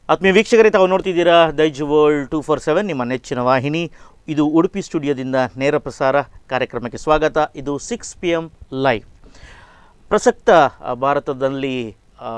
ಆತ್ಮೀಯ ವೀಕ್ಷಕರೇ ತಾವು ನೋಡ್ತಿದ್ದೀರಾ Daiji world two four seven ನಿಮ್ಮ ನೆಚ್ಚಿನ ವಾಹಿನಿ ಇದು ಉಡುಪಿ ಸ್ಟುಡಿಯೋದಿಂದ ನೇರ ಪ್ರಸಾರ ಕಾರ್ಯಕ್ರಮಕ್ಕೆ ಸ್ವಾಗತ ಇದು ಸಿಕ್ಸ್ ಪಿ ಎಮ್ ಲೈವ್ ಪ್ರಸಕ್ತ ಆ, ಭಾರತದಲ್ಲಿ ಆ,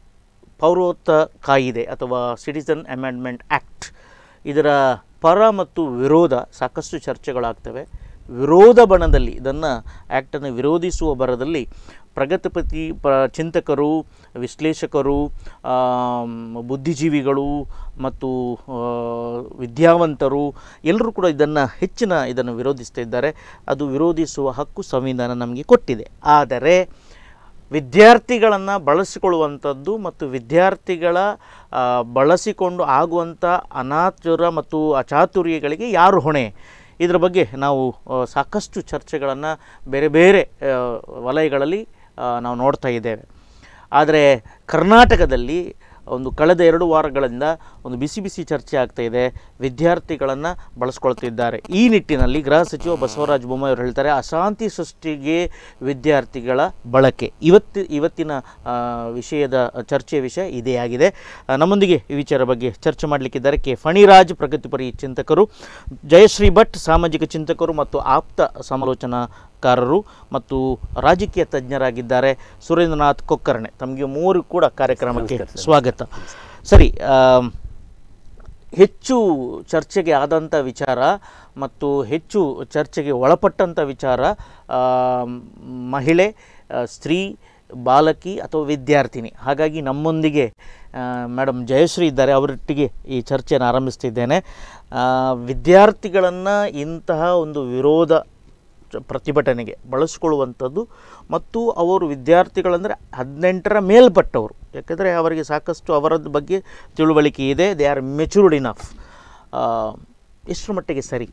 ಪೌರತ್ವ ಕಾಯಿದೆ ಅಥವಾ ಸಿಟಿಸನ್ ಅಮೆಂಡ್ಮೆಂಟ್ ಆ್ಯಕ್ಟ್ ಇದರ ಪರ ಮತ್ತು ವಿರೋಧ ಸಾಕಷ್ಟು ಚರ್ಚೆಗಳಾಗ್ತವೆ ವಿರೋಧ ಬಣದಲ್ಲಿ ಇದನ್ನು ಆ್ಯಕ್ಟನ್ನು ವಿರೋಧಿಸುವ ಬರದಲ್ಲಿ ಪ್ರಗತಿಪತಿ ಪ ಚಿಂತಕರು ವಿಶ್ಲೇಷಕರು ಆಮ್, ಬುದ್ಧಿಜೀವಿಗಳು ಮತ್ತು ಆ, ವಿದ್ಯಾವಂತರು ಎಲ್ಲರೂ ಕೂಡ ಇದನ್ನು ಹೆಚ್ಚಿನ ಇದನ್ನು ವಿರೋಧಿಸ್ತಾ ಇದ್ದಾರೆ ಅದು ವಿರೋಧಿಸುವ ಹಕ್ಕು ಸಂವಿಧಾನ ನಮಗೆ ಕೊಟ್ಟಿದೆ ಆದರೆ ವಿದ್ಯಾರ್ಥಿಗಳನ್ನು ಬಳಸಿಕೊಳ್ಳುವಂಥದ್ದು ಮತ್ತು ವಿದ್ಯಾರ್ಥಿಗಳ ಆ, ಬಳಸಿಕೊಂಡು ಆಗುವಂಥ ಅನಾಚುರ ಮತ್ತು ಅಚಾತುರ್ಯಗಳಿಗೆ ಯಾರು ಹೊಣೆ ಇದರ ಬಗ್ಗೆ ನಾವು ಆ, ಸಾಕಷ್ಟು ಚರ್ಚೆಗಳನ್ನು ಬೇರೆ ಬೇರೆ ಆ, ವಲಯಗಳಲ್ಲಿ ಆ, ನಾವು ನೋಡ್ತಾ ಇದ್ದೇವೆ ಆದರೆ ಕರ್ನಾಟಕದಲ್ಲಿ ಒಂದು ಕಳೆದ ಎರಡು ವಾರಗಳಿಂದ ಒಂದು ಬಿಸಿ ಬಿಸಿ ಚರ್ಚೆ ಆಗ್ತಾ ಇದೆ ವಿದ್ಯಾರ್ಥಿಗಳನ್ನು ಬಳಸ್ಕೊಳ್ತಿದ್ದಾರೆ ಈ ನಿಟ್ಟಿನಲ್ಲಿ ಗೃಹ ಸಚಿವ ಬಸವರಾಜ ಬೊಮ್ಮಾಯಿ ಅವರು ಹೇಳ್ತಾರೆ ಅಶಾಂತಿ ಸೃಷ್ಟಿಗೆ ವಿದ್ಯಾರ್ಥಿಗಳ ಬಳಕೆ ಇವತ್ತು ಇವತ್ತಿನ ಆ, ವಿಷಯದ ಚರ್ಚೆಯ ವಿಷಯ ಇದೇ ಆಗಿದೆ ಆ, ನಮ್ಮೊಂದಿಗೆ ಈ ವಿಚಾರ ಬಗ್ಗೆ ಚರ್ಚೆ ಮಾಡಲಿಕ್ಕಿದ್ದಾರೆ ಕೆ ಫಣಿರಾಜ್ ಪ್ರಗತಿಪರಿ ಚಿಂತಕರು ಜಯಶ್ರೀ ಭಟ್ ಸಾಮಾಜಿಕ ಚಿಂತಕರು ಮತ್ತು ಆಪ್ತ ಸಮಾಲೋಚನಾಕಾರರು ಮತ್ತು ರಾಜಕೀಯ ತಜ್ಞರಾಗಿದ್ದಾರೆ ಸುರೇಂದ್ರನಾಥ್ ಕೊಕ್ಕರ್ಣೆ ತಮಗೆ ಮೂವರು ಕೂಡ ಕಾರ್ಯಕ್ರಮಕ್ಕೆ ಸ್ವಾಗತ ಸರಿ ಆಮ್, ಹೆಚ್ಚು ಚರ್ಚೆಗೆ ಆದಂಥ ವಿಚಾರ ಮತ್ತು ಹೆಚ್ಚು ಚರ್ಚೆಗೆ ಒಳಪಟ್ಟಂಥ ವಿಚಾರ ಆಮ್, ಮಹಿಳೆ ಆ, ಸ್ತ್ರೀ ಬಾಲಕಿ ಅಥವಾ ವಿದ್ಯಾರ್ಥಿನಿ ಹಾಗಾಗಿ ನಮ್ಮೊಂದಿಗೆ ಮೇಡಮ್ ಜಯಶ್ರೀ ಇದ್ದಾರೆ ಅವರೊಟ್ಟಿಗೆ ಈ ಚರ್ಚೆಯನ್ನು ಆರಂಭಿಸ್ತಿದ್ದೇನೆ ವಿದ್ಯಾರ್ಥಿಗಳನ್ನು ಇಂತಹ ಒಂದು ವಿರೋಧ ಚ- ಪ್ರತಿಭಟನೆಗೆ ಬಳಸ್ಕೊಳ್ಳುವಂಥದ್ದು ಮತ್ತು ಅವರು ವಿದ್ಯಾರ್ಥಿಗಳಂದರೆ ಹದಿನೆಂಟರ ಮೇಲ್ಪಟ್ಟವರು ಯಾಕಂದರೆ ಅವರಿಗೆ ಸಾಕಷ್ಟು ಅವರದ್ದು ಬಗ್ಗೆ ತಿಳುವಳಿಕೆ ಇದೆ ದೇ ಆರ್ ಮೆಚೂರ್ಡ್ ಇನಫ್ ಎಷ್ಟರ ಮಟ್ಟಿಗೆ ಸರಿ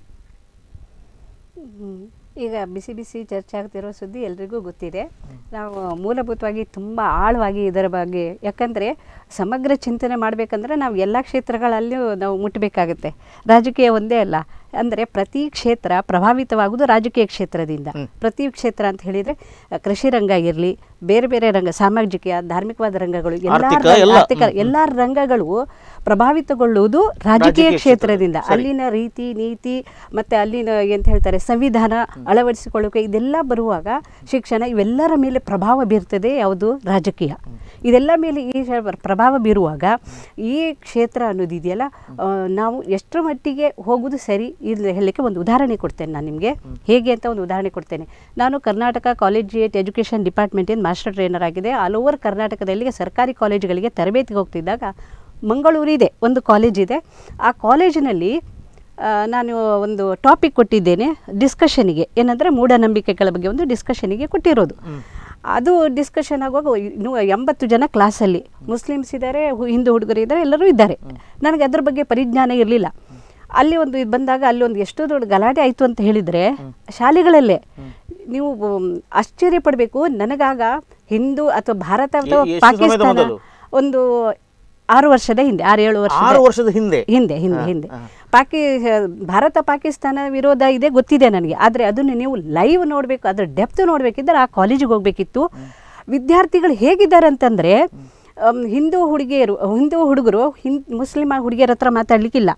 ಹ್ಮ್. ಈಗ ಬಿಸಿ ಬಿಸಿ ಚರ್ಚೆ ಆಗ್ತಿರೋ ಸುದ್ದಿ ಎಲ್ರಿಗೂ ಗೊತ್ತಿದೆ ನಾವು ಮೂಲಭೂತವಾಗಿ ತುಂಬ ಆಳವಾಗಿ ಇದರ ಬಗ್ಗೆ ಯಾಕಂದರೆ ಸಮಗ್ರ ಚಿಂತನೆ ಮಾಡಬೇಕಂದ್ರೆ ನಾವು ಎಲ್ಲ ಕ್ಷೇತ್ರಗಳಲ್ಲೂ ನಾವು ಮುಟ್ಟಬೇಕಾಗುತ್ತೆ ರಾಜಕೀಯ ಒಂದೇ ಅಲ್ಲ ಅಂದರೆ ಪ್ರತಿ ಕ್ಷೇತ್ರ ಪ್ರಭಾವಿತವಾಗುವುದು ರಾಜಕೀಯ ಕ್ಷೇತ್ರದಿಂದ ಪ್ರತಿ ಕ್ಷೇತ್ರ ಅಂತ ಹೇಳಿದರೆ ಅಹ್, ಕೃಷಿ ರಂಗ ಇರಲಿ ಬೇರೆ ಬೇರೆ ರಂಗ ಸಾಮಾಜಿಕ ಧಾರ್ಮಿಕವಾದ ರಂಗಗಳು ಎಲ್ಲ ಆರ್ಥಿಕ ರಂಗ- ಎಲ್ಲ. ಆರ್ಥಿಕ ಎಲ್ಲ ರಂಗಗಳು ಪ್ರಭಾವಿತಗೊಳ್ಳುವುದು ರಾಜಕೀಯ ಕ್ಷೇತ್ರದಿಂದ ಅಲ್ಲಿನ ರೀತಿ ನೀತಿ ಮತ್ತೆ ಅಲ್ಲಿನ ಎಂತ ಹೇಳ್ತಾರೆ ಸಂವಿಧಾನ ಅಳವಡಿಸಿಕೊಳ್ಳೋಕೆ ಇದೆಲ್ಲ ಬರುವಾಗ ಶಿಕ್ಷಣ ಇವೆಲ್ಲರ ಮೇಲೆ ಪ್ರಭಾವ ಬೀರ್ತದೆ ಯಾವುದು ರಾಜಕೀಯ ಇದೆಲ್ಲ ಮೇಲೆ ಈ ಶ- ಪ್ರಭಾವ ಬೀರುವಾಗ ಈ ಕ್ಷೇತ್ರ ಅನ್ನೋದಿದೆಯಲ್ಲ ಆ, ನಾವು ಎಷ್ಟರ ಮಟ್ಟಿಗೆ ಹೋಗುವುದು ಸರಿ ಇಲ್ಲಿ ಹೇಳಲಿಕ್ಕೆ ಒಂದು ಉದಾಹರಣೆ ಕೊಡ್ತೇನೆ ನಾನು ನಿಮಗೆ ಹೇಗೆ ಅಂತ ಒಂದು ಉದಾಹರಣೆ ಕೊಡ್ತೇನೆ ನಾನು ಕರ್ನಾಟಕ ಕಾಲೇಜಿಯೇಟ್ ಎಜುಕೇಷನ್ ಡಿಪಾರ್ಟ್ಮೆಂಟಿಂದ ಮಾಸ್ಟರ್ ಟ್ರೈನರ್ ಆಗಿದೆ ಆಲ್ ಓವರ್ ಕರ್ನಾಟಕದಲ್ಲಿ ಸರ್ಕಾರಿ ಕಾಲೇಜುಗಳಿಗೆ ತರಬೇತಿಗೆ ಹೋಗ್ತಿದ್ದಾಗ ಮಂಗಳೂರಿದೆ ಒಂದು ಕಾಲೇಜ್ ಇದೆ ಆ ಕಾಲೇಜಿನಲ್ಲಿ ಆ, ನಾನು ಒಂದು ಟಾಪಿಕ್ ಕೊಟ್ಟಿದ್ದೇನೆ ಡಿಸ್ಕಷನಿಗೆ ಏನಂದರೆ ಮೂಢನಂಬಿಕೆಗಳ ಬಗ್ಗೆ ಒಂದು ಡಿಸ್ಕಷನಿಗೆ ಕೊಟ್ಟಿರೋದು ಅದು ಡಿಸ್ಕಷನ್ ಆಗುವಾಗ ಇನ್ನು ಎಂಬತ್ತು ಜನ ಕ್ಲಾಸಲ್ಲಿ ಮುಸ್ಲಿಮ್ಸ್ ಇದ್ದಾರೆ ಹು- ಹಿಂದೂ ಹುಡುಗರು ಇದ್ದಾರೆ ಎಲ್ಲರೂ ಇದ್ದಾರೆ ನನಗೆ ಅದ್ರ ಬಗ್ಗೆ ಪರಿಜ್ಞಾನ ಇರಲಿಲ್ಲ ಅಲ್ಲಿ ಒಂದು ಇದು ಬಂದಾಗ ಅಲ್ಲಿ ಒಂದು ಎಷ್ಟು ದೊಡ್ಡ ಗಲಾಟೆ ಆಯಿತು ಅಂತ ಹೇಳಿದರೆ ಶಾಲೆಗಳಲ್ಲೇ ನೀವು ಮ್, ಆಶ್ಚರ್ಯ ಪಡಬೇಕು ನನಗಾಗ ಹಿಂದೂ ಅಥವಾ ಭಾರತ ಅಥವಾ ಎ- ಎಷ್ಟು ಸಮಯದ ಪಾಕಿಸ್ತಾನ ಮೊದಲು? ಒಂದು ಆರು ವರ್ಷದ ಹಿಂದೆ ಆರು ಏಳು ವರ್ಷ ಆರು ವರ್ಷದ ಹಿಂದೆ ಹಿಂದೆ ಹಿಂದೆ ಹಿಂದೆ ಪಾಕಿ ಭಾರತ ಪಾಕಿಸ್ತಾನ ವಿರೋಧ ಇದೆ ಗೊತ್ತಿದೆ ನನಗೆ ಆದರೆ ಅದನ್ನು ನೀವು ಲೈವ್ ನೋಡಬೇಕು ಅದರ ಡೆಪ್ತ್ ನೋಡಬೇಕಿದ್ರೆ ಆ ಕಾಲೇಜಿಗೆ ಹೋಗಬೇಕಿತ್ತು ವಿದ್ಯಾರ್ಥಿಗಳು ಹೇಗಿದ್ದಾರೆ ಅಂತಂದರೆ ಹಿಂದೂ ಹುಡುಗಿಯರು ಹಿಂದೂ ಹುಡುಗರು ಹಿಂ ಮುಸ್ಲಿಮ ಹುಡುಗಿಯರ ಹತ್ರ ಮಾತಾಡಲಿಕ್ಕಿಲ್ಲ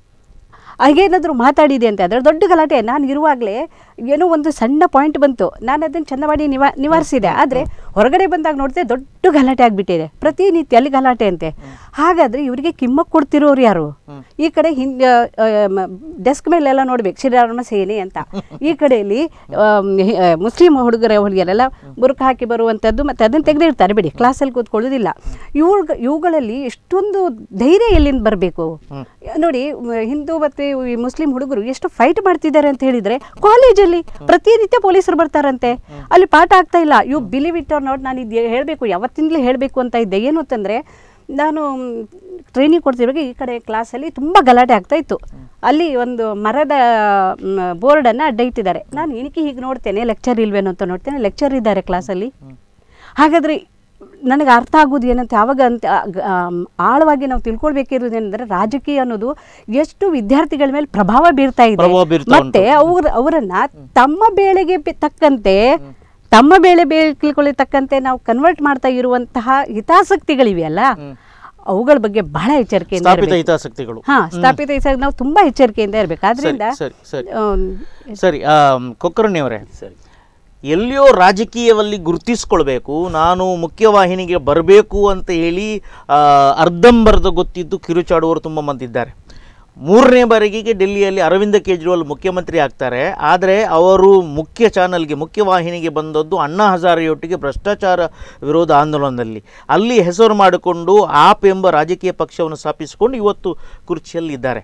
ಹಾಗೇನಾದರೂ ಮಾತಾಡಿದೆ ಅಂತ ಆದರೆ ದೊಡ್ಡ ಗಲಾಟೆ ನಾನು ಇರುವಾಗಲೇ ಏನೋ ಒಂದು ಸಣ್ಣ ಪಾಯಿಂಟ್ ಬಂತು ನಾನು ಅದನ್ನು ಚಂದ ಮಾಡಿ ನಿವಾ ನಿವಾರಿಸಿದೆ ಆದರೆ ಹೊರಗಡೆ ಬಂದಾಗ ನೋಡಿದೆ ದೊಡ್ಡ ಗಲಾಟೆ ಆಗಿಬಿಟ್ಟಿದೆ ಪ್ರತಿನಿತ್ಯ ಅಲ್ಲಿ ಗಲಾಟೆ ಅಂತೆ ಹಾಗಾದರೆ ಇವರಿಗೆ ಕಿಮ್ಮಕ್ ಕೊಡ್ತಿರೋರು ಯಾರು ಈ ಕಡೆ ಹಿಂದೆ ಡೆಸ್ಕ್ ಮೇಲೆಲ್ಲ ನೋಡ್ಬೇಕು ಶ್ರೀರಾಮ ಸೇನೆ ಅಂತ ಈ ಕಡೆಯಲ್ಲಿ ಆಮ್, ಹಿ- ಆ, ಮುಸ್ಲಿಂ ಹುಡುಗರ ಹುಡುಗಿಯರೆಲ್ಲ ಬುರುಕ ಹಾಕಿ ಬರುವಂಥದ್ದು ಮತ್ತು ಅದನ್ನು ತೆಗೆದಿರ್ತಾರೆ ಬಿಡಿ ಕ್ಲಾಸಲ್ಲಿ ಕೂತ್ಕೊಳ್ಳೋದಿಲ್ಲ ಇವ್ಗ ಇವುಗಳಲ್ಲಿ ಎಷ್ಟೊಂದು ಧೈರ್ಯ ಎಲ್ಲಿಂದ ಬರಬೇಕು ನೋಡಿ ಮ- ಹಿಂದೂ ಮತ್ತು ಈ ಮುಸ್ಲಿಂ ಹುಡುಗರು ಎಷ್ಟು ಫೈಟ್ ಮಾಡ್ತಿದ್ದಾರೆ ಅಂತ ಹೇಳಿದರೆ ಕಾಲೇಜಲ್ಲಿ ಪ್ರತಿನಿತ್ಯ ಪೊಲೀಸರು ಬರ್ತಾರಂತೆ ಅಲ್ಲಿ ಪಾಠ ಆಗ್ತಾ ಇಲ್ಲ you believe it or not ನಾನು ಇದು ಹೇಳಬೇಕು ಯಾವತ್ತಿಂದಲೇ ಹೇಳಬೇಕು ಅಂತ ಇದ್ದೆ ಏನು ಅಂತಂದರೆ ನಾನು ಟ್ರೈನಿಂಗ್ ಕೊಡ್ತಿರುವಾಗ ಈ ಕಡೆ ಕ್ಲಾಸಲ್ಲಿ ತುಂಬ ಗಲಾಟೆ ಆಗ್ತಾ ಇತ್ತು ಅಲ್ಲಿ ಒಂದು ಮರದ ಬೋರ್ಡನ್ನು ಅಡ್ಡ ಇಟ್ಟಿದ್ದಾರೆ ನಾನು ಏನಕ್ಕೆ ಹೀಗೆ ನೋಡ್ತೇನೆ ಲೆಕ್ಚರ್ ಇಲ್ವೇನೋ ಅಂತ ನೋಡ್ತೇನೆ ಲೆಕ್ಚರ್ ಇದ್ದಾರೆ ಕ್ಲಾಸಲ್ಲಿ ಹಾಗಾದರೆ ನನಗೆ ಅರ್ಥ ಆಗೋದು ಏನಂತ ಯಾವಾಗ ಅಂತ ಆ, ಗ- ಆಮ್, ಆಳವಾಗಿ ನಾವು ತಿಳ್ಕೊಳ್ಬೇಕಿರೋದು ಏನಂದ್ರೆ ರಾಜಕೀಯ ಅನ್ನೋದು ಎಷ್ಟು ವಿದ್ಯಾರ್ಥಿಗಳ ಮೇಲೆ ಪ್ರಭಾವ ಬೀರ್ತಾ ಇದೆ ಪ್ರಭಾವ ಬೀರ್ತಾ ಮತ್ತೆ ಅವ್ರ ಅವರನ್ನ ತಮ್ಮ ಬೇಳೆಗೆ ಬೆ- ತಕ್ಕಂತೆ ತಮ್ಮ ಬೇಳೆ ಬೇಳೆ ತಿಳ್ಕೊಳ್ಳಿ ತಕ್ಕಂತೆ ನಾವು ಕನ್ವರ್ಟ್ ಮಾಡ್ತಾ ಇರುವಂತಹ ಹಿತಾಸಕ್ತಿಗಳಿವೆಯಲ್ಲ ಅವುಗಳ ಬಗ್ಗೆ ಬಹಳ ಎಚ್ಚರಿಕೆಯಿಂದ ಸ್ಥಾಪಿತ ಇರ್ಬೇಕು. ಹಿತಾಸಕ್ತಿಗಳು ಹಾ ಸ್ಥಾಪಿತ ಹಿತಾಸಕ್ತಿ ನಾವು ತುಂಬಾ ಎಚ್ಚರಿಕೆಯಿಂದ ಇರಬೇಕು ಆದ್ರಿಂದ ಸರಿ ಸರಿ ಆಮ್, ಸರಿ ಕೊಕ್ಕರಣಿ ಅವರೇ ಸರಿ ಎಲ್ಲಿಯೋ ರಾಜಕೀಯದಲ್ಲಿ ಗುರುತಿಸ್ಕೊಳ್ಬೇಕು ನಾನು ಮುಖ್ಯವಾಹಿನಿಗೆ ಬರಬೇಕು ಅಂತ ಹೇಳಿ ಆ, ಅರ್ಧಂಬರ್ಧ ಗೊತ್ತಿದ್ದು ಕಿರುಚಾಡುವವರು ತುಂಬ ಮಂದಿ ಇದ್ದಾರೆ ಮೂರನೇ ಬಾರಿಗೆ ಡೆಲ್ಲಿಯಲ್ಲಿ ಅರವಿಂದ ಕೇಜ್ರಿವಾಲ್ ಮುಖ್ಯಮಂತ್ರಿ ಆಗ್ತಾರೆ ಆದರೆ ಅವರು ಮುಖ್ಯ ಚಾನಲ್ಗೆ ಮುಖ್ಯವಾಹಿನಿಗೆ ಬಂದದ್ದು ಅಣ್ಣಾ ಹಜಾರೆಯೊಟ್ಟಿಗೆ ಭ್ರಷ್ಟಾಚಾರ ವಿರೋಧ ಆಂದೋಲನದಲ್ಲಿ ಅಲ್ಲಿ ಹೆಸರು ಮಾಡಿಕೊಂಡು ಆಪ್ ಎಂಬ ರಾಜಕೀಯ ಪಕ್ಷವನ್ನು ಸ್ಥಾಪಿಸಿಕೊಂಡು ಇವತ್ತು ಕುರ್ಚಿಯಲ್ಲಿ ಇದ್ದಾರೆ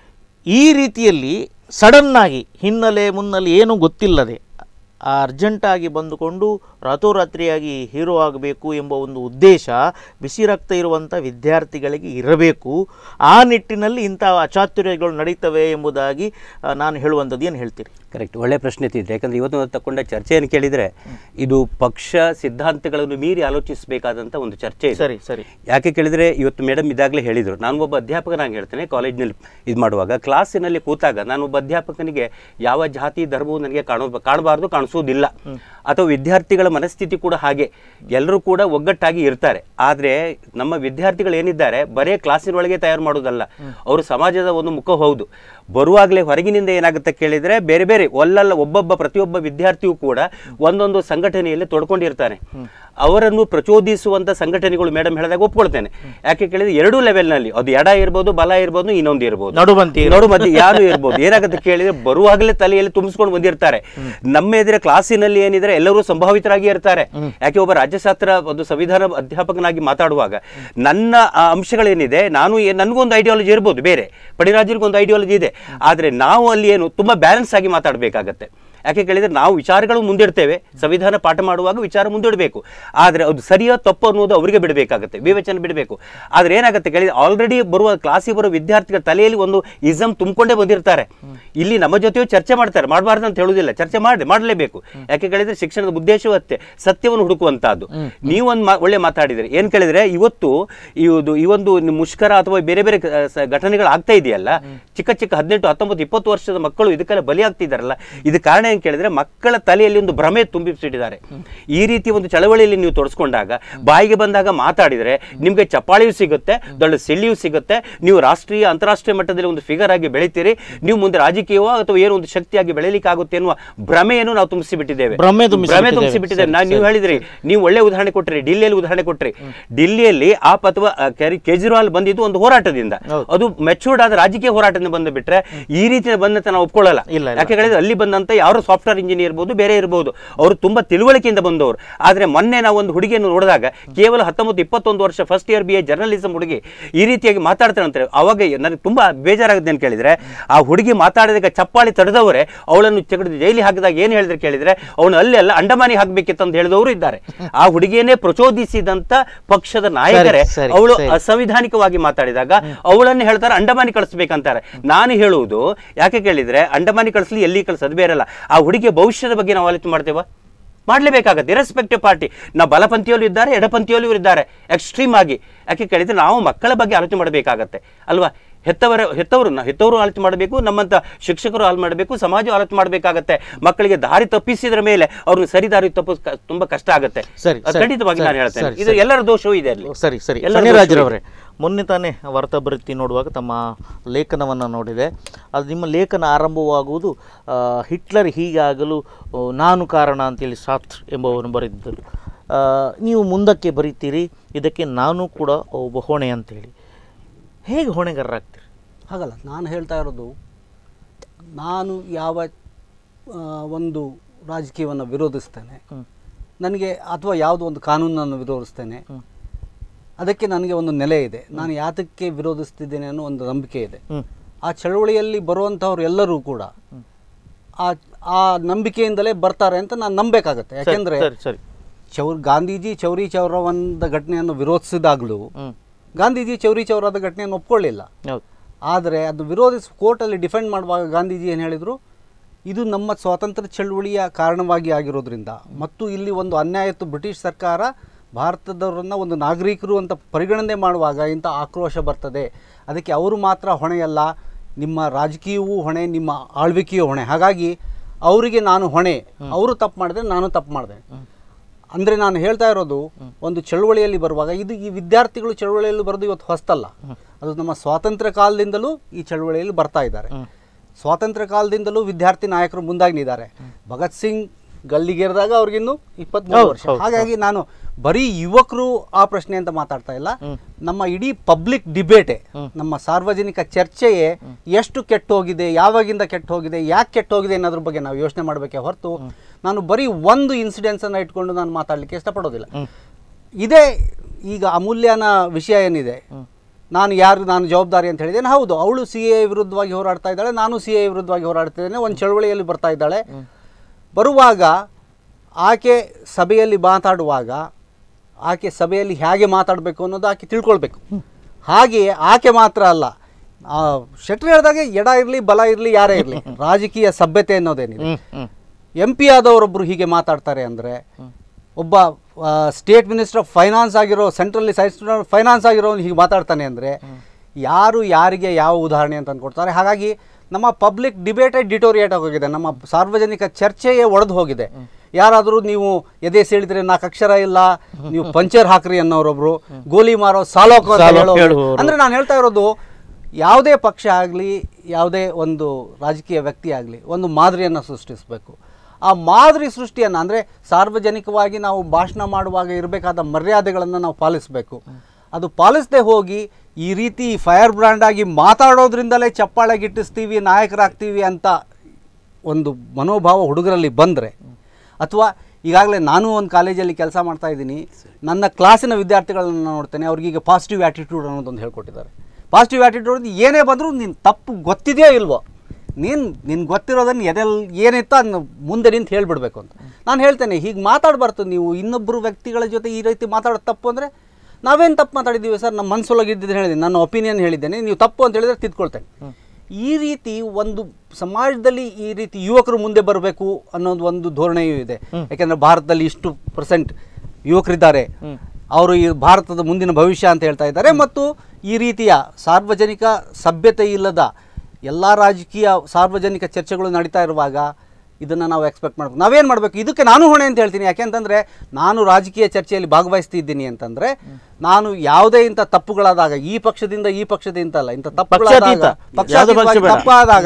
ಈ ರೀತಿಯಲ್ಲಿ ಸಡನ್ನಾಗಿ ಹಿನ್ನೆಲೆ ಮುನ್ನೆಲೆ ಏನೂ ಗೊತ್ತಿಲ್ಲದೆ ಅರ್ಜೆಂಟಾಗಿ ಬಂದುಕೊಂಡು ರಾತೋರಾತ್ರಿಯಾಗಿ ಹೀರೋ ಆಗಬೇಕು ಎಂಬ ಒಂದು ಉದ್ದೇಶ ಬಿಸಿ ರಕ್ತ ಇರುವಂಥ ವಿದ್ಯಾರ್ಥಿಗಳಿಗೆ ಇರಬೇಕು ಆ ನಿಟ್ಟಿನಲ್ಲಿ ಇಂಥ ಅಚಾತುರ್ಯಗಳು ನಡೀತವೆ ಎಂಬುದಾಗಿ ಆ, ನಾನು ಹೇಳುವಂಥದ್ದು ಏನು ಹೇಳ್ತೀರಿ ಕರೆಕ್ಟ್ ಒಳ್ಳೆ ಪ್ರಶ್ನೆ ಎತ್ತಿದ್ರೆ ಯಾಕಂದ್ರೆ ಇವತ್ತು ನಾವು ತಗೊಂಡ ಚರ್ಚೆಯನ್ನು ಕೇಳಿದರೆ ಇದು ಪಕ್ಷ ಸಿದ್ಧಾಂತಗಳನ್ನು ಮೀರಿ ಆಲೋಚಿಸಬೇಕಾದಂಥ ಒಂದು ಚರ್ಚೆ ಇದೆ ಸರಿ ಸರಿ ಯಾಕೆ ಕೇಳಿದರೆ ಇವತ್ತು ಮೇಡಮ್ ಇದಾಗಲೇ ಹೇಳಿದರು ನಾನು ಒಬ್ಬ ಅಧ್ಯಾಪಕನಾಗಿ ಹೇಳ್ತೇನೆ ಕಾಲೇಜ್ನಲ್ಲಿ ಇದು ಮಾಡುವಾಗ ಕ್ಲಾಸಿನಲ್ಲಿ ಕೂತಾಗ ನಾನು ಒಬ್ಬ ಅಧ್ಯಾಪಕನಿಗೆ ಯಾವ ಜಾತಿ ಧರ್ಮವು ನನಗೆ ಕಾಣೋ ಕಾಣಬಾರ್ದು ಕಾಣಿಸೋದಿಲ್ಲ ಅಥವಾ ವಿದ್ಯಾರ್ಥಿಗಳ ಮನಸ್ಥಿತಿ ಕೂಡ ಹಾಗೆ ಎಲ್ಲರೂ ಕೂಡ ಒಗ್ಗಟ್ಟಾಗಿ ಇರ್ತಾರೆ ಆದರೆ ನಮ್ಮ ವಿದ್ಯಾರ್ಥಿಗಳು ಏನಿದ್ದಾರೆ ಬರೇ ಕ್ಲಾಸಿನೊಳಗೆ ತಯಾರು ಮಾಡೋದಲ್ಲ ಅವರು ಸಮಾಜದ ಒಂದು ಮುಖ ಹೌದು ಬರುವಾಗಲೇ ಹೊರಗಿನಿಂದ ಏನಾಗುತ್ತೆ ಕೇಳಿದರೆ ಬೇರೆ ಬೇರೆ ಒಲ್ಲಲ್ಲ ಒಬ್ಬೊಬ್ಬ ಪ್ರತಿಯೊಬ್ಬ ವಿದ್ಯಾರ್ಥಿಯೂ ಕೂಡ ಒಂದೊಂದು ಸಂಘಟನೆಯಲ್ಲಿ ತೊಡ್ಕೊಂಡಿರ್ತಾನೆ ಅವರನ್ನು ಪ್ರಚೋದಿಸುವಂತ ಸಂಘಟನೆಗಳು ಮೇಡಮ್ ಹೇಳಿದಾಗ ಒಪ್ಕೊಳ್ತೇನೆ ಯಾಕೆ ಕೇಳಿದ್ರೆ ಎರಡೂ ಲೆವೆಲ್ನಲ್ಲಿ ಅದು ಎಡ ಇರ್ಬೋದು ಬಲ ಇರ್ಬೋದು ಇನ್ನೊಂದು ಇರ್ಬೋದು ನಡುಬಂತಿ ನೋಡು ಮತ್ತೆ ಯಾರು ಇರ್ಬೋದು ಏನಾಗುತ್ತೆ ಕೇಳಿದ್ರೆ ಬರುವಾಗಲೇ ತಲೆಯಲ್ಲಿ ತುಂಬಿಸ್ಕೊಂಡು ಬಂದಿರ್ತಾರೆ ನಮ್ಮ ಎದುರ ಕ್ಲಾಸಿನಲ್ಲಿ ಏನಿದ್ರೆ ಎಲ್ಲರೂ ಸಂಭಾವಿತರಾಗಿ ಇರ್ತಾರೆ ಯಾಕೆ ಒಬ್ಬ ರಾಜ್ಯಶಾಸ್ತ್ರ ಒಂದು ಸಂವಿಧಾನ ಅಧ್ಯಾಪಕನಾಗಿ ಮಾತಾಡುವಾಗ ನನ್ನ ಆ ಅಂಶಗಳೇನಿದೆ ನಾನು ಏ- ನನಗೊಂದು ಐಡಿಯಾಲಜಿ ಇರ್ಬೋದು ಬೇರೆ ಪಡಿರಾಜರಿಗೊಂದು ಐಡಿಯಾಲಜಿ ಇದೆ ಆದ್ರೆ ನಾವು ಅಲ್ಲಿ ಏನು ತುಂಬಾ ಬ್ಯಾಲೆನ್ಸ್ ಆಗಿ ಮಾತಾಡಬೇಕಾಗತ್ತೆ ಯಾಕೆ ಕೇಳಿದ್ರೆ ನಾವು ವಿಚಾರಗಳು ಮುಂದಿಡ್ತೇವೆ ಸಂವಿಧಾನ ಪಾಠ ಮಾಡುವಾಗ ವಿಚಾರ ಮುಂದಿಡಬೇಕು ಆದರೆ ಅದು ಸರಿಯೋ ತಪ್ಪು ಅನ್ನೋದು ಅವರಿಗೆ ಬಿಡಬೇಕಾಗುತ್ತೆ ವಿವೇಚನೆ ಬಿಡಬೇಕು ಆದರೆ ಏನಾಗುತ್ತೆ ಕೇಳಿದ್ರೆ ಆಲ್ರೆಡಿ ಬರುವ ಕ್ಲಾಸಿಗೆ ಬರುವ ವಿದ್ಯಾರ್ಥಿಗಳ ತಲೆಯಲ್ಲಿ ಒಂದು ಇಸಮ್ ತುಂಬಿಕೊಂಡೇ ಬಂದಿರ್ತಾರೆ ಇಲ್ಲಿ ನಮ್ಮ ಜೊತೆಯೂ ಚರ್ಚೆ ಮಾಡ್ತಾರೆ ಮಾಡಬಾರ್ದು ಅಂತ ಹೇಳುವುದಿಲ್ಲ ಚರ್ಚೆ ಮಾಡಿ ಮಾಡಲೇಬೇಕು ಯಾಕೆ ಕೇಳಿದ್ರೆ ಶಿಕ್ಷಣದ ಉದ್ದೇಶವೂ ಅಷ್ಟೇ ಸತ್ಯವನ್ನು ಹುಡುಕುವಂತಹದ್ದು ನೀವೊಂದು ಮಾ ಒಳ್ಳೆ ಮಾತಾಡಿದ್ರಿ ಏನು ಕೇಳಿದ್ರೆ ಇವತ್ತು ಇದು ಈ ಒಂದು ನಿಮ್ಮ ಮುಷ್ಕರ ಅಥವಾ ಬೇರೆ ಬೇರೆ ಕ- ಸ- ಘಟನೆಗಳು ಆಗ್ತಾ ಇದೆಯಲ್ಲ ಚಿಕ್ಕ ಚಿಕ್ಕ ಹದಿನೆಂಟು ಹತ್ತೊಂಬತ್ತು ಇಪ್ಪತ್ತು ವರ್ಷದ ಮಕ್ಕಳು ಇದಕ್ಕೆಲ್ಲ ಬಲಿ ಆಗ್ತಿದ್ದಾರಲ್ಲ ಇದು ಕಾರಣ ಏನು ಕೇಳಿದ್ರೆ ಮಕ್ಕಳ ತಲೆಯಲ್ಲಿ ಒಂದು ಭ್ರಮೆ ತುಂಬಿಸಿಟ್ಟಿದ್ದಾರೆ ಈ ರೀತಿ ಒಂದು ಚಳವಳಿಯಲ್ಲಿ ನೀವು ತೊಡಸ್ಕೊಂಡಾಗ ಬಾಯಿಗೆ ಬಂದಾಗ ಮಾತಾಡಿದ್ರೆ ನಿಮಗೆ ಚಪ್ಪಾಳಿಯೂ ಸಿಗುತ್ತೆ ದೊಡ್ಡ ಸೆಳ್ಳಿಯೂ ಸಿಗುತ್ತೆ ನೀವು ರಾಷ್ಟ್ರೀಯ ಅಂತಾರಾಷ್ಟ್ರೀಯ ಮಟ್ಟದಲ್ಲಿ ಒಂದು ಫಿಗರ್ ಆಗಿ ಬೆಳಿತೀರಿ ನೀವು ಮುಂದೆ ರಾಜಕೀಯವೋ ಅಥವಾ ಏನೋ ಒಂದು ಶಕ್ತಿಯಾಗಿ ಬೆಳೆಯಲಿಕ್ಕಾಗುತ್ತೆ ಅನ್ನುವ ಭ್ರಮೆಯನ್ನು ನಾವು ತುಂಬಿಸಿಬಿಟ್ಟಿದ್ದೇವೆ ಭ್ರಮೆ ತುಂಬಿಸಿಬಿಟ್ಟಿದ್ದೇವೆ. ಭ್ರಮೆ ತುಂಬಿಸಿಬಿಟ್ಟಿದ್ದೇವೆ ನಾನು ನೀವು ಹೇಳಿದ್ರಿ ನೀವು ಒಳ್ಳೆ ಉದಾಹರಣೆ ಕೊಟ್ರಿ ಡಿಲ್ಲಿಯಲ್ಲಿ ಉದಾಹರಣೆ ಕೊಟ್ರಿ ಡಿಲ್ಲಿಯಲ್ಲಿ ಆಪ್ ಅಥವಾ ಆ, ಕೆರಿ- ಕೇಜ್ರಿವಾಲ್ ಬಂದಿದ್ದು ಒಂದು ಹೋರಾಟದಿಂದ ಹೌದು. ಅದು ಮೆಚೂರ್ಡ್ ಆದ ರಾಜಕೀಯ ಹೋರಾಟದಿಂದ ಬಂದು ಬಿಟ್ರೆ ಈ ರೀತಿ ಬಂದಂತ ನಾವು ಒಪ್ಕೊಳ್ಳಲ್ಲ ಇಲ್ಲ, ಇಲ್ಲ. ಯಾಕೆ ಹೇಳಿದ್ರೆ ಅಲ್ಲಿ ಬಂದಂತ ಯಾರು ಸಾಫ್ಟ್ವೇರ್ ಇಂಜಿನಿಯರ್ ಇರ್ಬೋದು ಬೇರೆ ಇರ್ಬೋದು ಅವರು ತುಂಬಾ ತಿಳುವಳಿಕೆಯಿಂದ ಬಂದವರು ಆದ್ರೆ ಮೊನ್ನೆ ನಾವು ಒಂದು ಹುಡುಗಿಯನ್ನು ನೋಡಿದಾಗ ಕೇವಲ ಹತ್ತೊಂಬತ್ತು ಇಪ್ಪತ್ತೊಂದು ವರ್ಷ first year B A journalism ಹುಡುಗಿ ಈ ರೀತಿಯಾಗಿ ಮಾತಾಡ್ತಾರೆ ಅಂತ ಅವಾಗ ನನಗೆ ತುಂಬಾ ಬೇಜಾರಾಗುತ್ತೆ ಅಂತ ಕೇಳಿದ್ರೆ ಆ ಹುಡುಗಿ ಮಾತಾಡಿದಾಗ ಚಪ್ಪಾಳಿ ತಡೆದವರೇ ಅವಳನ್ನು ತೆಗೆದು ಜೈಲಿಗೆ ಹಾಕಿದಾಗ ಏನು ಹೇಳಿದ್ರೆ ಕೇಳಿದ್ರೆ ಅವನು ಅಲ್ಲಿ ಅಲ್ಲ ಅಂಡಮಾನಿ ಹಾಕ್ಬೇಕಿತ್ತು ಅಂತ ಹೇಳಿದವರು ಇದ್ದಾರೆ ಆ ಹುಡುಗಿಯನ್ನೇ ಪ್ರಚೋದಿಸಿದಂತ ಪಕ್ಷದ ನಾಯಕರೇ ಸರಿ, ಅವಳು ಸರಿ. ಅಸಂವಿಧಾನಿಕವಾಗಿ ಮಾತಾಡಿದಾಗ ಅವಳನ್ನು ಹೇಳ್ತಾರೆ ಅಂಡಮಾನಿ ಕಳಿಸ್ಬೇಕಂತಾರೆ ನಾನು ಹೇಳುವುದು ಯಾಕೆ ಕೇಳಿದ್ರೆ ಅಂಡಮಾನಿ ಕಳಿಸ್ಲಿ ಎಲ್ಲಿ ಕಳಿಸೋದು ಬೇರೆಲ್ಲ ಆ ಹುಡುಗಿಯ ಭವಿಷ್ಯದ ಬಗ್ಗೆ ನಾವು ಆಲೋಚನೆ ಮಾಡ್ತೇವಾ ಮಾಡಲೇಬೇಕಾಗತ್ತೆ ಇರೆಸ್ಪೆಕ್ಟಿವ್ ಪಾರ್ಟಿ ನಾವು ಬಲಪಂಥಿಯಲ್ಲೂ ಇದ್ದಾರೆ ಎಡಪಂಥಿಯಲ್ಲೂ ಇದ್ದಾರೆ ಎಕ್ಸ್ಟ್ರೀಮ್ ಆಗಿ ಯಾಕೆ ಕೇಳಿದ್ರೆ ನಾವು ಮಕ್ಕಳ ಬಗ್ಗೆ ಆಲೋಚನೆ ಮಾಡಬೇಕಾಗತ್ತೆ ಅಲ್ವಾ ಹೆತ್ತವರ ಹೆತ್ತವರು ಹೆತ್ತವರು ಆಲೋಚನೆ ಮಾಡಬೇಕು ನಮ್ಮಂತ ಶಿಕ್ಷಕರು ಆಲೋಚನೆ ಮಾಡಬೇಕು ಸಮಾಜ ಆಲೋಚನೆ ಮಾಡಬೇಕಾಗತ್ತೆ ಮಕ್ಕಳಿಗೆ ದಾರಿ ತಪ್ಪಿಸಿದ್ರ ಮೇಲೆ ಅವ್ರನ್ನ ಸರಿ ದಾರಿ ತಪ್ಪಿಸ್ ತುಂಬಾ ಕಷ್ಟ ಆಗುತ್ತೆ ಸರಿ, ಅದು ಸರಿ, ಖಂಡಿತವಾಗಿ ನಾನು ಸರಿ, ಹೇಳ್ತೇನೆ ಸರಿ, ಇದು ಸರಿ. ಎಲ್ಲರ ದೋಷವೂ ಇದೆ ಅಲ್ಲಿ ಸರಿ ಸರಿ ಎಲ್ಲರ ಫಣಿರಾಜ್ರವರೇ ಮೊನ್ನೆ ತಾನೇ ವಾರ್ತಾಭರಿತಿ ನೋಡುವಾಗ ತಮ್ಮ ಲೇಖನವನ್ನು ನೋಡಿದೆ ಅದು ನಿಮ್ಮ ಲೇಖನ ಆರಂಭವಾಗುವುದು ಆ, ಹಿಟ್ಲರ್ ಹೀಗಾಗಲು ಆ, ನಾನು ಕಾರಣ ಅಂತೇಳಿ ಸಾತ್ ಎಂಬುವನು ಬರೆದಿದ್ದರು ಆ, ನೀವು ಮುಂದಕ್ಕೆ ಬರೀತೀರಿ ಇದಕ್ಕೆ ನಾನು ಕೂಡ ಒಬ್ಬ ಹೊಣೆ ಅಂತೇಳಿ ಹೇಗೆ ಹೊಣೆಗಾರರಾಗ್ತೀರಿ ಹಾಗಲ್ಲ ನಾನು ಹೇಳ್ತಾ ಇರೋದು ನಾನು ಯಾವ ಆ, ಒಂದು ರಾಜಕೀಯವನ್ನು ವಿರೋಧಿಸ್ತೇನೆ ಹ್ಮ್. ನನಗೆ ಅಥವಾ ಯಾವುದೋ ಒಂದು ಕಾನೂನನ್ನು ವಿರೋಧಿಸ್ತೇನೆ ಹ್ಮ್. ಅದಕ್ಕೆ ನನಗೆ ಒಂದು ನೆಲೆ ಇದೆ ನಾನು ಯಾತಕ್ಕೆ ವಿರೋಧಿಸ್ತಿದ್ದೇನೆ ಅನ್ನೋ ಒಂದು ನಂಬಿಕೆ ಇದೆ ಹ್ಮ್. ಆ ಚಳವಳಿಯಲ್ಲಿ ಬರುವಂಥವ್ರು ಎಲ್ಲರೂ ಕೂಡ ಆ ಆ ನಂಬಿಕೆಯಿಂದಲೇ ಬರ್ತಾರೆ ಅಂತ ನಾನು ನಂಬಬೇಕಾಗತ್ತೆ ಸರಿ, ಯಾಕೆಂದ್ರೆ ಸರಿ ಸರಿ ಚೌರ್ ಗಾಂಧೀಜಿ ಚೌರಿ ಚೌರವಂದ ಘಟನೆಯನ್ನು ವಿರೋಧಿಸಿದಾಗಲೂ ಹ್ಮ್ ಗಾಂಧೀಜಿ ಚೌರಿ ಚೌರದ ಘಟನೆಯನ್ನು ಒಪ್ಕೊಳ್ಳಿಲ್ಲ ಹೌದು ಆದರೆ ಅದು ವಿರೋಧಿಸಿ ಕೋರ್ಟಲ್ಲಿ ಡಿಫೆಂಡ್ ಮಾಡುವಾಗ ಗಾಂಧೀಜಿ ಏನು ಹೇಳಿದರು ಇದು ನಮ್ಮ ಸ್ವಾತಂತ್ರ್ಯ ಚಳುವಳಿಯ ಕಾರಣವಾಗಿ ಆಗಿರೋದ್ರಿಂದ ಮತ್ತು ಇಲ್ಲಿ ಒಂದು ಅನ್ಯಾಯ ಇತ್ತು ಬ್ರಿಟಿಷ್ ಸರ್ಕಾರ ಭಾರತದವರನ್ನು ಒಂದು ನಾಗರಿಕರು ಅಂತ ಪರಿಗಣನೆ ಮಾಡುವಾಗ ಇಂಥ ಆಕ್ರೋಶ ಬರ್ತದೆ ಅದಕ್ಕೆ ಅವರು ಮಾತ್ರ ಹೊಣೆಯಲ್ಲ ನಿಮ್ಮ ರಾಜಕೀಯವೂ ಹೊಣೆ ನಿಮ್ಮ ಆಳ್ವಿಕೆಯೂ ಹೊಣೆ ಹಾಗಾಗಿ ಅವರಿಗೆ ನಾನು ಹೊಣೆ ಅವರು ತಪ್ಪು ಮಾಡಿದ್ರೆ ನಾನು ತಪ್ಪು ಮಾಡಿದೆ ಅಂದರೆ ನಾನು ಹೇಳ್ತಾ ಇರೋದು ಒಂದು ಚಳುವಳಿಯಲ್ಲಿ ಬರುವಾಗ ಇದು ಈ ವಿದ್ಯಾರ್ಥಿಗಳು ಚಳುವಳಿಯಲ್ಲಿ ಬರೋದು ಇವತ್ತು ಹೊಸ್ತಲ್ಲ ಅದು ನಮ್ಮ ಸ್ವಾತಂತ್ರ್ಯ ಕಾಲದಿಂದಲೂ ಈ ಚಳುವಳಿಯಲ್ಲಿ ಬರ್ತಾ ಇದ್ದಾರೆ ಸ್ವಾತಂತ್ರ್ಯ ಕಾಲದಿಂದಲೂ ವಿದ್ಯಾರ್ಥಿ ನಾಯಕರು ಮುಂದಾಗಿದ್ದಾರೆ ಭಗತ್ ಸಿಂಗ್ ಗಲ್ಲಿಗೇರಿದಾಗ ಅವ್ರಿಗಿನ್ನು ಇಪ್ಪತ್ಮೂರು ಹೌದು, ವರ್ಷ ಹೌದು, ಹಾಗಾಗಿ ನಾನು ಬರೀ ಯುವಕರು ಆ ಪ್ರಶ್ನೆ ಅಂತ ಮಾತಾಡ್ತಾ ಇಲ್ಲ ನಮ್ಮ ಇಡೀ ಪಬ್ಲಿಕ್ ಡಿಬೇಟೆ ನಮ್ಮ ಸಾರ್ವಜನಿಕ ಚರ್ಚೆಯೇ ಎಷ್ಟು ಕೆಟ್ಟು ಹೋಗಿದೆ ಯಾವಾಗಿಂದ ಕೆಟ್ಟು ಹೋಗಿದೆ ಯಾಕೆ ಕೆಟ್ಟು ಹೋಗಿದೆ ಅನ್ನೋದ್ರ ಬಗ್ಗೆ ನಾವು ಯೋಚನೆ ಮಾಡಬೇಕೆ ಹೊರತು ನಾನು ಬರೀ ಒಂದು ಇನ್ಸಿಡೆನ್ಸ್ ಅನ್ನ ಇಟ್ಕೊಂಡು ನಾನು ಮಾತಾಡ್ಲಿಕ್ಕೆ ಇಷ್ಟಪಡೋದಿಲ್ಲ ಇದೇ ಈಗ ಅಮೂಲ್ಯನ ವಿಷಯ ಏನಿದೆ ನಾನು ಯಾರು ನಾನು ಜವಾಬ್ದಾರಿ ಅಂತ ಹೇಳಿದ್ದೇನೆ ಹೌದು ಅವಳು ಸಿ ಎ ವಿರುದ್ಧವಾಗಿ ಹೋರಾಡ್ತಾ ಇದ್ದಾಳೆ ನಾನು ಸಿ ಎ ವಿರುದ್ಧವಾಗಿ ಹೋರಾಡ್ತಿದ್ದೇನೆ ಒಂದು ಚಳವಳಿಯಲ್ಲಿ ಬರ್ತಾ ಇದ್ದಾಳೆ ಬರುವಾಗ ಆಕೆ ಸಭೆಯಲ್ಲಿ ಮಾತಾಡುವಾಗ ಆಕೆ ಸಭೆಯಲ್ಲಿ ಹೇಗೆ ಮಾತಾಡಬೇಕು ಅನ್ನೋದು ಆಕೆ ತಿಳ್ಕೊಳ್ಬೇಕು ಹಾಗೆಯೇ ಆಕೆ ಮಾತ್ರ ಅಲ್ಲ ಆ, ಶೆಟ್ರು ಹೇಳಿದಾಗೆ ಎಡ ಇರಲಿ ಬಲ ಇರಲಿ ಯಾರೇ ಇರಲಿ ರಾಜಕೀಯ ಸಭ್ಯತೆ ಅನ್ನೋದೇನಿದೆ ಹ್ಮ್ ಹ್ಮ್ ಎಂ ಪಿ ಆದವರೊಬ್ಬರು ಹೀಗೆ ಮಾತಾಡ್ತಾರೆ ಅಂದರೆ ಒಬ್ಬ ಸ್ಟೇಟ್ ಮಿನಿಸ್ಟರ್ ಆಫ್ ಫೈನಾನ್ಸ್ ಆಗಿರೋ ಸೆಂಟ್ರಲ್ಲಿ ಫೈನಾನ್ಸ್ ಆಗಿರೋನು ಹೀಗೆ ಮಾತಾಡ್ತಾನೆ ಅಂದರೆ ಯಾರು ಯಾರಿಗೆ ಯಾವ ಉದಾಹರಣೆ ಅಂತ ಅಂದ್ಕೊಡ್ತಾರೆ ಹಾಗಾಗಿ ನಮ್ಮ ಪಬ್ಲಿಕ್ ಡಿಬೇಟೇ ಡಿಟೋರಿಯೇಟ್ ಆಗೋಗಿದೆ ನಮ್ಮ ಸಾರ್ವಜನಿಕ ಚರ್ಚೆಯೇ ಒಡೆದು ಹೋಗಿದೆ ಯಾರಾದರೂ ನೀವು ಎದೆ ಸೆಳಿದ್ರೆ ನಾಲ್ಕು ಅಕ್ಷರ ಇಲ್ಲ ನೀವು ಪಂಚರ್ ಹಾಕ್ರಿ ಅನ್ನೋರೊಬ್ರು ಗೋಲಿ ಮಾರೋ ಸಾಲೋಕೋ ಅಂತ ಸಾಲೋಕ್ ಹೇಳೋರು. ಹೇಳುವವರು. ಅಂದ್ರೆ ನಾನು ಹೇಳ್ತಾ ಇರೋದು ಯಾವುದೇ ಪಕ್ಷ ಆಗಲಿ ಯಾವುದೇ ಒಂದು ರಾಜಕೀಯ ವ್ಯಕ್ತಿ ಆಗಲಿ ಒಂದು ಮಾದರಿಯನ್ನು ಸೃಷ್ಟಿಸಬೇಕು ಆ ಮಾದರಿ ಸೃಷ್ಟಿಯನ್ನು ಅಂದರೆ ಸಾರ್ವಜನಿಕವಾಗಿ ನಾವು ಭಾಷಣ ಮಾಡುವಾಗ ಇರಬೇಕಾದ ಮರ್ಯಾದೆಗಳನ್ನು ನಾವು ಪಾಲಿಸಬೇಕು ಅದು ಪಾಲಿಸದೆ ಹೋಗಿ ಈ ರೀತಿ ಫೈರ್ ಬ್ರ್ಯಾಂಡ್ ಆಗಿ ಮಾತಾಡೋದ್ರಿಂದಲೇ ಚಪ್ಪಾಳೆ ಗಿಟ್ಟಿಸ್ತೀವಿ ನಾಯಕರಾಗ್ತೀವಿ ಅಂತ ಒಂದು ಮನೋಭಾವ ಹುಡುಗರಲ್ಲಿ ಬಂದರೆ ಅಥವಾ ಈಗಾಗಲೇ ನಾನು ಒಂದು ಕಾಲೇಜಲ್ಲಿ ಕೆಲಸ ಮಾಡ್ತಾ ಇದ್ದೀನಿ ನನ್ನ ಕ್ಲಾಸಿನ ವಿದ್ಯಾರ್ಥಿಗಳನ್ನ ನೋಡ್ತೇನೆ ಅವ್ರಿಗೀಗ ಪಾಸಿಟಿವ್ ಆ್ಯಟಿಟ್ಯೂಡ್ ಅನ್ನೋದೊಂದು ಹೇಳ್ಕೊಟ್ಟಿದ್ದಾರೆ ಪಾಸಿಟಿವ್ ಆ್ಯಟಿಟ್ಯೂಡ್ ಏನೇ ಬಂದರೂ ನೀನು ತಪ್ಪು ಗೊತ್ತಿದೆಯೋ ಇಲ್ವೋ ನೀನು ನಿನ್ಗೆ ಗೊತ್ತಿರೋದನ್ನು ಎದೆಲ್ ಏನಿತ್ತೋ ಅದನ್ನ ಮುಂದೆ ನಿಂತು ಹೇಳ್ಬಿಡ್ಬೇಕು ಅಂತ ನಾನು ಹೇಳ್ತೇನೆ ಹೀಗೆ ಮಾತಾಡಬಾರ್ದು ನೀವು ಇನ್ನೊಬ್ಬರು ವ್ಯಕ್ತಿಗಳ ಜೊತೆ ಈ ರೀತಿ ಮಾತಾಡೋದು ತಪ್ಪು ಅಂದರೆ ನಾವೇನು ತಪ್ಪು ಮಾತಾಡಿದ್ದೀವಿ ಸರ್ ನಮ್ಮ ಮನಸ್ಸೊಳಗೆ ಇದ್ದಿದ್ದು ಹೇಳಿದ್ದೀನಿ ನನ್ನ ಒಪಿನಿಯನ್ ಹೇಳಿದ್ದೇನೆ ನೀವು ತಪ್ಪು ಅಂತ ಹೇಳಿದ್ರೆ ತಿದ್ಕೊಳ್ತೇನೆ ಈ ರೀತಿ ಒಂದು ಸಮಾಜದಲ್ಲಿ ಈ ರೀತಿ ಯುವಕರು ಮುಂದೆ ಬರಬೇಕು ಅನ್ನೋದು ಒಂದು ಧೋರಣೆಯೂ ಇದೆ ಯಾಕೆಂದರೆ ಭಾರತದಲ್ಲಿ ಇಷ್ಟು ಪರ್ಸೆಂಟ್ ಯುವಕರಿದ್ದಾರೆ ಅವರು ಈ ಭಾರತದ ಮುಂದಿನ ಭವಿಷ್ಯ ಅಂತ ಹೇಳ್ತಾ ಇದ್ದಾರೆ ಮತ್ತು ಈ ರೀತಿಯ ಸಾರ್ವಜನಿಕ ಸಭ್ಯತೆ ಇಲ್ಲದ ಎಲ್ಲ ರಾಜಕೀಯ ಸಾರ್ವಜನಿಕ ಚರ್ಚೆಗಳು ನಡೀತಾ ಇರುವಾಗ ಇದನ್ನು ನಾವು ಎಕ್ಸ್ಪೆಕ್ಟ್ ಮಾಡಬೇಕು ನಾವೇನು ಮಾಡಬೇಕು ಇದಕ್ಕೆ ನಾನು ಹೊಣೆ ಅಂತ ಹೇಳ್ತೀನಿ ಯಾಕೆಂತಂದರೆ ನಾನು ರಾಜಕೀಯ ಚರ್ಚೆಯಲ್ಲಿ ಭಾಗವಹಿಸ್ತಿದ್ದೀನಿ ಅಂತಂದರೆ ನಾನು ಯಾವುದೇ ಇಂಥ ತಪ್ಪುಗಳಾದಾಗ ಈ ಪಕ್ಷದಿಂದ ಈ ಪಕ್ಷದಿಂದ ಅಲ್ಲ ಇಂಥ ತಪ್ಪುಗಳಾದಾಗ ಪಕ್ಷಾತೀತ. ಪಕ್ಷಾತೀತವಾಗಿ ಯಾವುದೇ ಪಕ್ಷ ಬೇಡ. ತಪ್ಪಾದಾಗ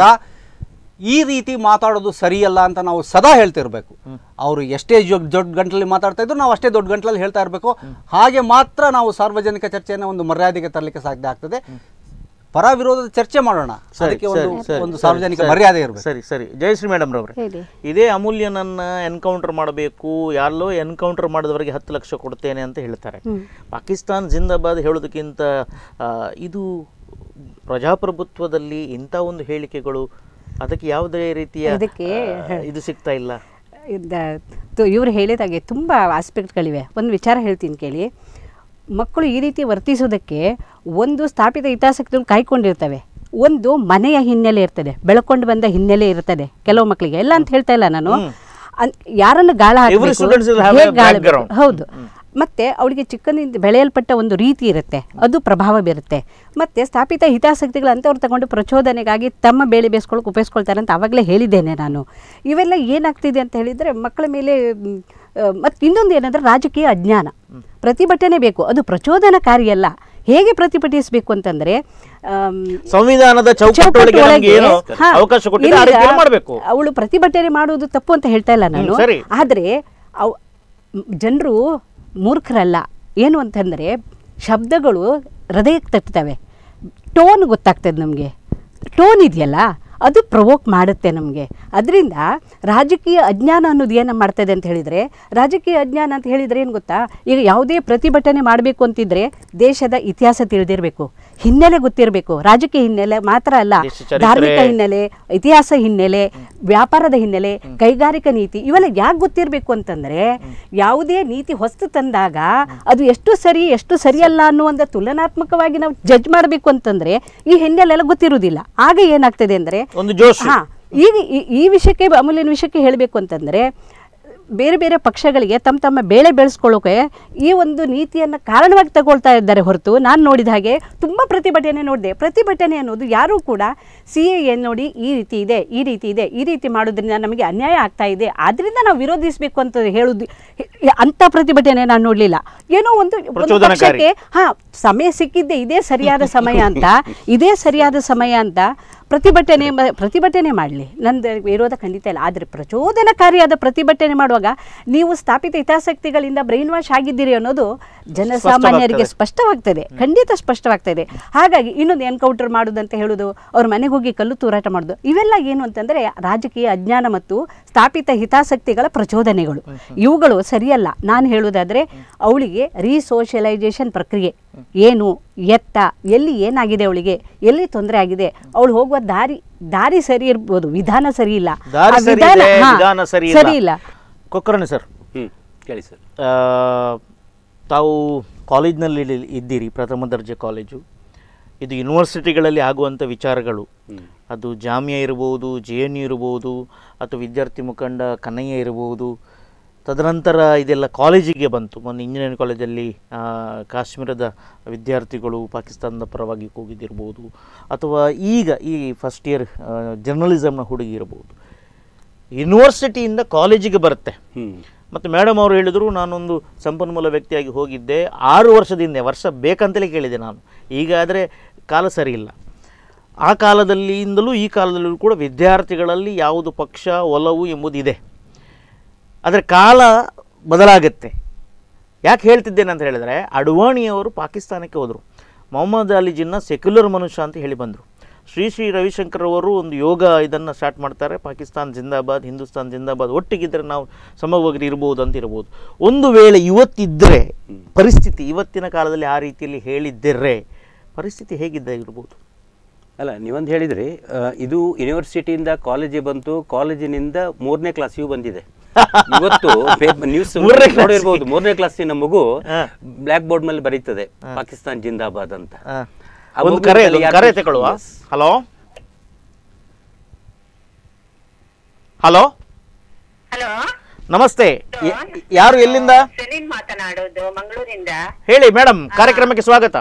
ಈ ರೀತಿ ಮಾತಾಡೋದು ಸರಿಯಲ್ಲ ಅಂತ ನಾವು ಸದಾ ಹೇಳ್ತಿರ್ಬೇಕು ಅವರು ಎಷ್ಟೇ ಜೊ- ದೊಡ್ಡ ಗಂಟಲಲ್ಲಿ ಮಾತಾಡ್ತಾ ಇದ್ರು ನಾವು ಅಷ್ಟೇ ದೊಡ್ಡ ಗಂಟಲಲ್ಲಿ ಹೇಳ್ತಾ ಇರಬೇಕು ಹಾಗೆ ಮಾತ್ರ ನಾವು ಸಾರ್ವಜನಿಕ ಚರ್ಚೆಯನ್ನು ಒಂದು ಮರ್ಯಾದೆಗೆ ತರಲಿಕ್ಕೆ ಸಾಧ್ಯ ಆಗ್ತದೆ ಪರ ವಿರೋಧದ ಚರ್ಚೆ ಮಾಡೋಣ ಸರಿ, ಅದಕ್ಕೆ ಒಂದು ಸರಿ, ಸರಿ, ಒಂದು ಸರಿ, ಸಾರ್ವಜನಿಕ ಸರಿ. ಮರ್ಯಾದೆ ಇರಬೇಕು ಸರಿ ಸರಿ ಜಯಶ್ರೀ ಮೇಡಮ್ ರವ್ರೆ ಹೇಳಿ ಇದೇ ಅಮೂಲ್ಯನನ್ನ ಎನ್ಕೌಂಟರ್ ಮಾಡಬೇಕು ಯಾರಲ್ಲೋ ಎನ್ಕೌಂಟರ್ ಮಾಡಿದವರಿಗೆ ಹತ್ತು ಲಕ್ಷ ಕೊಡ್ತೇನೆ ಅಂತ ಹೇಳ್ತಾರೆ ಪಾಕಿಸ್ತಾನ್ ಜಿಂದಾಬಾದ್ ಹೇಳೋದಕ್ಕಿಂತ ಆ, ಇದು ಪ್ರಜಾಪ್ರಭುತ್ವದಲ್ಲಿ ಇಂಥ ಒಂದು ಹೇಳಿಕೆಗಳು ಅದಕ್ಕೆ ಯಾವುದೇ ರೀತಿಯ ಅದಕ್ಕೆ ಆ, ಇದು ಸಿಗ್ತಾ ಇಲ್ಲ ಇವರು ಹೇಳಿದಾಗೆ ತುಂಬ ಆಸ್ಪೆಕ್ಟ್ಗಳಿವೆ ಒಂದು ವಿಚಾರ ಹೇಳ್ತೀನಿ ಕೇಳಿ ಮಕ್ಕಳು ಈ ರೀತಿ ವರ್ತಿಸೋದಕ್ಕೆ ಒಂದು ಸ್ಥಾಪಿತ ಹಿತಾಸಕ್ತಿಗಳು ಕಾಯ್ಕೊಂಡಿರ್ತವೆ ಒಂದು ಮನೆಯ ಹಿನ್ನೆಲೆ ಇರ್ತದೆ ಬೆಳ್ಕೊಂಡು ಬಂದ ಹಿನ್ನೆಲೆ ಇರ್ತದೆ ಕೆಲವು ಮಕ್ಕಳಿಗೆ ಎಲ್ಲ ಅಂತ ಹೇಳ್ತಾ ಇಲ್ಲ ನಾನು ಅನ್- ಯಾರನ್ನು ಗಾಳ Every ಹಾಕ್ಬೇಕು, students will have a ಹೇಗ್ ಗಾಳ background. ಹೌದು ಮತ್ತೆ ಅವಳಿಗೆ ಚಿಕ್ಕಂದಿಂದ ಬೆಳೆಯಲ್ಪಟ್ಟ ಒಂದು ರೀತಿ ಇರುತ್ತೆ ಅದು ಪ್ರಭಾವ ಬೀರುತ್ತೆ ಮತ್ತೆ ಸ್ಥಾಪಿತ ಹಿತಾಸಕ್ತಿಗಳು ಅಂತವ್ರು ತಗೊಂಡು ಪ್ರಚೋದನೆಗಾಗಿ ತಮ್ಮ ಬೇಳೆ ಬೇಯಿಸ್ಕೊಳಕ್ಕೆ ಉಪಯೋಗಿಸ್ಕೊಳ್ತಾರೆ ಅಂತ ಆವಾಗಲೇ ಹೇಳಿದ್ದೇನೆ ನಾನು ಇವೆಲ್ಲ ಏನಾಗ್ತಿದೆ ಅಂತ ಹೇಳಿದರೆ ಮಕ್ಕಳ ಮೇಲೆ ಮತ್ತು ಇನ್ನೊಂದು ಏನಂದ್ರೆ ರಾಜಕೀಯ ಅಜ್ಞಾನ ಪ್ರತಿಭಟನೆ ಬೇಕು ಅದು ಪ್ರಚೋದನಕಾರಿ ಅಲ್ಲ ಹೇಗೆ ಪ್ರತಿಭಟಿಸಬೇಕು ಅಂತಂದ್ರೆ ಆಮ್, ಸಂವಿಧಾನದ ಚೌಕಟ್ಟೊಳಗೆ ನಮ್ಗೆ ಏನು ಹಾ, ಅವಕಾಶ ಕೊಟ್ಟಿದೆ ಆ ಈಗ ರೀತಿಯಲ್ಲಿ ಮಾಡಬೇಕು ಅವಳು ಪ್ರತಿಭಟನೆ ಮಾಡುವುದು ತಪ್ಪು ಅಂತ ಹೇಳ್ತಾ ಇಲ್ಲ ನಾನು ಹ್ಮ್, ಸರಿ. ಆದರೆ ಅವ್ ಜನರು ಮೂರ್ಖರಲ್ಲ ಏನು ಅಂತಂದರೆ ಶಬ್ದಗಳು ಹೃದಯಕ್ಕೆ ತಟ್ತವೆ ಟೋನ್ ಗೊತ್ತಾಗ್ತದೆ ನಮಗೆ ಟೋನ್ ಇದೆಯಲ್ಲ ಅದು ಪ್ರವೋಕ್ ಮಾಡುತ್ತೆ ನಮಗೆ ಅದರಿಂದ ರಾಜಕೀಯ ಅಜ್ಞಾನ ಅನ್ನೋದು ಏನು ಮಾಡ್ತದೆ ಅಂತ ಹೇಳಿದರೆ ರಾಜಕೀಯ ಅಜ್ಞಾನ ಅಂತ ಹೇಳಿದರೆ ಏನು ಗೊತ್ತಾ ಈಗ ಯಾವುದೇ ಪ್ರತಿಭಟನೆ ಮಾಡಬೇಕು ಅಂತಿದ್ರೆ ದೇಶದ ಇತಿಹಾಸ ತಿಳಿದಿರಬೇಕು ಹಿನ್ನೆಲೆ ಗೊತ್ತಿರಬೇಕು ರಾಜಕೀಯ ಹಿನ್ನೆಲೆ ಮಾತ್ರ ಅಲ್ಲ ದೇಶ ಚರಿತ್ರೆ. ಧಾರ್ಮಿಕ ಹಿನ್ನೆಲೆ ಇತಿಹಾಸ ಹಿನ್ನೆಲೆ ವ್ಯಾಪಾರದ ಹಿನ್ನೆಲೆ ಕೈಗಾರಿಕಾ ನೀತಿ ಇವೆಲ್ಲ ಯಾಕೆ ಗೊತ್ತಿರಬೇಕು ಅಂತಂದ್ರೆ ಯಾವುದೇ ನೀತಿ ಹೊಸ್ತು ತಂದಾಗ ಅದು ಎಷ್ಟು ಸರಿ ಎಷ್ಟು ಸರಿಯಲ್ಲ ಅನ್ನುವಂಥ ತುಲನಾತ್ಮಕವಾಗಿ ನಾವು ಜಡ್ಜ್ ಮಾಡಬೇಕು ಅಂತಂದ್ರೆ ಈ ಹಿನ್ನೆಲೆ ಎಲ್ಲ ಗೊತ್ತಿರುವುದಿಲ್ಲ ಆಗ ಏನಾಗ್ತದೆ ಅಂದ್ರೆ ಒಂದು ಜೋಶ್ ಹಾ ಈಗ ಈ- ಈ ವಿಷಯಕ್ಕೆ ಅಮೂಲ್ಯನ ವಿಷಯಕ್ಕೆ ಹೇಳಬೇಕು ಅಂತಂದ್ರೆ ಬೇರೆ ಬೇರೆ ಪಕ್ಷಗಳಿಗೆ ತಮ್ಮ ತಮ್ಮ ಬೇಳೆ ಬೆಳೆಸ್ಕೊಳ್ಳೋಕೆ ಈ ಒಂದು ನೀತಿಯನ್ನು ಕಾರಣವಾಗಿ ತಗೊಳ್ತಾ ಇದ್ದಾರೆ ಹೊರತು ನಾನು ನೋಡಿದ ಹಾಗೆ ತುಂಬ ಪ್ರತಿಭಟನೆ ನೋಡಿದೆ ಪ್ರತಿಭಟನೆ ಅನ್ನೋದು ಯಾರೂ ಕೂಡ ಸಿ ಎ ನೋಡಿ ಈ ರೀತಿ ಇದೆ ಈ ರೀತಿ ಇದೆ ಈ ರೀತಿ ಮಾಡೋದ್ರಿಂದ ನಮಗೆ ಅನ್ಯಾಯ ಆಗ್ತಾ ಇದೆ ಆದ್ದರಿಂದ ನಾವು ವಿರೋಧಿಸಬೇಕು ಅಂತ ಹೇಳೋದು ಅಂಥ ಪ್ರತಿಭಟನೆ ನಾನು ನೋಡಲಿಲ್ಲ ಏನೋ ಒಂದು ಒಂದು ಪ್ರಚೋದನಕಾರಿ. ಪಕ್ಷಕ್ಕೆ ಹಾ ಸಮಯ ಸಿಕ್ಕಿದ್ದೆ ಇದೇ ಸರಿಯಾದ ಸಮಯ ಅಂತ ಇದೇ ಸರಿಯಾದ ಸಮಯ ಅಂತ ಪ್ರತಿಭಟನೆ ಮ- ಪ್ರತಿಭಟನೆ ಮಾಡಲಿ ನಂದು ವಿರೋಧ ಖಂಡಿತ ಇಲ್ಲ ಆದರೆ ಪ್ರಚೋದನಕಾರಿಯಾದ ಪ್ರತಿಭಟನೆ ಮಾಡುವಾಗ ನೀವು ಸ್ಥಾಪಿತ ಹಿತಾಸಕ್ತಿಗಳಿಂದ ಬ್ರೈನ್ ವಾಶ್ ಆಗಿದ್ದೀರಿ ಅನ್ನೋದು ಜನಸಾಮಾನ್ಯರಿಗೆ ಸ್ಪಷ್ಟವಾಗ್ತದೆ ಖಂಡಿತ ಸ್ಪಷ್ಟವಾಗ್ತದೆ ಹಾಗಾಗಿ ಇನ್ನೊಂದು ಎನ್ಕೌಂಟರ್ ಮಾಡೋದಂತ ಹೇಳೋದು ಅವ್ರ ಮನೆಗೆ ಹೋಗಿ ಕಲ್ಲು ತೂರಾಟ ಮಾಡೋದು ಇವೆಲ್ಲ ಏನು ಅಂತಂದರೆ ರಾಜಕೀಯ ಅಜ್ಞಾನ ಮತ್ತು ಸ್ಥಾಪಿತ ಹಿತಾಸಕ್ತಿಗಳ ಪ್ರಚೋದನೆಗಳು ಇವುಗಳು ಸರಿಯಲ್ಲ ನಾನು ಹೇಳೋದಾದರೆ ಅವಳಿಗೆ ರೀಸೋಷಿಯಲೈಸೇಷನ್ ಪ್ರಕ್ರಿಯೆ ಏನು ಎತ್ತ ಎಲ್ಲಿ ಏನಾಗಿದೆ ಅವಳಿಗೆ ಎಲ್ಲಿ ತೊಂದರೆ ಆಗಿದೆ ಅವಳು ಹೋಗುವ ದಾರಿ ದಾರಿ ಸರಿ ಇರ್ಬೋದು ವಿಧಾನ ಸರಿ ಇಲ್ಲ ದಾರಿ ಆ ಸರಿ ವಿಧಾನ- ಇದೆ, ಹಾ, ವಿಧಾನ ಸರಿ ಸರಿ ಇಲ್ಲ ಕೊಕ್ಕರಣೆ ಸರ್ ಹ್ಮ್ ಹೇಳಿ ಸರ್ ಆ, ತಾವು ಕಾಲೇಜ್ನಲ್ಲಿ ಇಲ್ಲಿ ಇದ್ದೀರಿ ಪ್ರಥಮ ದರ್ಜೆ ಕಾಲೇಜು ಇದು ಯೂನಿವರ್ಸಿಟಿಗಳಲ್ಲಿ ಆಗುವಂಥ ವಿಚಾರಗಳು ಅದು ಜಾಮಿಯಾ ಇರ್ಬೋದು ಜೆ ಎನ್ ಯು ಇರ್ಬೋದು ಅಥವಾ ವಿದ್ಯಾರ್ಥಿ ಮುಖಂಡ ಕನ್ನಯ್ಯ ಇರ್ಬೋದು ತದನಂತರ ಇದೆಲ್ಲ ಕಾಲೇಜಿಗೆ ಬಂತು ಮೊನ್ನೆ ಇಂಜಿನಿಯರಿಂಗ್ ಕಾಲೇಜಲ್ಲಿ ಆ, ಕಾಶ್ಮೀರದ ವಿದ್ಯಾರ್ಥಿಗಳು ಪಾಕಿಸ್ತಾನದ ಪರವಾಗಿ ಕೂಗಿದಿರ್ಬೋದು ಅಥವಾ ಈಗ ಈ ಫಸ್ಟ್ ಇಯರ್ ಜರ್ನಲಿಸಮ್ನ ಹುಡುಗಿ ಇರ್ಬೋದು ಯೂನಿವರ್ಸಿಟಿಯಿಂದ ಕಾಲೇಜಿಗೆ ಬರುತ್ತೆ ಹ್ಮ್ ಮತ್ತು ಮೇಡಮ್ ಅವರು ಹೇಳಿದರು ನಾನೊಂದು ಸಂಪನ್ಮೂಲ ವ್ಯಕ್ತಿಯಾಗಿ ಹೋಗಿದ್ದೆ ಆರು ವರ್ಷದಿಂದ ವರ್ಷ ಬೇಕಂತಲೇ ಕೇಳಿದೆ ನಾನು ಈಗ ಆದರೆ ಕಾಲ ಸರಿ ಇಲ್ಲ ಆ ಕಾಲದಲ್ಲಿಂದಲೂ ಈ ಕಾಲದಲ್ಲೂ ಕೂಡ ವಿದ್ಯಾರ್ಥಿಗಳಲ್ಲಿ ಯಾವುದು ಪಕ್ಷ ಒಲವು ಎಂಬುದಿದೆ ಆದರೆ ಕಾಲ ಬದಲಾಗುತ್ತೆ ಯಾಕೆ ಹೇಳ್ತಿದ್ದೇನೆ ಅಂತ ಹೇಳಿದರೆ ಅಡ್ವಾಣಿಯವರು ಪಾಕಿಸ್ತಾನಕ್ಕೆ ಹೋದರು ಮೊಹಮ್ಮದ್ ಅಲಿ ಜಿನ್ನ ಸೆಕ್ಯುಲರ್ ಮನುಷ್ಯ ಅಂತ ಹೇಳಿ ಬಂದರು ಶ್ರೀ ಶ್ರೀ ರವಿಶಂಕರ್ ಅವರು ಒಂದು ಯೋಗ ಇದನ್ನು ಸ್ಟಾರ್ಟ್ ಮಾಡ್ತಾರೆ ಪಾಕಿಸ್ತಾನ್ ಜಿಂದಾಬಾದ್ ಹಿಂದೂಸ್ತಾನ್ ಜಿಂದಾಬಾದ್ ಒಟ್ಟಿಗಿದ್ದರೆ ನಾವು ಸಮವಾಗಿ ಇರ್ಬೋದು ಅಂತ ಇರ್ಬೋದು ಒಂದು ವೇಳೆ ಇವತ್ತಿದ್ದರೆ ಪರಿಸ್ಥಿತಿ ಇವತ್ತಿನ ಕಾಲದಲ್ಲಿ ಆ ರೀತಿಯಲ್ಲಿ ಹೇಳಿದ್ದರೆ ಪರಿಸ್ಥಿತಿ ಹೇಗಿದ್ದ ಇರ್ಬೋದು ಅಲ್ಲ ನೀವೊಂದು ಹೇಳಿದ್ರಿ ಆ, ಇದು ಯೂನಿವರ್ಸಿಟಿಯಿಂದ ಕಾಲೇಜಿಗೆ ಬಂತು ಕಾಲೇಜಿನಿಂದ ಮೂರನೇ ಕ್ಲಾಸಿಗೂ ಬಂದಿದೆ ಇವತ್ತು ನ್ಯೂಸ್ ಮೂರನೇ class ನೋಡಿರ್ಬೋದು ಮೂರನೇ ಕ್ಲಾಸಿನ ಮಗು ಹಾ. ಬ್ಲಾಕ್ ಬೋರ್ಡ್ ಮೇಲೆ ಬರೀತದೆ ಪಾಕಿಸ್ತಾನ್ ಜಿಂದಾಬಾದ್ ಅಂತ ಆ, ಆ ಒಂದು ಮಗು ಕರೆ ಮೇಲೆ ಒಂದು ಯಾರು- ಕರೆ ತಗೊಳ್ಳುವ Yes. ಹಲೋ ಹಲೋ ಹಲೋ ನಮಸ್ತೆ ಯ- ಯಾರು ಎಲ್ಲಿಂದ ಸೆಲಿನ್ ಮಾತನಾಡೋದು ಮಂಗಳೂರಿಂದ ಹೇಳಿ ಮೇಡಮ್ ಕಾರ್ಯಕ್ರಮಕ್ಕೆ ಸ್ವಾಗತ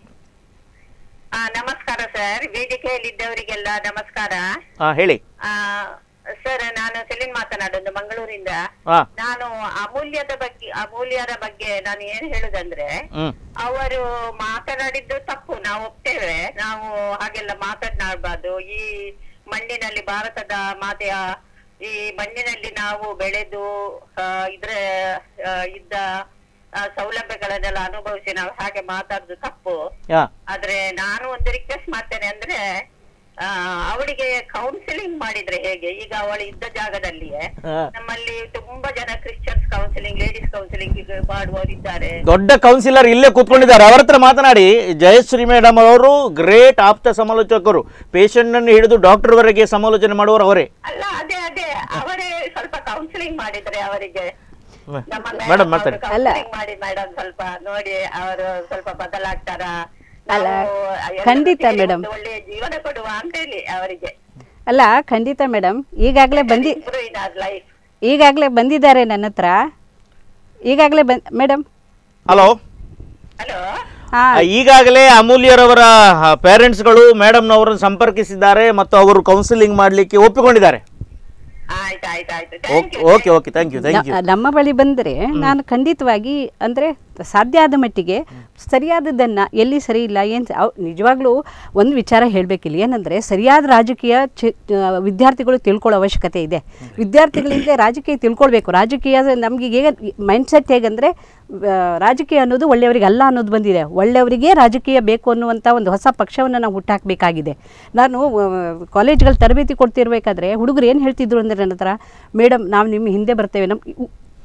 ಆ, ನಮಸ್ಕಾರ ಸರ್ ವೇದಿಕೆಯಲ್ಲಿದ್ದವರಿಗೆಲ್ಲ ನಮಸ್ಕಾರ ಹಾ ಹೇಳಿ ಆ, ಸರ್ ನಾನು ಸೆಲಿನ್ ಮಾತನಾಡೋದು ಮಂಗಳೂರಿಂದ ಹಾ ನಾನು ಅಮೂಲ್ಯದ ಬಗ್ಗೆ ಅಮೂಲ್ಯರ ಬಗ್ಗೆ ನಾನು ಏನ್ ಹೇಳುದಂದ್ರೆ ಹ್ಮ್ ಅವರು ಮಾತನಾಡಿದ್ದು ತಪ್ಪು ನಾವು ಒಪ್ತೇವೆ ನಾವು ಹಾಗೆಲ್ಲ ಮಾತನಾಡಬಾರ್ದು ಈ ಮಣ್ಣಿನಲ್ಲಿ ಭಾರತದ ಮಾತೆಯ ಈ ಮಣ್ಣಿನಲ್ಲಿ ನಾವು ಬೆಳೆದು ಆ, ಇದ್ರ ಆ, ಇದ್ದ ಆ, ಸೌಲಭ್ಯಗಳನ್ನೆಲ್ಲ ಅನುಭವಿಸಿ ನಾವು ಹಾಗೆ ಮಾತಾಡುದು ತಪ್ಪು ಯಾ ಆದ್ರೆ ನಾನು ಒಂದು ರಿಕ್ವೆಸ್ಟ್ ಮಾಡ್ತೇನೆ ಅಂದ್ರೆ ಆ, ಅವಳಿಗೆ ಕೌನ್ಸಿಲಿಂಗ್ ಮಾಡಿದ್ರೆ ಹೇಗೆ ಈಗ ಅವಳು ಇದ್ದ ಜಾಗದಲ್ಲಿಯೇ ಹಾ. ನಮ್ಮಲ್ಲಿ ತುಂಬಾ ಜನ ಕ್ರಿಶ್ಚಿಯನ್ಸ್ ಕೌನ್ಸಿಲಿಂಗ್ ಲೇಡೀಸ್ ಕೌನ್ಸಿಲಿಂಗ್ ಮಾಡುವವರಿದ್ದಾರೆ ದೊಡ್ಡ ಕೌನ್ಸಿಲರ್ ಇಲ್ಲೇ ಕೂತ್ಕೊಂಡಿದ್ದಾರೆ ಅವರ ಹತ್ರ ಮಾತನಾಡಿ ಜಯಶ್ರೀ ಮೇಡಮ್ ಅವರು ಗ್ರೇಟ್ ಆಪ್ತ ಸಮಾಲೋಚಕರು ಪೇಷಂಟ್ ಅನ್ನು ಹಿಡಿದು ಡಾಕ್ಟರ್ ವರೆಗೆ ಸಮಾಲೋಚನೆ ಮಾಡುವವರು ಅವರೇ ಅಲ್ಲ ಅದೇ ಅದೇ ಅವರೇ ಸ್ವಲ್ಪ ಕೌನ್ಸಿಲಿಂಗ್ ಮಾಡಿದ್ರೆ ಅವರಿಗೆ ನಮ್ಮ ಮೇಡಮ್ ಮಾತಾಡಿ ಅಲ್ಲ. ಕೌನ್ಸಿಲಿಂಗ್ ಮಾಡಿ ಮೇಡಮ್ ಸ್ವಲ್ಪ ನೋಡಿ ಅವರು ಸ್ವಲ್ಪ ಬದಲಾಗ್ತಾರ ಅಲ್ಲ, ನಾವು ಎಲ್ಲರೂ ಖಂಡಿತ ಸೇರಿ madam. ಒಂದು ಒಳ್ಳೆಯ ಜೀವನ ಕೊಡುವ ಅಂತ ಹೇಳಿ ಅವರಿಗೆ ಅಲ್ಲ ಖಂಡಿತ ಮೇಡಮ್ ಈಗಾಗಲೇ ಬಂದಿ ಇನ್ ಆರ್ ಲೈಫ್ ಈಗಾಗಲೇ ಬಂದಿದ್ದಾರೆ ನನ್ನ ಹತ್ರ ಈಗಾಗಲೇ ಬಂದ್ ಮೇಡಮ್ ಹಲೋ ಹಲೋ ಹಾಂ ಈಗಾಗಲೇ ಅಮೂಲ್ಯರವರ ಪೇರೆಂಟ್ಸ್ಗಳು ಮೇಡಮ್ನವರನ್ನು ಸಂಪರ್ಕಿಸಿದ್ದಾರೆ ಮತ್ತು ಅವರು ಕೌನ್ಸಿಲಿಂಗ್ ಮಾಡಲಿಕ್ಕೆ ಒಪ್ಪಿಕೊಂಡಿದ್ದಾರೆ ಆಯ್ತು ಆಯ್ತು ಆಯ್ತು thank you okay okay thank you thank you ನ- ನಮ್ಮ ಬಳಿ ಬಂದರೆ ನಾನು ಖಂಡಿತವಾಗಿ ಅಂದರೆ ಸಾಧ್ಯ ಆದ ಮಟ್ಟಿಗೆ ಸರಿಯಾದದ್ದನ್ನು ಎಲ್ಲಿ ಸರಿ ಇಲ್ಲ ಏನು ನಿಜವಾಗ್ಲೂ ಒಂದು ವಿಚಾರ ಹೇಳಬೇಕಿಲ್ಲ ಏನಂದರೆ ಸರಿಯಾದ ರಾಜಕೀಯ ಚಿ ಆ, ವಿದ್ಯಾರ್ಥಿಗಳು ತಿಳ್ಕೊಳ್ಳೋ ಅವಶ್ಯಕತೆ ಇದೆ ವಿದ್ಯಾರ್ಥಿಗಳಿಂದ ರಾಜಕೀಯ ತಿಳ್ಕೊಳ್ಬೇಕು ರಾಜಕೀಯ ನಮಗೆ ಹೇಗೆ ಮೈಂಡ್ಸೆಟ್ ಹೇಗಂದರೆ ರಾಜಕೀಯ ಅನ್ನೋದು ಒಳ್ಳೆಯವರಿಗೆ ಅಲ್ಲ ಅನ್ನೋದು ಬಂದಿದೆ ಒಳ್ಳೆಯವರಿಗೆ ರಾಜಕೀಯ ಬೇಕು ಅನ್ನುವಂಥ ಒಂದು ಹೊಸ ಪಕ್ಷವನ್ನು ನಾವು ಹುಟ್ಟಾಕಬೇಕಾಗಿದೆ ನಾನು ಕಾಲೇಜ್ಗಳು ತರಬೇತಿ ಕೊಡ್ತಿರ್ಬೇಕಾದ್ರೆ ಹುಡುಗರು ಏನು ಹೇಳ್ತಿದ್ರು ಅಂದರೆ ನನ್ನ ಹತ್ರ ಮೇಡಮ್ ನಾವು ನಿಮ್ಮ ಹಿಂದೆ ಬರ್ತೇವೆ ನಮ್ಮ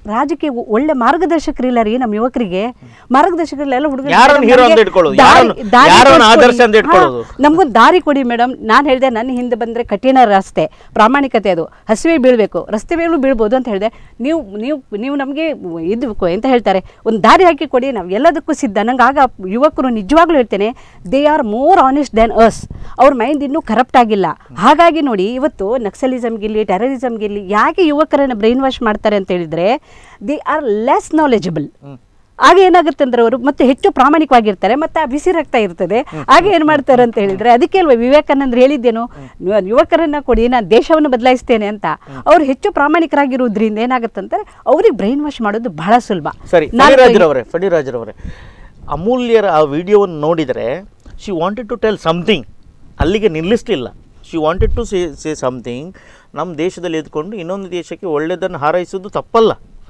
ರಾಜಕೀಯ ಒ- ಒಳ್ಳೆ ಮಾರ್ಗದರ್ಶಕರಿಲ್ಲ ರೀ ನಮ್ಮ ಯುವಕರಿಗೆ ಮಾರ್ಗದರ್ಶಕರಿಲ್ಲ ಹುಡುಗರು ಯಾರನ್ನ hero ಅಂತ ಇಟ್ಕೊಳ್ಳೋದು? ಯಾರನ್ನ- ಯಾರನ್ನ ಆದರ್ಶ ಅಂತ ಇಟ್ಕೊಳ್ಳೋದು? ನಮಗೊಂದು ದಾರಿ ಕೊಡಿ ಮೇಡಮ್ ನಾನು ಹೇಳಿದೆ ನನ್ನ ಹಿಂದೆ ಬಂದರೆ ಕಠಿಣ ರಸ್ತೆ ಪ್ರಾಮಾಣಿಕತೆ ಅದು ಹಸಿವೆ ಬೀಳಬೇಕು ರಸ್ತೆ ಮೇಲೂ ಬೀಳ್ಬೋದು ಅಂತ ಹೇಳಿದೆ ನೀವು ನೀವು ನೀವು ನಮಗೆ ಇದು ಕ- ಎಂತ ಹೇಳ್ತಾರೆ ಒಂದು ದಾರಿ ಹಾಕಿ ಕೊಡಿ ನಾವು ಎಲ್ಲದಕ್ಕೂ ಸಿದ್ಧ ನಂಗೆ ಆಗ ಯುವಕರು ನಿಜವಾಗ್ಲೂ ಹೇಳ್ತೇನೆ they are more honest than us ಅವ್ರ ಮೈಂಡ್ ಇನ್ನೂ ಕರಪ್ಟ್ ಆಗಿಲ್ಲ ಹಾಗಾಗಿ ನೋಡಿ ಇವತ್ತು ನಕ್ಸಲಿಸಮ್ಗಿರಲಿ ಟೆರರಿಸಮ್ಗಿರಲಿ ಯಾಕೆ ಯುವಕರನ್ನು ಬ್ರೈನ್ ವಾಶ್ ಮಾಡ್ತಾರೆ ಅಂತ ಹೇಳಿದ್ರೆ ದೇ ಆರ್ ಲೆಸ್ ನಾಲೆಜಬಲ್ ಆಗ ಏನಾಗುತ್ತೆ ಅಂದ್ರೆ ಅವರು ಮತ್ತೆ ಹೆಚ್ಚು ಪ್ರಾಮಾಣಿಕವಾಗಿರ್ತಾರೆ ಮತ್ತೆ ಆ ಬಿಸಿ ರಕ್ತ ಇರ್ತದೆ ಆಗ ಏನ್ ಮಾಡ್ತಾರೆ ಅಂತ ಹೇಳಿದ್ರೆ ಅದಕ್ಕೆ ಅಲ್ವಾ ವಿವೇಕಾನಂದ್ರ ಹೇಳಿದ್ದೇನು ನೀವು ಯುವಕರನ್ನ ಕೊಡಿ ನಾನು ದೇಶವನ್ನು ಬದಲಾಯಿಸ್ತೇನೆ ಅಂತ ಅವ್ರು ಹೆಚ್ಚು ಪ್ರಾಮಾಣಿಕರಾಗಿರೋದ್ರಿಂದ ಏನಾಗುತ್ತೆ ಅವ್ರಿಗೆ ಬ್ರೈನ್ ವಾಶ್ ಮಾಡೋದು ಬಹಳ ಸುಲಭ ಸರಿ ನಾಲ್ಕು- ಫಣಿರಾಜ್ರವರೇ ಫಣಿರಾಜ್ರವರೇ ಅಮೂಲ್ಯರ ಆ ವಿಡಿಯೋವನ್ನು ನೋಡಿದರೆ she wanted to tell something ಅಲ್ಲಿಗೆ ನಿಲ್ಲಿಸಲಿಲ್ಲ she wanted to say say something ನಮ್ಮ ದೇಶದಲ್ಲಿ ಇದ್ಕೊಂಡು ಇನ್ನೊಂದು ದೇಶಕ್ಕೆ ಒಳ್ಳೆಯದನ್ನು ಹಾರೈಸೋದು ತಪ್ಪಲ್ಲ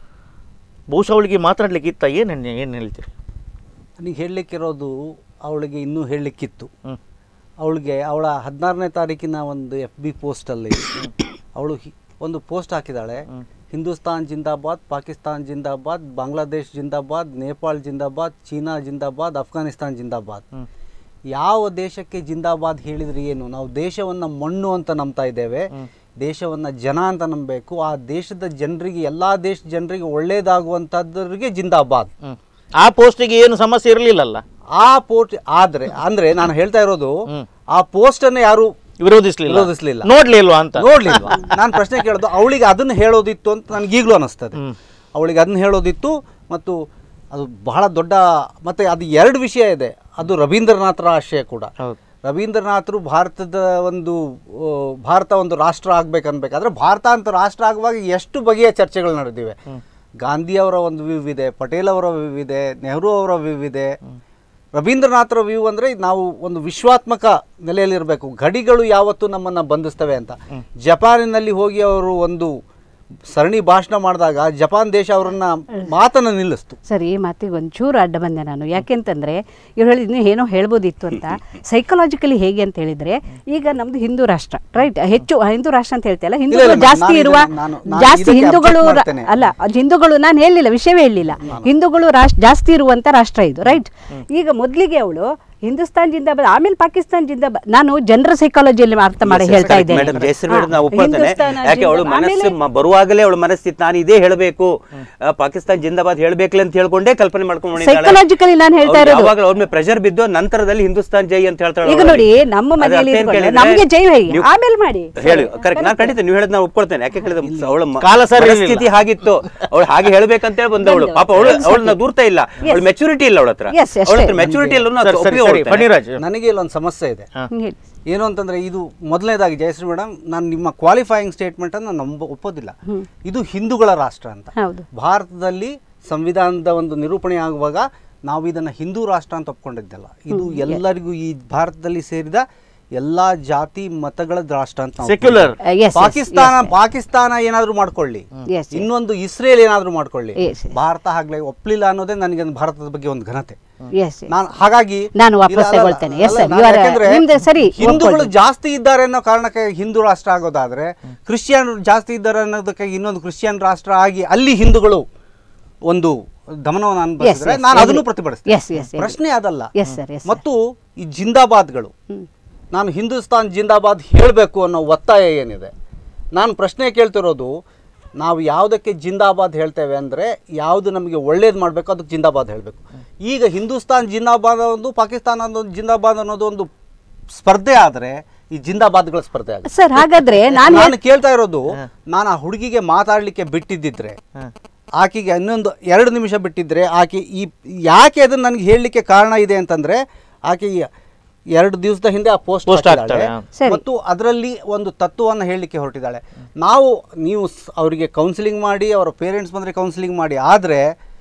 ಬಹುಶಃ ಅವಳಿಗೆ ಮಾತಾಡ್ಲಿಕ್ಕೆ ಇತ್ತ ಏನು ಏನು ಹೇಳ್ತೀರಿ ನನಗೆ ಹೇಳಲಿಕ್ಕಿರೋದು ಅವಳಿಗೆ ಇನ್ನೂ ಹೇಳಲಿಕ್ಕಿತ್ತು ಹ್ಮ್. ಅವಳಿಗೆ ಅವಳ ಹದಿನಾರನೇ ತಾರೀಕಿನ ಒಂದು ಎಫ್ ಬಿ ಪೋಸ್ಟಲ್ಲಿ ಅವಳು ಹಿ- ಒಂದು ಪೋಸ್ಟ್ ಹಾಕಿದ್ದಾಳೆ ಹಿಂದೂಸ್ತಾನ್ ಜಿಂದಾಬಾದ್ ಪಾಕಿಸ್ತಾನ್ ಜಿಂದಾಬಾದ್ ಬಾಂಗ್ಲಾದೇಶ್ ಜಿಂದಾಬಾದ್ ನೇಪಾಳ್ ಜಿಂದಾಬಾದ್ ಚೀನಾ ಜಿಂದಾಬಾದ್ ಅಫ್ಘಾನಿಸ್ತಾನ್ ಜಿಂದಾಬಾದ್ ಹ್ಮ್. ಯಾವ ದೇಶಕ್ಕೆ ಜಿಂದಾಬಾದ್ ಹೇಳಿದ್ರೆ ಏನು ನಾವು ದೇಶವನ್ನು ಮಣ್ಣು ಅಂತ ನಂಬ್ತಾ ಇದ್ದೇವೆ ದೇಶವನ್ನು ಜನ ಅಂತ ನಂಬಬೇಕು ಆ ದೇಶದ ಜನರಿಗೆ ಎಲ್ಲ ದೇಶ ಜನರಿಗೆ ಒಳ್ಳೇದಾಗುವಂಥದ್ರಿಗೆ ಜಿಂದಾಬಾದ್ ಹ್ಮ್. ಆ ಪೋಸ್ಟಿಗೆ ಏನು ಸಮಸ್ಯೆ ಇರಲಿಲ್ಲಲ್ಲ ಆ ಪೋಸ್ಟ್ ಆದ್ರೆ ಅಂದ್ರೆ ನಾನು ಹೇಳ್ತಾ ಇರೋದು ಹ್ಮ್. ಆ ಪೋಸ್ಟ್ ಅನ್ನ ಯಾರು ವಿರೋಧಿಸ್ಲಿಲ್ಲ ವಿರೋಧಿಸ್ಲಿಲ್ಲ. ನೋಡ್ಲಿಲ್ವಾ ಅಂತ ನೋಡ್ಲಿಲ್ವಾ ನಾನು ಪ್ರಶ್ನೆ ಕೇಳೋದು ಅವಳಿಗೆ ಅದನ್ನ ಹೇಳೋದಿತ್ತು ಅಂತ ನನಗೆ ಈಗಲೂ ಅನಿಸ್ತದೆ ಹ್ಮ್. ಅವಳಿಗೆ ಅದನ್ನ ಹೇಳೋದಿತ್ತು ಮತ್ತು ಅದು ಬಹಳ ದೊಡ್ಡ ಮತ್ತೆ ಅದು ಎರಡು ವಿಷಯ ಇದೆ ಅದು ರವೀಂದ್ರನಾಥರ ಆಶಯ ಕೂಡ ಹೌದು ರವೀಂದ್ರನಾಥರು ಭಾರತದ ಒಂದು ಆ, ಭಾರತ ಒಂದು ರಾಷ್ಟ್ರ ಆಗ್ಬೇಕನ್ಬೇಕಾದ್ರೆ ಭಾರತ ಅಂತ ರಾಷ್ಟ್ರ ಆಗುವಾಗ ಎಷ್ಟು ಬಗೆಯ ಚರ್ಚೆಗಳು ನಡೆದಿವೆ ಗಾಂಧಿ ಅವರ ಒಂದು ವ್ಯೂ ಇದೆ ಪಟೇಲ್ ಅವರ ವ್ಯೂ ಇದೆ ನೆಹರು ಅವರ ವ್ಯೂ ಇದೆ ರವೀಂದ್ರನಾಥರ ವ್ಯೂ ಅಂದರೆ ನಾವು ಒಂದು ವಿಶ್ವಾತ್ಮಕ ನೆಲೆಯಲ್ಲಿರಬೇಕು ಗಡಿಗಳು ಯಾವತ್ತೂ ನಮ್ಮನ್ನು ಬಂಧಿಸ್ತವೆ ಅಂತ ಜಪಾನಿನಲ್ಲಿ ಹೋಗಿ ಅವರು ಒಂದು ಸರಣಿ ಭಾಷಣ ಮಾಡಿದಾಗ ಜಪಾನ್ ದೇಶ ಅವರನ್ನ ಮಾತನ್ನು ನಿಲ್ಲಿಸ್ತು ಸರಿ ಈ ಮಾತಿಗೆ ಒಂಚೂರು ಅಡ್ಡ ಬಂದೆ ನಾನು ಯಾಕೆಂತಂದ್ರೆ ಇವ್ರು ಹೇಳಿದ್ ನೀವು ಏನೋ ಹೇಳ್ಬೋದಿತ್ತು ಅಂತ ಸೈಕಲಾಜಿಕಲಿ ಹೇಗೆ ಅಂತ ಹೇಳಿದ್ರೆ ಈಗ ನಮ್ದು ಹಿಂದೂ ರಾಷ್ಟ್ರ ರೈಟ್ ಹೆಚ್ಚು ಹಿಂದೂ ರಾಷ್ಟ್ರ ಅಂತ ಹೇಳ್ತಲ್ಲ ಹಿಂದೂಗಳು ಇಲ್ಲ, ಜಾಸ್ತಿ ನಾನು ಇರುವ ಇದನ್ನ- ನಾನು- ನಾನು ಜಾಸ್ತಿ ಇದಕ್ಕೆ ಹಿಂದೂಗಳು object ರ- ಮಾಡ್ತೇನೆ. ಅಲ್ಲ ಅದು ಹಿಂದೂಗಳು ನಾನು ಹೇಳಿಲ್ಲ ವಿಷಯವೇ ಹೇಳಿಲ್ಲ ಹಿಂದೂಗಳು ರಾಷ್ಟ್ರ ಜಾಸ್ತಿ ಇರುವಂತ ರಾಷ್ಟ್ರ ಇದು ರೈಟ್ ಈಗ ಮೊದಲಿಗೆ ಅವಳು ಹಿಂದೂಸ್ತಾನ್ ಜಿಂದಾಬಾದ್ ಆಮೇಲೆ ಪಾಕಿಸ್ತಾನ್ ಜಿಂದಾಬಾದ್ ನಾನು ಜನರ ಸೈಕಾಲಜಿಯಲ್ಲಿ ಅರ್ಥ ಮಾಡಿ ಹೇಳ್ತಾ ಇದ್ದೇನೆ ಮೇಡಮ್ ಜಯಶ್ರೀ ಮೇಡಮ್ ಹಾ, ನಾವು ಒಪ್ಕೊಳ್ತೇನೆ ಹಿಂದೂಸ್ತಾನ ಯಾಕೆ ಅವಳು ಜಿಂದಾಬಾದ್. ಮನಸ್ಸು ಆಮೇಲೆ- ಮ- ಬರುವಾಗಲೇ ಅವಳು ಮನಸ್ಸಿತ್ತು ನಾನು ಇದೇ ಹೇಳಬೇಕು ಪಾಕಿಸ್ತಾನ್ ಜಿಂದಾಬಾದ್ ಹೇಳ್ಬೇಕಲ್ಲ ಅಂತ ಹೇಳ್ಕೊಂಡೇ ಕಲ್ಪನೆ ಮಾಡ್ಕೊಂಡು ಬಂದಿದ್ದಾಳೆ. Psychologically ನಾನು ಹೇಳ್ತಾ ಅವ್ಳು ಇರೋದು. ಯಾವಾಗ್ಲೂ ಅವ್ರ ಮೇಲೆ ಪ್ರೆಷರ್ ಬಿದ್ದು ನಂತರದಲ್ಲಿ ಹಿಂದೂಸ್ತಾನ್ ಜೈ ಅಂತ ಹೇಳ್ತಾಳೆ ಈಗ ಅವಳು. ನೋಡಿ, ನಮ್ಮ ಅದು ಮನೆಯಲ್ಲಿ ಅರ್ಥ ಏನ್ ಇಟ್ಕೊಂಡು ಕೇಳಿದ್ರೆ, ನಮ್ಗೆ ಜೈ ಹೇಳಿ, ನೀವು- ಆಮೇಲೆ ಮಾಡಿ. ಹೇಳಿ ಕರೆಕ್ಟ್ ನಾನು ಖಂಡಿತ ನೀವು ಹೇಳೋದು ನಾನು ಒಪ್ಕೊಳ್ತೇನೆ ಯಾಕೆ ಕೇಳಿದ್ರೆ ಅವಳ ಮ- ಕಾಲ ಸರಿ ಇರ್ಲಿಲ್ಲ. ಪರಿಸ್ಥಿತಿ ಹಾಗಿತ್ತು ಅವಳು ಹಾಗೆ ಹೇಳ್ಬೇಕಂತ ಹೇಳಿ ಬಂದವಳು ಪಾಪ ಅವಳು ಅವಳನ್ನ ದೂರ್ತಾ ಇಲ್ಲ ಅವಳು ಮೆಚುರಿಟಿ ಇಲ್ಲ ಅವಳ ಹತ್ರ Yes, ಅಷ್ಟೇ. ಅವಳ ಹತ್ರ ಮೆಚುರಿಟಿ ಇಲ್ಲ ಸರಿ ಸರಿ ಸರಿ ಫಣಿರಾಜ್ ನನಗೆ ಇಲ್ಲೊಂದು ಸಮಸ್ಯೆ ಇದೆ ಹ್ಮ್, ಹೇಳಿ ಏನು ಅಂತಂದ್ರೆ ಇದು ಮೊದಲನೇದಾಗಿ ಜಯಶ್ರೀ ಮೇಡಮ್ ನಾನು ನಿಮ್ಮ ಕ್ವಾಲಿಫೈಯಿಂಗ್ ಸ್ಟೇಟ್ಮೆಂಟ್ ಅನ್ನು ನಂಬ ಒಪ್ಪೋದಿಲ್ಲ ಇದು ಹಿಂದೂಗಳ ರಾಷ್ಟ್ರ ಅಂತ ಹೌದು ಭಾರತದಲ್ಲಿ ಸಂವಿಧಾನದ ಒಂದು ನಿರೂಪಣೆ ಆಗುವಾಗ ನಾವು ಇದನ್ನ ಹಿಂದೂ ರಾಷ್ಟ್ರ ಅಂತ ಒಪ್ಕೊಂಡಿದ್ದಲ್ಲ ಇದು ಎಲ್ಲರಿಗೂ ಈ ಭಾರತದಲ್ಲಿ ಸೇರಿದ ಎಲ್ಲಾ ಜಾತಿ ಮತಗಳ ರಾಷ್ಟ್ರ ಅಂತ ನಾವು Secular. Uh, yes, yes, Pakistan yes, yes. Pakistan ಏನಾದ್ರೂ ಮಾಡ್ಕೊಳ್ಳಿ Yes, yes. ಇನ್ನೊಂದು ಇಸ್ರೇಲ್ ಏನಾದ್ರೂ ಮಾಡ್ಕೊಳ್ಳಿ Yes, yes. ಭಾರತ ಆಗ್ಲೇ ಒಪ್ಲಿಲ್ಲ ಅನ್ನೋದೇ ನನಗೆ ಒಂದು ಭಾರತದ ಬಗ್ಗೆ ಒಂದು ಘನತೆ ಎಸ್ ನಾನು ಹಾಗಾಗಿ ನಾನು ವಾಪಸ್ ಇಲ್ಲ, ಅಲ್ಲ, ತಗೊಳ್ತೇನೆ. Yes, ಅಲ್ಲ, sir. ನಾನು You are- ಯಾಕೆಂದ್ರೆ ನಿಮ್ದು ಸರಿ, ಹಿಂದೂಗಳು ಒಪ್ಕೊಳ್ತೀನಿ. ಜಾಸ್ತಿ ಇದ್ದಾರೆ ಅನ್ನೋ ಕಾರಣಕ್ಕೆ ಹಿಂದೂ ರಾಷ್ಟ್ರ ಆಗೋದಾದ್ರೆ ಕ್ರಿಶ್ಚಿಯನ್ ಜಾಸ್ತಿ ಇದ್ದಾರೆ ಅನ್ನೋದಕ್ಕೆ ಇನ್ನೊಂದು ಕ್ರಿಶ್ಚಿಯನ್ ರಾಷ್ಟ್ರ ಆಗಿ ಅಲ್ಲಿ ಹಿಂದೂಗಳು ಒಂದು ದಮನವನ್ನು ಅನುಭವಿಸಿದ್ರೆ yes, ನಾನು agree. ಅದನ್ನು ಪ್ರತಿಭಟಿಸ್ತೇನೆ Yes, yes, agree. ಪ್ರಶ್ನೆ ಅದಲ್ಲ Yes, sir, yes, sir. ಮತ್ತು ಈ ಜಿಂದಾಬಾದ್ಗಳು ನಾನು ಹಿಂದೂಸ್ತಾನ್ ಜಿಂದಾಬಾದ್ ಹೇಳಬೇಕು ಅನ್ನೋ ಒತ್ತಾಯ ಏನಿದೆ ನಾನು ಪ್ರಶ್ನೆ ಕೇಳ್ತಿರೋದು ನಾವು ಯಾವುದಕ್ಕೆ ಜಿಂದಾಬಾದ್ ಹೇಳ್ತೇವೆ ಅಂದರೆ ಯಾವುದು ನಮಗೆ ಒಳ್ಳೇದು ಮಾಡಬೇಕು ಅದಕ್ಕೆ ಜಿಂದಾಬಾದ್ ಹೇಳಬೇಕು ಈಗ ಹಿಂದೂಸ್ತಾನ್ ಜಿಂದಾಬಾದ್ ಒಂದು ಪಾಕಿಸ್ತಾನ ಒಂದು ಜಿಂದಾಬಾದ್ ಅನ್ನೋದು ಒಂದು ಸ್ಪರ್ಧೆ ಆದರೆ ಈ ಜಿಂದಾಬಾದ್ಗಳ ಸ್ಪರ್ಧೆ ಆಗುತ್ತೆ ಸರ್ ಹಾಗಾದ್ರೆ ನಾನು ನಾನು ಕೇಳ್ತಾ ಇರೋದು ನಾನು ಆ ಹುಡುಗಿಗೆ ಮಾತಾಡ್ಲಿಕ್ಕೆ ಬಿಟ್ಟಿದ್ದಿದ್ರೆ ಆಕೆಗೆ ಇನ್ನೊಂದು ಎರಡು ನಿಮಿಷ ಬಿಟ್ಟಿದ್ರೆ ಆಕೆ ಈ ಯಾಕೆ ಅದನ್ನ ನನಗೆ ಹೇಳಲಿಕ್ಕೆ ಕಾರಣ ಇದೆ ಅಂತಂದ್ರೆ ಆಕೆ ಈ ಎರಡು ದಿವಸದ ಹಿಂದೆ ಆ ಪೋಸ್ಟ್ Post ಹಾಕ್ತಾಳೆ, ಹಾ. ಸರಿ. ಮತ್ತು ಅದರಲ್ಲಿ ಒಂದು ತತ್ವವನ್ನು ಹೇಳಲಿಕ್ಕೆ ಹೊರಟಿದ್ದಾಳೆ ನಾವು ನೀವು ಸ್- ಅವರಿಗೆ ಕೌನ್ಸಿಲಿಂಗ್ ಮಾಡಿ ಅವರ ಪೇರೆಂಟ್ಸ್ ಬಂದರೆ ಕೌನ್ಸಿಲಿಂಗ್ ಮಾಡಿ ಆದರೆ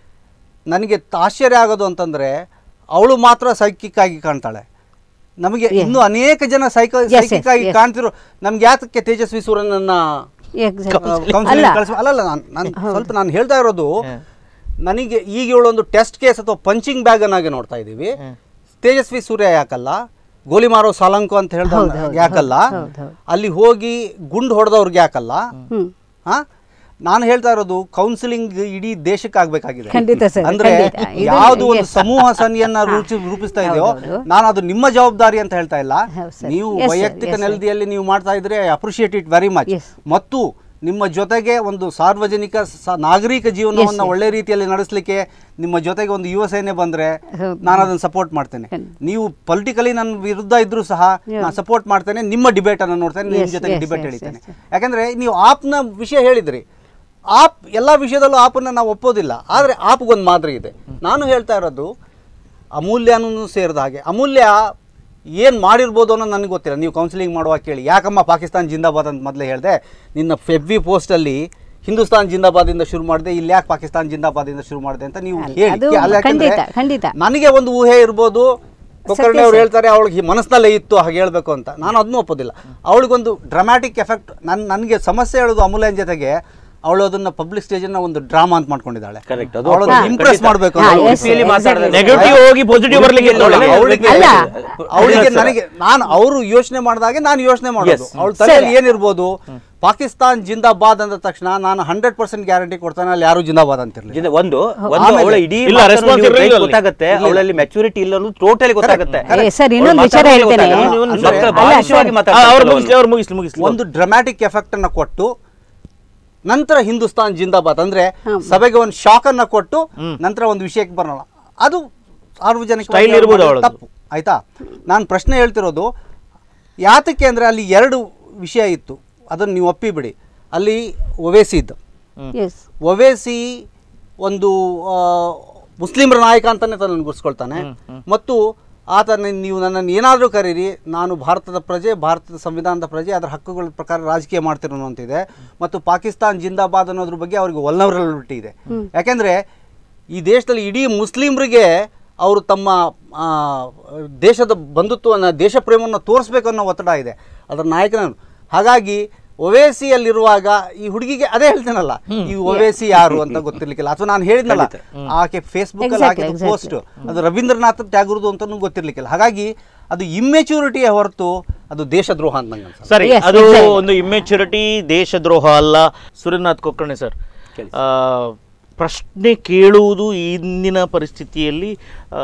ನನಗೆ ತ- ಆಶ್ಚರ್ಯ ಆಗೋದು ಅಂತಂದ್ರೆ ಅವಳು ಮಾತ್ರ ಸೈಕಿಕ್ ಆಗಿ ಕಾಣ್ತಾಳೆ ನಮಗೆ ಇನ್ನೂ ಅನೇಕ ಜನ ಸೈಕ Yes, yes, ಸೈಕಿಕ್ ಆಗಿ yes. ಕಾಣ್ತಿರೋ ನಮ್ಗೆ ಯಾತಕ್ಕೆ ತೇಜಸ್ವಿ ಸೂರನನ್ನ Exactly. ಅಲ್ಲ ಕೌನ್ಸಿಲಿಂಗ್ ಕಳಿಸ್ ಅಲ್ಲಲ್ಲ ನಾನು ನಾನು ಸ್ವಲ್ಪ ನಾನು ಹೇಳ್ತಾ ಇರೋದು ನನಗೆ ಈಗ ಇವಳೊಂದು ಟೆಸ್ಟ್ ಕೇಸ್ ಅಥವಾ ಪಂಚಿಂಗ್ ಬ್ಯಾಗ್ ಅನ್ನಾಗಿ ನೋಡ್ತಾ ಇದ್ದೀವಿ ತೇಜಸ್ವಿ ಸೂರ್ಯ ಯಾಕಲ್ಲ ಗೋಲಿ ಮಾರೋ ಸಾಲಂಕು ಅಂತ ಹೇಳ್ದ ಯಾಕಲ್ಲ ಹೌದು, ಹೌದು. ಅಲ್ಲಿ ಹೋಗಿ ಗುಂಡು ಹೊಡೆದವ್ರಿಗೆ ಯಾಕಲ್ಲ ಹ್ಮ್ ಹಾ ನಾನು ಹೇಳ್ತಾ ಇರೋದು ಕೌನ್ಸಿಲಿಂಗ್ ಇಡೀ ದೇಶಕ್ಕೆ ಆಗ್ಬೇಕಾಗಿದೆ ಖಂಡಿತ ಸರ್, ಅಂದ್ರೆ ಖಂಡಿತ. ಇದು- ಯಾವುದು ಒಂದು yes. ಸಮೂಹ ಸನ್ನಿಯನ್ನ ರೂಚಿ ರೂಪಿಸ್ತಾ ಇದೆಯೋ ಹೌದೌದು. ನಾನು ಅದು ನಿಮ್ಮ ಜವಾಬ್ದಾರಿ ಅಂತ ಹೇಳ್ತಾ ಇಲ್ಲ ಹೌದು sir. ನೀವು Yes sir, ವೈಯಕ್ತಿಕ yes sir. ನೆಲದಿಯಲ್ಲಿ ನೀವು ಮಾಡ್ತಾ ಇದ್ರೆ appreciate it very much Yes. ಮತ್ತು ನಿಮ್ಮ ಜೊತೆಗೆ ಒಂದು ಸಾರ್ವಜನಿಕ ಸ- ನಾಗರಿಕ ಜೀವನವನ್ನ yes. ಒಳ್ಳೆ ರೀತಿಯಲ್ಲಿ ನಡೆಸಲಿಕ್ಕೆ ನಿಮ್ಮ ಜೊತೆಗೆ ಒಂದು ಯುವ ಸೇನೆ ಬಂದ್ರೆ ಹೌದು. ನಾನು ಅದನ್ನು ಸಪೋರ್ಟ್ ಮಾಡ್ತೇನೆ ಖಂಡಿತ. ನೀವು ಪೊಲಿಟಿಕಲಿ ನನ್ನ ವಿರುದ್ಧ ಇದ್ರೂ ಸಹ Yeah. ನಾನು ಸಪೋರ್ಟ್ ಮಾಡ್ತೇನೆ ನಿಮ್ಮ ಡಿಬೇಟ್ ಅನ್ನು ನೋಡ್ತೇನೆ ನಿಮ್ಮ Yes, ಜೊತೆಗೆ yes, ಡಿಬೇಟ್ yes, ಹೇಳಿದ್ದೇನೆ yes, ಯಾಕಂದ್ರೆ ನೀವು ಆಪ್ನ ವಿಷಯ ಹೇಳಿದ್ರಿ ಆಪ್ ಎಲ್ಲ ವಿಷಯದಲ್ಲೂ ಆಪನ್ನ ನಾವು ಒಪ್ಪೋದಿಲ್ಲ ಆದರೆ ಆಪ್ಗೊಂದು ಮಾದರಿ ಇದೆ ನಾನು ಹೇಳ್ತಾ ಇರೋದು ಅಮೂಲ್ಯನೂ ಸೇರಿದ ಹಾಗೆ ಅಮೂಲ್ಯ ಏನು ಮಾಡಿರ್ಬೋದು ಅನ್ನೋ ನನಗೆ ಗೊತ್ತಿಲ್ಲ ನೀವು ಕೌನ್ಸಿಲಿಂಗ್ ಮಾಡುವಾಗ ಕೇಳಿ ಯಾಕಮ್ಮ ಪಾಕಿಸ್ತಾನ್ ಜಿಂದಾಬಾದ್ ಅಂತ ಮೊದಲೇ ಹೇಳಿದೆ ನಿನ್ನ ಫೆಬ್ವಿ ಪೋಸ್ಟಲ್ಲಿ ಹಿಂದೂಸ್ತಾನ್ ಜಿಂದಾಬಾದಿಂದ ಶುರು ಮಾಡಿದೆ ಇಲ್ಲಿ ಯಾಕೆ ಪಾಕಿಸ್ತಾನ್ ಜಿಂದಾಬಾದಿಂದ ಶುರು ಮಾಡಿದೆ ಅಂತ ನೀವು ಅಲ್ಲ, ಹೇಳಿ ಅದು ಅಲ್ಲ ಯಾಕಂದ್ರೆ ಖಂಡಿತ, ಖಂಡಿತ. ನನಗೆ ಒಂದು ಊಹೆ ಇರ್ಬೋದು ಕೊಕ್ಕರ್ಣೆ ಅವ್ರು ಹೇಳ್ತಾರೆ ಅವಳಿಗೆ ಮನಸ್ಸಿನಲ್ಲೇ ಇತ್ತು ಹಾಗೆ ಹೇಳ್ಬೇಕು ಅಂತ ನಾನು ಅದನ್ನೂ ಒಪ್ಪೋದಿಲ್ಲ ಅವಳಿಗೊಂದು ಡ್ರಾಮ್ಯಾಟಿಕ್ ಎಫೆಕ್ಟ್ ನನ್ನ ನನಗೆ ಸಮಸ್ಯೆ ಹೇಳೋದು ಅಮೂಲ್ಯನ ಜೊತೆಗೆ ಅವಳು ಅದನ್ನ ಪಬ್ಲಿಕ್ ಸ್ಟೇಜನ್ನ ಒಂದು ಡ್ರಾಮಾ ಅಂತ ಮಾಡ್ಕೊಂಡಿದ್ದಾಳೆ Correct, ಅದು ಅವಳನ್ನ ಖಂಡಿತ. ಇಂಪ್ರೆಸ್ ಮಾಡಬೇಕು ಹಾ, ಅಂತ yes, ಉಡುಪಿಯಲ್ಲಿ exactly. ಮಾತಾಡಿದ್ರೆ ನೆಗೆಟಿವ್ ಹೋಗಿ ಪಾಸಿಟಿವ್ ಬರ್ಲಿಕ್ಕೆ ಇಲ್ಲ ಒಳಗೆ. ಅವಳಿಗೆ ಅಲ್ಲ. ಅವಳಿಗೆ ನನಗೆ ನಾನು ಅವರು ಯೋಚನೆ ಮಾಡಿದಾಗೆ ನಾನು ಯೋಚನೆ ಮಾಡೋದು Yes. ಅವಳ ತಲೆಯಲ್ಲಿ ಏನಿರ್ಬೋದು ಪಾಕಿಸ್ತಾನ್ ಜಿಂದಾಬಾದ್ ಅಂದ ತಕ್ಷಣ ನಾನು ಹಂಡ್ರೆಡ್ ಪರ್ಸೆಂಟ್ ಗ್ಯಾರಂಟಿ ಕೊಡ್ತಾನೆ ಅಲ್ಲಿ ಯಾರು ಜಿಂದಾಬಾದ್ ಅಂತಿರ್ಲಿ ಜಿಂದ- ಒಂದು ಒಂದು ಆಮೇಲೆ- ಅವಳ ಇಡೀ ಇಲ್ಲ, ಮಾತನ್ನು response ನೀವು ಇರ್ಲಿಲ್ಲ take ಅಲ್ಲಿ. ಗೊತ್ತಾಗುತ್ತೆ ಅವಳಲ್ಲಿ ಮೆಚುರಿಟಿ ಇಲ್ಲ ಅನ್ನೋದು ಟೋಟಲಿ ಗೊತ್ತಾಗುತ್ತೆ ಏ, ಸರ್, ಇನ್ನೊಂದು ಅವ್ಳು ವಿಚಾರ ಮಾತಾಡೋದು ಹೇಳ್ತೇನೆ. ಗೊತ್ತಾಗಲ್ಲ. ಒಂದು ನಿಮಿಷ. ಮಕ್ಕಳು ಅಲ್ಲ, ಬಾಲಿಶವಾಗಿ ಸರ್. ಆ, ಮಾತಾಡ್ತಾರೆ ಅವ್ರು ಕೆಲವರು. ಮುಗಿಸ್ಲಿ ಅವ್ರು ಮುಗಿಸ್ಲಿ ಮುಗಿಸ್ಲಿ ಒಂದು ಡ್ರಾಮ್ಯಾಟಿಕ್ ಎಫೆಕ್ಟ್ ಅನ್ನ ಕೊಟ್ಟು ನಂತರ ಹಿಂದೂಸ್ತಾನ್ ಜಿಂದಾಬಾದ್ ಅಂದ್ರೆ ಸಭೆಗೆ ಒಂದು ಶಾಕ್ ಅನ್ನ ಕೊಟ್ಟು ನಂತರ ಒಂದು ವಿಷಯಕ್ಕೆ ಬರೋಣ ಅದು ಸಾರ್ವಜನಿಕ Style ಇರ್ಬೋದು ಅವಳದ್ದು. ತಪ್ಪು ಆಯ್ತಾ ನಾನು ಪ್ರಶ್ನೆ ಹೇಳ್ತಿರೋದು ಯಾತಕ್ಕೆ ಅಂದ್ರೆ ಅಲ್ಲಿ ಎರಡು ವಿಷಯ ಇತ್ತು ಅದನ್ನು ನೀವು ಒಪ್ಪಿಬಿಡಿ ಅಲ್ಲಿ ಒವೇಸಿ ಇದ್ದು ಎಸ್ ಒವೇಸಿ ಒಂದು ಆ, ಮುಸ್ಲಿಮರ ನಾಯಕ ಅಂತಾನೆ ತನ್ನನ್ನು ಗುರ್ಸ್ಕೊಳ್ತಾನೆ ಮತ್ತು ಆತ ನ- ನೀವು ನನ್ನನ್ನು ಏನಾದರೂ ಕರೀರಿ ನಾನು ಭಾರತದ ಪ್ರಜೆ ಭಾರತದ ಸಂವಿಧಾನದ ಪ್ರಜೆ ಅದರ ಹಕ್ಕುಗಳ ಪ್ರಕಾರ ರಾಜಕೀಯ ಮಾಡ್ತಿರೋನು ಅಂತಿದೆ ಮತ್ತು ಪಾಕಿಸ್ತಾನ್ ಜಿಂದಾಬಾದ್ ಅನ್ನೋದ್ರ ಬಗ್ಗೆ ಅವ್ರಿಗೆ ಒಲ್ನವರಬಿಟ್ಟು ಇದೆ ಯಾಕೆಂದರೆ ಈ ದೇಶದಲ್ಲಿ ಇಡೀ ಮುಸ್ಲಿಮ್ರಿಗೆ ಅವರು ತಮ್ಮ ಆ, ದೇಶದ ಬಂಧುತ್ವವನ್ನು ದೇಶ ಪ್ರೇಮವನ್ನು ತೋರಿಸ್ಬೇಕು ಅನ್ನೋ ಒತ್ತಡ ಇದೆ ಅದರ ನಾಯಕನ ಹಾಗಾಗಿ ಒವೇಸಿಯಲ್ಲಿರುವಾಗ ಈ ಹುಡುಗಿಗೆ ಅದೇ ಹೇಳ್ತೇನಲ್ಲ ಈ ಒವೇಸಿ ಯಾರು ಅಂತ ಗೊತ್ತಿರ್ಲಿಕ್ಕಿಲ್ಲ ಅಥವಾ ನಾನು ಹೇಳಿದ್ನಲ್ಲ ಆಕೆ ಫೇಸ್ಬುಕ್ ಅಲ್ಲಿ Exactly, ಹಾಕಿದ ಪೋಸ್ಟ್ ಅದು ರವೀಂದ್ರನಾಥ್ ಟ್ಯಾಗೂರ್ದು ಅಂತಲೂ ಗೊತ್ತಿರ್ಲಿಕ್ಕಿಲ್ಲ ಹಾಗಾಗಿ ಅದು ಇಮ್ಮೆಚೂರಿಟಿಯ ಹೊರತು ಅದು ದೇಶದ್ರೋಹ ಅಂತ ನಂಗೆ ಅನ್ಸುತ್ತೆ. ಸರಿ Yes, ಅದು exactly. ಒಂದು ಇಮ್ಮೆಚುರಿಟಿ ದೇಶದ್ರೋಹ ಅಲ್ಲ ಸುರೇಂದ್ರನಾಥ್ ಕೊಕ್ಕರ್ಣೆ ಸರ್ ಆ, ಪ್ರಶ್ನೆ ಕೇಳುವುದು ಇಂದಿನ ಪರಿಸ್ಥಿತಿಯಲ್ಲಿ ಆ,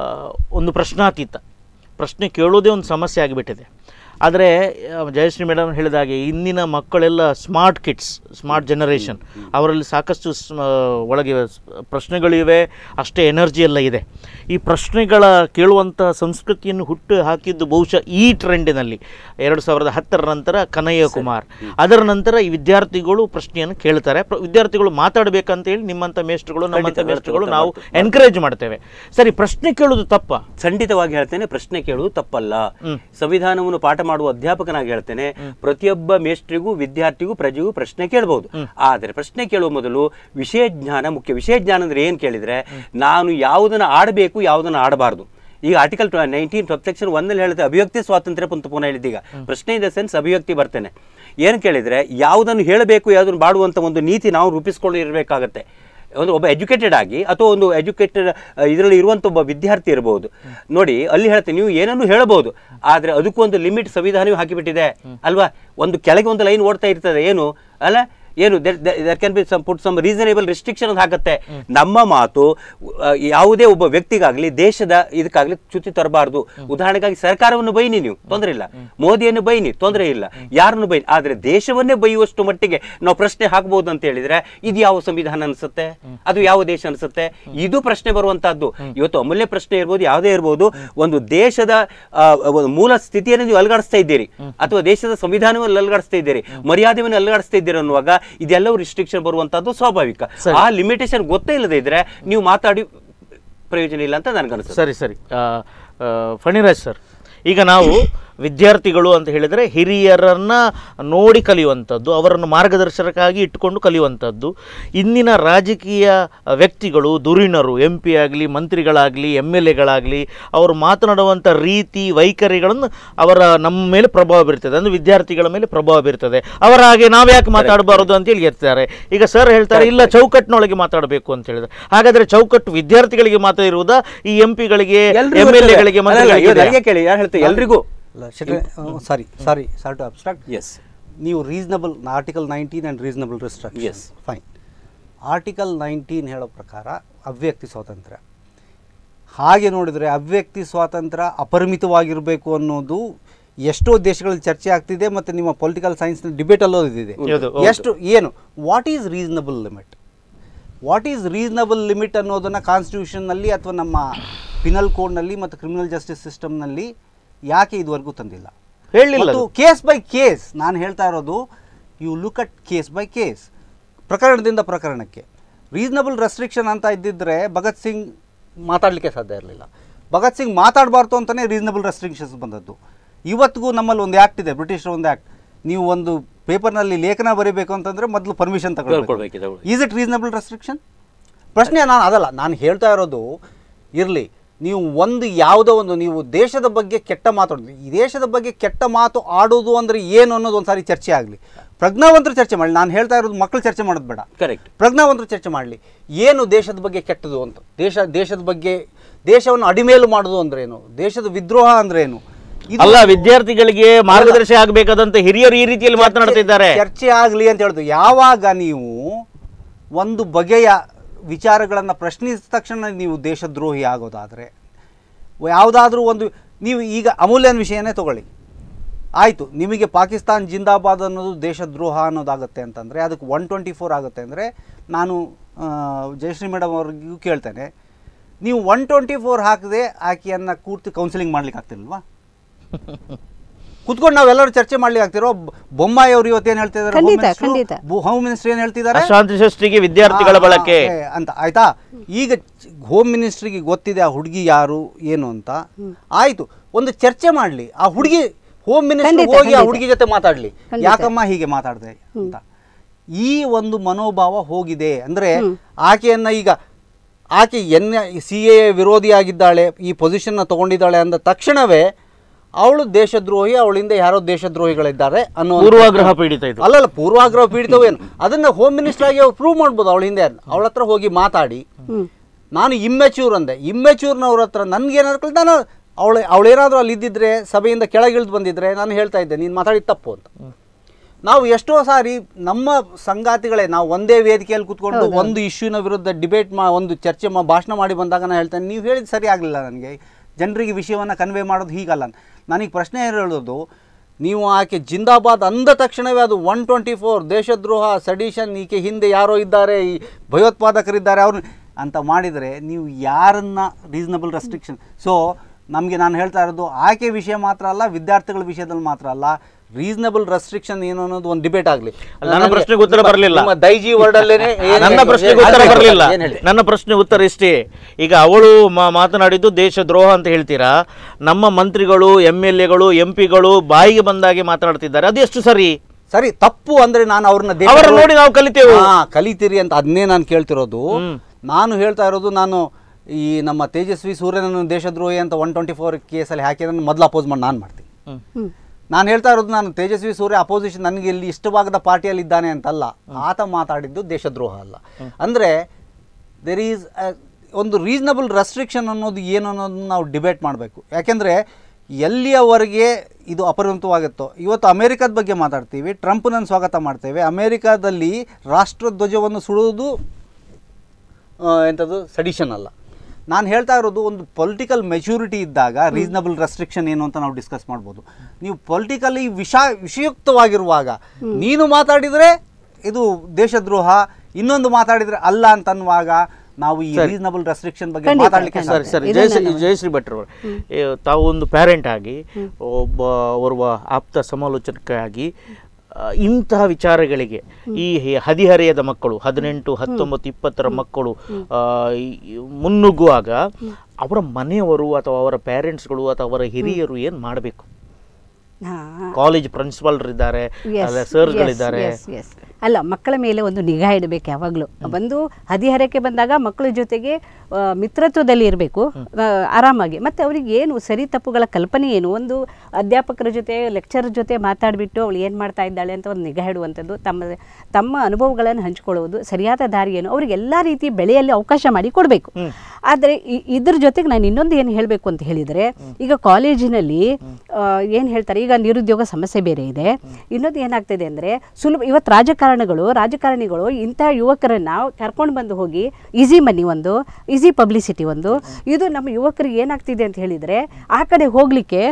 ಒಂದು ಪ್ರಶ್ನಾತೀತ ಪ್ರಶ್ನೆ ಕೇಳೋದೇ ಒಂದು ಸಮಸ್ಯೆ ಆಗಿಬಿಟ್ಟಿದೆ ಆದರೆ ಆ, ಜಯಶ್ರೀ ಮೇಡಮ್ ಹೇಳಿದಾಗೆ ಇಂದಿನ ಮಕ್ಕಳೆಲ್ಲ ಸ್ಮಾರ್ಟ್ ಕಿಡ್ಸ್ ಸ್ಮಾರ್ಟ್ ಜನರೇಷನ್ ಅವರಲ್ಲಿ ಸಾಕಷ್ಟು ಸ್ಮ- ಒಳಗೆ ಸ್- ಪ್ರಶ್ನೆಗಳಿವೆ ಅಷ್ಟೇ ಎನರ್ಜಿ ಎಲ್ಲ ಇದೆ ಈ ಪ್ರಶ್ನೆಗಳ ಕೇಳುವಂಥ ಸಂಸ್ಕೃತಿಯನ್ನು ಹುಟ್ಟು ಹಾಕಿದ್ದು ಬಹುಶಃ ಈ ಟ್ರೆಂಡಿನಲ್ಲಿ ಎರಡು ಸಾವಿರದ ಹತ್ತರ ನಂತರ ಕನಯ್ಯ ಕುಮಾರ್ ಅದರ ನಂತರ ಈ ವಿದ್ಯಾರ್ಥಿಗಳು ಪ್ರಶ್ನೆಯನ್ನು ಕೇಳ್ತಾರೆ ಪ್ರ- ವಿದ್ಯಾರ್ಥಿಗಳು ಮಾತಾಡಬೇಕಂತ ಹೇಳಿ ನಿಮ್ಮಂಥ ಮೇಸ್ಟ್ರುಗಳು ನಮ್ಮಂಥ ಖಂಡಿತ, ಮೇಸ್ಟ್ರುಗಳು ಖಂಡಿತ ನಾವು ಮಾಡ್ತೇವೆ. ಎನ್ಕರೇಜ್ ಮಾಡ್ತೇವೆ ಸರಿ ಪ್ರಶ್ನೆ ಕೇಳೋದು ತಪ್ಪ ಖಂಡಿತವಾಗಿ ಹೇಳ್ತೇನೆ ಪ್ರಶ್ನೆ ಕೇಳುವುದು ತಪ್ಪಲ್ಲ ಸಂವಿಧಾನವನ್ನು ಪಾಠ ಮಾಡುವ ಅಧ್ಯಾಪಕನಾಗಿ ಹೇಳ್ತೇನೆ ಪ್ರತಿಯೊಬ್ಬ ಮೇಷ್ಟ್ರಿಗೂ ವಿದ್ಯಾರ್ಥಿಗೂ ಪ್ರಜೆಗೂ ಪ್ರಶ್ನೆ ಕೇಳಬಹುದು ಆದರೆ ಪ್ರಶ್ನೆ ಕೇಳುವ ಮೊದಲು ವಿಷಯ ಜ್ಞಾನ ಮುಖ್ಯ ವಿಷಯ ಜ್ಞಾನ ಅಂದ್ರೆ ಏನ್ ಕೇಳಿದ್ರೆ ನಾನು ಯಾವುದನ್ನ ಆಡಬೇಕು ಯಾವುದನ್ನ ಆಡಬಾರದು ಈಗ ಆರ್ಟಿಕಲ್ ನೈನ್ಟೀನ್ ಸೆಕ್ಷನ್ ಒಂದಲ್ಲಿ ಹೇಳುತ್ತೆ ಅಭಿವ್ಯಕ್ತಿ ಸ್ವಾತಂತ್ರ್ಯ ಅಂತ ಪುನಃ ಹೇಳಿದ್ದೀಗ ಪ್ರಶ್ನೆ ಇನ್ ದ ಸೆನ್ಸ್ ಅಭಿವ್ಯಕ್ತಿ ಬರ್ತೇನೆ ಏನು ಕೇಳಿದ್ರೆ ಯಾವುದನ್ನು ಹೇಳಬೇಕು ಯಾವುದನ್ನು ಬಾಡುವಂತ ಒಂದು ನೀತಿ ನಾವು ರೂಪಿಸ್ಕೊಂಡಿರಬೇಕಾಗತ್ತೆ ಒಂದು ಒಬ್ಬ ಎಜುಕೇಟೆಡ್ ಆಗಿ ಅಥವಾ ಒಂದು ಎಜುಕೇಟೆಡ್ ಇದರಲ್ಲಿ ಇರುವಂಥ ಒಬ್ಬ ವಿದ್ಯಾರ್ಥಿ ಇರಬಹುದು ನೋಡಿ ಅಲ್ಲಿ ಹೇಳ್ತೀನಿ ನೀವು ಏನನ್ನು ಹೇಳಬಹುದು ಆದರೆ ಅದಕ್ಕೊಂದು ಲಿಮಿಟ್ ಸಂವಿಧಾನವೇ ಹಾಕಿಬಿಟ್ಟಿದೆ ಅಲ್ವಾ ಒಂದು ಕೆಳಗೆ ಒಂದು ಲೈನ್ ಓಡ್ತಾ ಇರ್ತದೆ ಏನು ಅಲ್ಲ ಏನು there can be some put some reasonable restriction ಅಂತ ಹಾಕತ್ತೆ ನಮ್ಮ ಮಾತು ಆ, ಯಾವುದೇ ಒಬ್ಬ ವ್ಯಕ್ತಿಗಾಗ್ಲಿ ದೇಶದ ಇದಕ್ಕಾಗ್ಲಿ ಚ್ಯುತಿ ತರಬಾರ್ದು ಉದಾಹರಣೆಗಾಗಿ ಸರ್ಕಾರವನ್ನು ಬೈನಿ ನೀವು ತೊಂದರೆ ಇಲ್ಲ ಮೋದಿಯನ್ನು ಬೈನಿ ತೊಂದರೆ ಇಲ್ಲ ಯಾರನ್ನು ಬೈನಿ ಆದ್ರೆ ದೇಶವನ್ನೇ ಬೈಯುವಷ್ಟು ಮಟ್ಟಿಗೆ ನಾವು ಪ್ರಶ್ನೆ ಹಾಕಬಹುದು ಅಂತ ಹೇಳಿದ್ರೆ ಇದು ಯಾವ ಸಂವಿಧಾನ ಅನ್ಸುತ್ತೆ ಅದು ಯಾವ ದೇಶ ಅನ್ಸುತ್ತೆ ಇದು ಪ್ರಶ್ನೆ ಬರುವಂತಹದ್ದು ಇವತ್ತು ಅಮೂಲ್ಯ ಪ್ರಶ್ನೆ ಇರ್ಬೋದು ಯಾವುದೇ ಇರ್ಬೋದು ಒಂದು ದೇಶದ ಆ, ಒಂದು ಮೂಲ ಸ್ಥಿತಿಯನ್ನು ನೀವು ಅಲ್ಗಾಡಿಸ್ತಾ ಇದ್ದೀರಿ ಅಥವಾ ದೇಶದ ಸಂವಿಧಾನವನ್ನು ಅಲ್ಗಾಡಿಸ್ತಾ ಇದ್ದೀರಿ ಮರ್ಯಾದೆಯನ್ನು ಅಲ್ಗಾಡಿಸ್ತಾ ಇದ್ದೀರಿ ಅನ್ನುವಾಗ ಇದೆಲ್ಲವೂ ರಿಸ್ಟ್ರಿಕ್ಷನ್ ಬರುವಂತಹದ್ದು ಸ್ವಾಭಾವಿಕ ಆ ಲಿಮಿಟೇಷನ್ ಗೊತ್ತೇ ಇಲ್ಲದೆ ಇದ್ರೆ ನೀವು ಮಾತಾಡಿ ಪ್ರಯೋಜನ ಇಲ್ಲ ಅಂತ ನನಗನ್ಸುತ್ತೆ ಸರಿ ಸರಿ ಆ, ಆ, ಫಣಿರಾಜ್ ಸರ್ ಈಗ ನಾವು ವಿದ್ಯಾರ್ಥಿಗಳು ಅಂತ ಹೇಳಿದರೆ ಹಿರಿಯರನ್ನು ನೋಡಿ ಕಲಿಯುವಂಥದ್ದು ಅವರನ್ನು ಮಾರ್ಗದರ್ಶಕರಾಗಿ ಇಟ್ಟುಕೊಂಡು ಕಲಿಯುವಂಥದ್ದು ಇಂದಿನ ರಾಜಕೀಯ ವ್ಯಕ್ತಿಗಳು ಧುರೀಣರು ಎಂ ಪಿ ಆಗಲಿ ಮಂತ್ರಿಗಳಾಗಲಿ ಎಮ್ ಎಲ್ ಎಗಳಾಗಲಿ ಅವರು ಮಾತನಾಡುವಂಥ ರೀತಿ ವೈಖರಿಗಳನ್ನು ಅವರ ನಮ್ಮ ಮೇಲೆ ಪ್ರಭಾವ ಬೀರ್ತದೆ ಅಂದರೆ ವಿದ್ಯಾರ್ಥಿಗಳ ಮೇಲೆ ಪ್ರಭಾವ ಬೀರ್ತದೆ ಅವರ ಹಾಗೆ ನಾವು ಯಾಕೆ ಮಾತಾಡಬಾರದು ಅಂತೇಳಿ ಇರ್ತಾರೆ ಈಗ ಸರ್ ಹೇಳ್ತಾರೆ ಇಲ್ಲ ಚೌಕಟ್ಟಿನೊಳಗೆ ಮಾತಾಡಬೇಕು ಅಂತ ಹೇಳಿದ್ರೆ ಹಾಗಾದರೆ ಚೌಕಟ್ಟು ವಿದ್ಯಾರ್ಥಿಗಳಿಗೆ ಮಾತ್ರ ಇರುವುದಾ ಈ ಎಂ ಪಿಗಳಿಗೆ ಎಲ್ರಿಗೂ ಎಮ್ ಎಲ್ ಇರ್ತದೆ. ಎಗಳಿಗೆ ಅಲ್ಲ, ಅಲ್ಲ, ಇವತ್ತು ಮಂತ್ರಿಗಳಿಗೆ ನನಗೆ ಕೇಳಿ ಯಾರು ಹೇಳ್ತಾರೆ ಎಲ್ರಿಗೂ ಅಲ್ಲ sorry sorry sorry to abstract yes ನೀವು reasonable article nineteen and reasonable restriction Yes. Fine article nineteen ಹೇಳೋ ಪ್ರಕಾರ ಅವ್ಯಕ್ತಿ ಸ್ವಾತಂತ್ರ್ಯ ಹಾಗೆ ನೋಡಿದರೆ ಅವ್ಯಕ್ತಿ ಸ್ವಾತಂತ್ರ್ಯ ಅಪರಿಮಿತವಾಗಿರಬೇಕು ಅನ್ನೋದು ಎಷ್ಟೋ ದೇಶಗಳಲ್ಲಿ ಚರ್ಚೆ ಆಗ್ತಿದೆ ಮತ್ತು ನಿಮ್ಮ ಪೊಲಿಟಿಕಲ್ ಸೈನ್ಸ್ನ ಡಿಬೇಟಲ್ಲೂ ಇದಿದೆ ಹೌದು, ಹೌದು. ಎಷ್ಟು ಏನು what is reasonable limit what is reasonable limit ಅನ್ನೋದನ್ನು ಕಾನ್ಸ್ಟಿಟ್ಯೂಷನ್ನಲ್ಲಿ ಅಥವಾ ನಮ್ಮ ಪಿನಲ್ ಕೋಡ್ನಲ್ಲಿ ಮತ್ತು ಕ್ರಿಮಿನಲ್ ಜಸ್ಟಿಸ್ ಸಿಸ್ಟಮ್ನಲ್ಲಿ ಯಾಕೆ ಇದುವರೆಗೂ ತಂದಿಲ್ಲ ಹೇಳಲಿಲ್ಲ ಮತ್ತು ಕೇಸ್ ಬೈ ಕೇಸ್ ನಾನು ಹೇಳ್ತಾ ಇರೋದು you look at case by case ಪ್ರಕರಣದಿಂದ ಪ್ರಕರಣಕ್ಕೆ ರೀಸನಬಲ್ ರೆಸ್ಟ್ರಿಕ್ಷನ್ ಅಂತ ಇದ್ದಿದ್ರೆ ಭಗತ್ ಸಿಂಗ್ ಮಾತಾಡಲಿಕ್ಕೆ ಸಾಧ್ಯ ಇರಲಿಲ್ಲ ಭಗತ್ ಸಿಂಗ್ ಮಾತಾಡಬಾರ್ದು ಅಂತಲೇ ರೀಸನಬಲ್ ರೆಸ್ಟ್ರಿಕ್ಷನ್ಸ್ ಬಂದದ್ದು ಇವತ್ತಿಗೂ ನಮ್ಮಲ್ಲಿ ಒಂದು ಆ್ಯಕ್ಟ್ ಇದೆ ಬ್ರಿಟಿಷರ ಒಂದು ಆ್ಯಕ್ಟ್ ನೀವು ಒಂದು ಪೇಪರ್ನಲ್ಲಿ ಲೇಖನ ಬರೀಬೇಕು ಅಂತಂದರೆ ಮೊದಲು ಪರ್ಮಿಷನ್ ತಗೊಳ್ಬೇಕಿದೆ, ತಗೊಳ್ಬೇಕು ತಗೊಳ್ಳಿ. ಈಸ್ ಇಟ್ ರೀಸನಬಲ್ ರೆಸ್ಟ್ರಿಕ್ಷನ್ ಪ್ರಶ್ನೆ ನಾನು ಅದಲ್ಲ ನಾನು ಹೇಳ್ತಾ ಇರೋದು ಇರಲಿ ನೀವು ಒಂದು ಯಾವುದೋ ಒಂದು ನೀವು ದೇಶದ ಬಗ್ಗೆ ಕೆಟ್ಟ ಮಾತಾಡೋದು ಈ ದೇಶದ ಬಗ್ಗೆ ಕೆಟ್ಟ ಮಾತು ಆಡೋದು ಅಂದರೆ ಏನು ಅನ್ನೋದು ಒಂದು ಸಾರಿ ಚರ್ಚೆ ಆಗಲಿ ಪ್ರಜ್ಞಾವಂತರು ಚರ್ಚೆ ಮಾಡಲಿ ನಾನು ಹೇಳ್ತಾ ಇರೋದು ಮಕ್ಕಳು ಚರ್ಚೆ ಮಾಡೋದು ಬೇಡ ಕರೆಕ್ಟ್ ಪ್ರಜ್ಞಾವಂತರು ಚರ್ಚೆ ಮಾಡಲಿ ಏನು ದೇಶದ ಬಗ್ಗೆ ಕೆಟ್ಟದು ಅಂತ ದೇಶ ದೇಶದ ಬಗ್ಗೆ ದೇಶವನ್ನು ಅಡಿಮೇಲು ಮಾಡೋದು ಅಂದ್ರೇನು ದೇಶದ ವಿದ್ರೋಹ ಅಂದ್ರೇನು ಇದು ಅಲ್ಲ ವಿದ್ಯಾರ್ಥಿಗಳಿಗೆ ಮಾರ್ಗದರ್ಶಿ ಆಗಬೇಕಾದಂತ ಹಿರಿಯರು ಈ ರೀತಿಯಲ್ಲಿ ಮಾತನಾಡ್ತಿದ್ದಾರೆ ಚರ್ಚೆ ಆಗಲಿ ಅಂತ ಹೇಳುದು ಯಾವಾಗ ನೀವು ಒಂದು ಬಗೆಯ ವಿಚಾರಗಳನ್ನು ಪ್ರಶ್ನಿಸಿದ ತಕ್ಷಣ ನೀವು ದೇಶದ್ರೋಹಿ ಆಗೋದಾದರೆ ಯಾವುದಾದ್ರೂ ಒಂದು ನೀವು ಈಗ ಅಮೂಲ್ಯನ ವಿಷಯನೇ ತಗೊಳ್ಳಿ ಆಯಿತು ನಿಮಗೆ ಪಾಕಿಸ್ತಾನ್ ಜಿಂದಾಬಾದ್ ಅನ್ನೋದು ದೇಶದ್ರೋಹ ಅನ್ನೋದಾಗುತ್ತೆ ಅಂತಂದರೆ ಅದಕ್ಕೆ ಒನ್ ಟ್ವೆಂಟಿ ಫೋರ್ ಆಗುತ್ತೆ ಅಂದರೆ ನಾನು ಆ, ಜಯಶ್ರೀ ಮೇಡಮ್ ಅವ್ರಿಗೂ ಕೇಳ್ತೇನೆ ನೀವು ಒನ್ ಟ್ವೆಂಟಿ ಫೋರ್ ಹಾಕದೆ ಆಕೆಯನ್ನು ಕೂರ್ತಿ ಕೌನ್ಸಿಲಿಂಗ್ ಮಾಡ್ಲಿಕ್ಕೆ ಆಗ್ತಿಲ್ವಾ ಕುತ್ಕೊಂಡು ನಾವೆಲ್ಲರೂ ಚರ್ಚೆ ಮಾಡ್ಲಿಕ್ಕೆ ಆಗ್ತಿರೋ ಬ- ಬೊಮ್ಮಾಯಿ ಅವರು ಇವತ್ತೇನು ಹೇಳ್ತಿದ್ದಾರೆ ಖಂಡಿತ, ಖಂಡಿತ. ಹೋಮ್ ಮಿನಿಸ್ಟರ್ ಏನು ಹೇಳ್ತಿದ್ದಾರೆ ಶಾಂತಿ ಸೃಷ್ಟಿಗೆ ವಿದ್ಯಾರ್ಥಿಗಳ ಆ, ಬಳಕೆ ಆ, ಏ, ಅಂತ ಆಯ್ತಾ ಈಗ ಹೋಮ್ ಮಿನಿಸ್ಟ್ರಿಗೆ ಗೊತ್ತಿದೆ ಆ ಹುಡುಗಿ ಯಾರು ಏನು ಅಂತ ಆಯ್ತು ಒಂದು ಚರ್ಚೆ ಮಾಡಲಿ ಆ ಹುಡುಗಿ ಹೋಮ್ ಮಿನಿಸ್ಟರ್ ಖಂಡಿತ, ಹೋಗಿ ಆ ಖಂಡಿತ. ಹುಡುಗಿ ಜೊತೆ ಮಾತಾಡ್ಲಿ ಖಂಡಿತ. ಯಾಕಮ್ಮ ಹೀಗೆ ಮಾತಾಡ್ದೆ ಅಂತ ಈ ಒಂದು ಮನೋಭಾವ ಹೋಗಿದೆ ಅಂದ್ರೆ ಆಕೆಯನ್ನ ಈಗ ಆಕೆ ಎನ್ ಸಿ ಎ ವಿರೋಧಿಯಾಗಿದ್ದಾಳೆ ಈ ಪೊಸಿಷನ್ನ ತಗೊಂಡಿದ್ದಾಳೆ ಅಂದ ತಕ್ಷಣವೇ ಅವಳು ದೇಶದ್ರೋಹಿ ಅವಳಿಂದ ಯಾರೋ ದೇಶದ್ರೋಹಿಗಳಿದ್ದಾರೆ ಅನ್ನೋ ಒಂದು- ಪೂರ್ವಾಗ್ರಹ ಪೀಡಿತ ಇದು ಅಲ್ಲಲ್ಲ ಪೂರ್ವಾಗ್ರಹ ಪೀಡಿತವು ಏನು ಅದನ್ನ ಹೋಮ್ ಮಿನಿಸ್ಟರ್ ಆಗಿ ಅವ್ರು ಪ್ರೂವ್ ಮಾಡ್ಬೋದು ಅವಳ ಹಿಂದೆ ಅವಳ ಹತ್ರ ಹೋಗಿ ಮಾತಾಡಿ ನಾನು ಇಮ್ಮೆಚ್ಯೂರ್ ಅಂದೆ ಇಮ್ಮೆಚ್ಯೂರ್ನವ್ರ ಹತ್ರ ನನ್ಗೇನಾದ್ರು ನಾನು ಅವಳು ಅವಳೇನಾದರೂ ಅಲ್ಲಿ ಇದ್ದಿದ್ರೆ ಸಭೆಯಿಂದ ಕೆಳಗಿಳಿದು ಬಂದಿದ್ರೆ ನಾನು ಹೇಳ್ತಾ ಇದ್ದೆ ನೀನು ಮಾತಾಡಿದ ತಪ್ಪು ಅಂತ ನಾವು ಎಷ್ಟೋ ಸಾರಿ ನಮ್ಮ ಸಂಗಾತಿಗಳೇ ನಾವು ಒಂದೇ ವೇದಿಕೆಯಲ್ಲಿ ಕೂತ್ಕೊಂಡು ಒಂದು ಇಶ್ಯೂನ ವಿರುದ್ಧ ಡಿಬೇಟ್ ಮಾ ಒಂದು ಚರ್ಚೆ ಮಾ ಭಾಷಣ ಮಾಡಿ ಬಂದಾಗ ನಾನು ಹೇಳ್ತೇನೆ ನೀವು ಹೇಳಿದ ಸರಿ ಆಗಲಿಲ್ಲ ನನಗೆ ಜನರಿಗೆ ವಿಷಯವನ್ನು ಕನ್ವೆ ಮಾಡೋದು ಹೀಗಲ್ಲ ಅಂತ. ನನಗೆ ಪ್ರಶ್ನೆ ಏನು ಹೇಳೋದು ನೀವು ಆಕೆ ಜಿಂದಾಬಾದ್ ಅಂದ ತಕ್ಷಣವೇ ಅದು ಒನ್ ಟ್ವೆಂಟಿ ಫೋರ್ ದೇಶದ್ರೋಹ ಸಡಿಷನ್ ಈಕೆ ಹಿಂದೆ ಯಾರೋ ಇದ್ದಾರೆ ಈ ಭಯೋತ್ಪಾದಕರಿದ್ದಾರೆ ಅವ್ರು ಅಂತ ಮಾಡಿದರೆ ನೀವು ಯಾರನ್ನ ರೀಸನಬಲ್ ರೆಸ್ಟ್ರಿಕ್ಷನ್ ಸೊ ನಮಗೆ ನಾನು ಹೇಳ್ತಾ ಇರೋದು ಆಕೆ ವಿಷಯ ಮಾತ್ರ ಅಲ್ಲ ವಿದ್ಯಾರ್ಥಿಗಳ ವಿಷಯದಲ್ಲಿ ಮಾತ್ರ ಅಲ್ಲ ರೀಸನಬಲ್ ರೆಸ್ಟ್ರಿಕ್ಷನ್ ಏನು ಅನ್ನೋದು ಒಂದು ಡಿಬೇಟ್ ಆಗಲಿ ನನ್ನ ಪ್ರಶ್ನೆಗೆ ಉತ್ತರ ಬರಲಿಲ್ಲ ದೈಜಿ ವರ್ಡ್ ಅಲ್ಲೇನೆ ಏನ್- ನನ್ನ ಏನ್- ಪ್ರಶ್ನೆಗೆ ಏನ್- ಉತ್ತರ ಏನ್- ಬರಲಿಲ್ಲ ಏನ್ ಹೇಳಿ ನನ್ನ ಪ್ರಶ್ನೆ ಉತ್ತರ ಇಷ್ಟೇ ಈಗ ಅವಳು ಮಾ- ಮಾತನಾಡಿದ್ದು ದೇಶದ್ರೋಹ ಅಂತ ಹೇಳ್ತೀರಾ ನಮ್ಮ ಮಂತ್ರಿಗಳು ಎಂ ಎಲ್ ಎಗಳು ಎಂ ಪಿಗಳು ಬಾಯಿಗೆ ಬಂದಾಗೆ ಮಾತನಾಡ್ತಿದ್ದಾರೆ ಅದು ಎಷ್ಟು ಸರಿ ಸರಿ ತಪ್ಪು ಅಂದ್ರೆ ನಾನು ಅವ್ರನ್ನ ದೇಶ ಅವರ ನೋಡಿ ನಾವು ಕಲಿತೇವೆ ಹಾ ಕಲಿತೀರಿ ಅಂತ ಅದನ್ನೇ ನಾನು ಕೇಳ್ತಿರೋದು ನಾನು ಹೇಳ್ತಾ ಇರೋದು ನಾನು ಈ ನಮ್ಮ ತೇಜಸ್ವಿ ಸೂರ್ಯನನ್ನು ದೇಶದ್ರೋಹಿ ಅಂತ ಒನ್ ಟ್ವೆಂಟಿ ಫೋರ್ ಕೇಸಲ್ಲಿ ಹಾಕಿದ್ರೆ ಮೊದಲು ಅಪೋಸ್ ಮಾಡಿ ನಾನು ಮಾಡ್ತೀನಿ ಹ್ಮ್. ನಾನು ಹೇಳ್ತಾ ಇರೋದು ನಾನು ತೇಜಸ್ವಿ ಸೂರ್ಯ ಅಪೋಸಿಷನ್ ನನಗೆ ಇಲ್ಲಿ ಇಷ್ಟವಾಗದ ಪಾರ್ಟಿಯಲ್ಲಿ ಇದ್ದಾನೆ ಅಂತಲ್ಲ ಆತ ಮಾತಾಡಿದ್ದು ದೇಶದ್ರೋಹ ಅಲ್ಲ ಅಂದರೆ ದೆರ್ ಈಸ್ ಒಂದು ರೀಸನಬಲ್ ರೆಸ್ಟ್ರಿಕ್ಷನ್ ಅನ್ನೋದು ಏನು ಅನ್ನೋದನ್ನ ನಾವು ಡಿಬೇಟ್ ಮಾಡಬೇಕು ಯಾಕೆಂದರೆ ಎಲ್ಲಿಯವರೆಗೆ ಇದು ಅಪರಿಮಿತವಾಗುತ್ತೋ ಇವತ್ತು ಅಮೇರಿಕದ ಬಗ್ಗೆ ಮಾತಾಡ್ತೀವಿ ಟ್ರಂಪ್ನನ್ನು ಸ್ವಾಗತ ಮಾಡ್ತೇವೆ ಅಮೇರಿಕಾದಲ್ಲಿ ರಾಷ್ಟ್ರಧ್ವಜವನ್ನು ಸುಡುವುದು ಆ, ಎಂಥದ್ದು ಸಡಿಷನ್ ಅಲ್ಲ ನಾನು ಹೇಳ್ತಾ ಇರೋದು ಒಂದು ಪೊಲಿಟಿಕಲ್ ಮೆಚೂರಿಟಿ ಇದ್ದಾಗ ರೀಸನಬಲ್ ರೆಸ್ಟ್ರಿಕ್ಷನ್ ಏನು ಅಂತ ನಾವು ಡಿಸ್ಕಸ್ ಮಾಡ್ಬೋದು ನೀವು ಪೊಲಿಟಿಕಲಿ ವಿಷ ವಿಷಯುಕ್ತವಾಗಿರುವಾಗ ನೀನು ಮಾತಾಡಿದರೆ ಇದು ದೇಶದ್ರೋಹ ಇನ್ನೊಂದು ಮಾತಾಡಿದರೆ ಅಲ್ಲ ಅಂತ ಅನ್ನುವಾಗ ನಾವು ಈ ರೀಸನಬಲ್ ರೆಸ್ಟ್ರಿಕ್ಷನ್ ಬಗ್ಗೆ ಖಂಡಿತ, ಮಾತಾಡಲಿಕ್ಕೆ ಖಂಡಿತ. ಸರಿ ಸರಿ ಇದನ್ನ ಜಯಶ್ರೀ ನಾನು- ಜಯಶ್ರೀ ಭಟ್ರು ಅವರು, ಏ, ತಾವು ಒಂದು ಪ್ಯಾರೆಂಟ್ ಆಗಿ ಒಬ್ಬ ಓರ್ವ ಆಪ್ತ ಸಮಾಲೋಚಕರಾಗಿ ಆ, ಇಂತಹ ವಿಚಾರಗಳಿಗೆ ಈ ಹೆ- ಹದಿಹರೆಯದ ಮಕ್ಕಳು ಹದಿನೆಂಟು ಹತ್ತೊಂಬತ್ತು ಇಪ್ಪತ್ತರ ಮಕ್ಕಳು ಆ, ಈ- ಮುನ್ನುಗ್ಗುವಾಗ ಅವರ ಮನೆಯವರು ಅಥವಾ ಅವರ ಪ್ಯಾರೆಂಟ್ಸ್ಗಳು ಅಥವಾ ಅವರ ಹಿರಿಯರು ಏನು ಮಾಡಬೇಕು ಹಾ. ಕಾಲೇಜ್ ಪ್ರಿನ್ಸಿಪಾಲ್ ಇದ್ದಾರೆ Yes, ಅಲ್ಲ ಸರ್ಗಳಿದ್ದಾರೆ yes, yes, yes. ಅಲ್ಲ ಮಕ್ಕಳ ಮೇಲೆ ಒಂದು ನಿಗಾ ಇಡಬೇಕು ಯಾವಾಗಲೂ ಬಂದು ಹದಿಹರಕ್ಕೆ ಬಂದಾಗ ಮಕ್ಕಳ ಜೊತೆಗೆ ಆ, ಮಿತ್ರತ್ವದಲ್ಲಿ ಇರಬೇಕು ಆರಾಮಾಗಿ ಮತ್ತು ಅವರಿಗೆ ಏನು ಸರಿ ತಪ್ಪುಗಳ ಕಲ್ಪನೆ ಏನು ಒಂದು ಅಧ್ಯಾಪಕರ ಜೊತೆ ಲೆಕ್ಚರ್ ಜೊತೆ ಮಾತಾಡಿಬಿಟ್ಟು ಅವಳು ಏನು ಮಾಡ್ತಾ ಇದ್ದಾಳೆ ಅಂತ ಒಂದು ನಿಗಾ ಇಡುವಂಥದ್ದು ತಮ್ಮ ತಮ್ಮ ಅನುಭವಗಳನ್ನು ಹಂಚಿಕೊಳ್ಳುವುದು ಸರಿಯಾದ ದಾರಿ ಏನು ಅವ್ರಿಗೆ ಎಲ್ಲ ರೀತಿ ಬೆಳೆಯಲ್ಲಿ ಅವಕಾಶ ಮಾಡಿ ಕೊಡಬೇಕು ಆದರೆ ಇದ್ರ ಜೊತೆಗೆ ನಾನು ಇನ್ನೊಂದು ಏನು ಹೇಳಬೇಕು ಅಂತ ಹೇಳಿದರೆ ಈಗ ಕಾಲೇಜಿನಲ್ಲಿ ಏನು ಹೇಳ್ತಾರೆ ಈಗ ನಿರುದ್ಯೋಗ ಸಮಸ್ಯೆ ಬೇರೆ ಇದೆ ಇನ್ನೊಂದು ಏನಾಗ್ತಿದೆ ಅಂದರೆ ಸುಲಭ ಇವತ್ತು ರಾಜಕಾರಣಗಳು ರಾಜಕಾರಣಿಗಳು ಇಂಥ ಯುವಕರನ್ನು ಕರ್ಕೊಂಡು ಬಂದು ಹೋಗಿ ಈಸಿ ಮನಿ ಒಂದು ಈಸಿ ಪಬ್ಲಿಸಿಟಿ ಒಂದು ಇದು ನಮ್ಮ ಯುವಕರಿಗೆ ಏನಾಗ್ತಿದೆ ಅಂತ ಹೇಳಿದರೆ ಆ ಕಡೆ ಹೋಗಲಿಕ್ಕೆ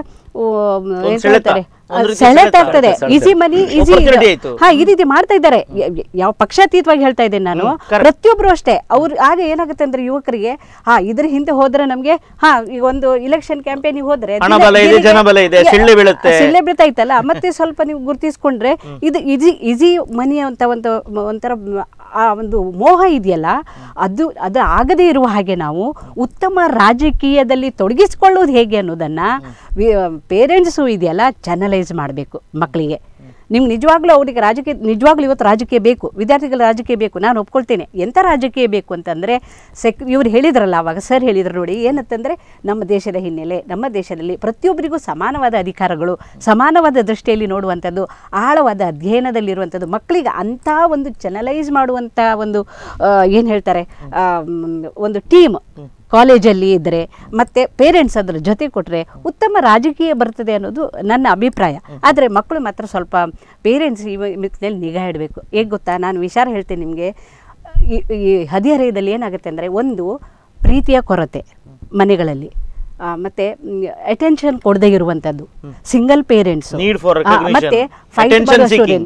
ಸೆಳೆತ. ಒಂದ್ ರೀತಿ ಸೆಳೆತ ಸೆಳೆತ ಆಗ್ತದೆ ಆಗ್ತದೆ, ಈಸಿ ಸೆಳೆತ. ಮನಿ ಈಸಿ Opportunity ಆಯ್ತು. ಹಾ ಈ ರೀತಿ ಮಾಡ್ತಾ ಇದ್ದಾರೆ ಯ- ಯ- ಯಾವ ಪಕ್ಷಾತೀತವಾಗಿ ಹೇಳ್ತಾ ಇದ್ದೇನೆ ನಾನು ಹ್ಮ್, correct. ಪ್ರತಿಯೊಬ್ರು ಅಷ್ಟೇ ಅವ್ರು ಆಗ ಏನಾಗುತ್ತೆ ಅಂದ್ರೆ ಯುವಕರಿಗೆ ಹಾ ಇದ್ರ ಹಿಂದೆ ಹೋದ್ರೆ ನಮ್ಗೆ ಹಾ ಈಗ ಒಂದು ಇಲೆಕ್ಷನ್ ಕ್ಯಾಂಪೇನಿಗೆ ಹೋದ್ರೆ ಹಣ ದಿನ- ಬಲ ಇದೆ, ದಿನಕ್ಕೆ- ಜನ ಬಲ ಇದೆ, ಯಾ- ಸಿಳ್ಳೆ ಬೀಳುತ್ತೆ. ಸಿಳ್ಳೆ ಬೀಳ್ತಾ ಇತ್ತಲ್ಲ ಮತ್ತೆ ಸ್ವಲ್ಪ ನೀವು ಗುರುತಿಸ್ಕೊಂಡ್ರೆ ಇದು ಈಸಿ ಈಸಿ ಮನಿ ಅಂತ ಒಂದು ಒಂಥರ ಮ್- ಆ ಒಂದು ಮೋಹ ಇದೆಯಲ್ಲ ಅದು ಅದು ಆಗದೇ ಇರುವ ಹಾಗೆ ನಾವು ಉತ್ತಮ ರಾಜಕೀಯದಲ್ಲಿ ತೊಡಗಿಸ್ಕೊಳ್ಳೋದು ಹೇಗೆ ಅನ್ನೋದನ್ನ ಪೇರೆಂಟ್ಸು ಇದೆಯಲ್ಲ ಚಾನಲೈಸ್ ಮಾಡಬೇಕು ಮಕ್ಕಳಿಗೆ ನಿಮ್ಗೆ ನಿಜವಾಗ್ಲೂ ಅವರಿಗೆ ರಾಜಕೀಯ ನಿಜವಾಗ್ಲೂ ಇವತ್ತು ರಾಜಕೀಯ ಬೇಕು ವಿದ್ಯಾರ್ಥಿಗಳ ರಾಜಕೀಯ ಬೇಕು ನಾನು ಒಪ್ಕೊಳ್ತೇನೆ ಎಂಥ ರಾಜಕೀಯ ಬೇಕು ಅಂತಂದರೆ ಸೆಕ್ ಇವ್ರು ಹೇಳಿದ್ರಲ್ಲ ಅವಾಗ ಸರ್ ಹೇಳಿದ್ರು ನೋಡಿ ಏನಂತಂದರೆ ನಮ್ಮ ದೇಶದ ಹಿನ್ನೆಲೆ ನಮ್ಮ ದೇಶದಲ್ಲಿ ಪ್ರತಿಯೊಬ್ಬರಿಗೂ ಸಮಾನವಾದ ಅಧಿಕಾರಗಳು ಸಮಾನವಾದ ದೃಷ್ಟಿಯಲ್ಲಿ ನೋಡುವಂಥದ್ದು ಆಳವಾದ ಅಧ್ಯಯನದಲ್ಲಿರುವಂಥದ್ದು ಮಕ್ಕಳಿಗೆ ಅಂಥ ಒಂದು ಚನಲೈಸ್ ಮಾಡುವಂಥ ಒಂದು ಏನು ಹೇಳ್ತಾರೆ ಆ, ಮ್, ಒಂದು ಟೀಮ್ ಕಾಲೇಜಲ್ಲಿ ಇದ್ದರೆ ಮತ್ತು ಪೇರೆಂಟ್ಸ್ ಅದ್ರ ಜೊತೆ ಕೊಟ್ಟರೆ ಉತ್ತಮ ರಾಜಕೀಯ ಬರ್ತದೆ ಅನ್ನೋದು ನನ್ನ ಅಭಿಪ್ರಾಯ ಆದರೆ ಮಕ್ಕಳು ಮಾತ್ರ ಸ್ವಲ್ಪ ಪೇರೆಂಟ್ಸ್ ಈ ನಿಟ್ಟಿನಲ್ಲಿ ನಿಗಾ ಇಡಬೇಕು ಹೇಗೆ ಗೊತ್ತಾ ನಾನು ವಿಚಾರ ಹೇಳ್ತೇನೆ ನಿಮಗೆ ಈ ಈ ಹದಿಹರೆಯದಲ್ಲಿ ಏನಾಗುತ್ತೆ ಅಂದರೆ ಒಂದು ಪ್ರೀತಿಯ ಕೊರತೆ ಮನೆಗಳಲ್ಲಿ ಆ, ಮತ್ತೆ ಅಟೆನ್ಷನ್ ಕೊಡದೇ ಇರುವಂಥದ್ದು single parents Need for recognition. ಮತ್ತೆ Attention seeking.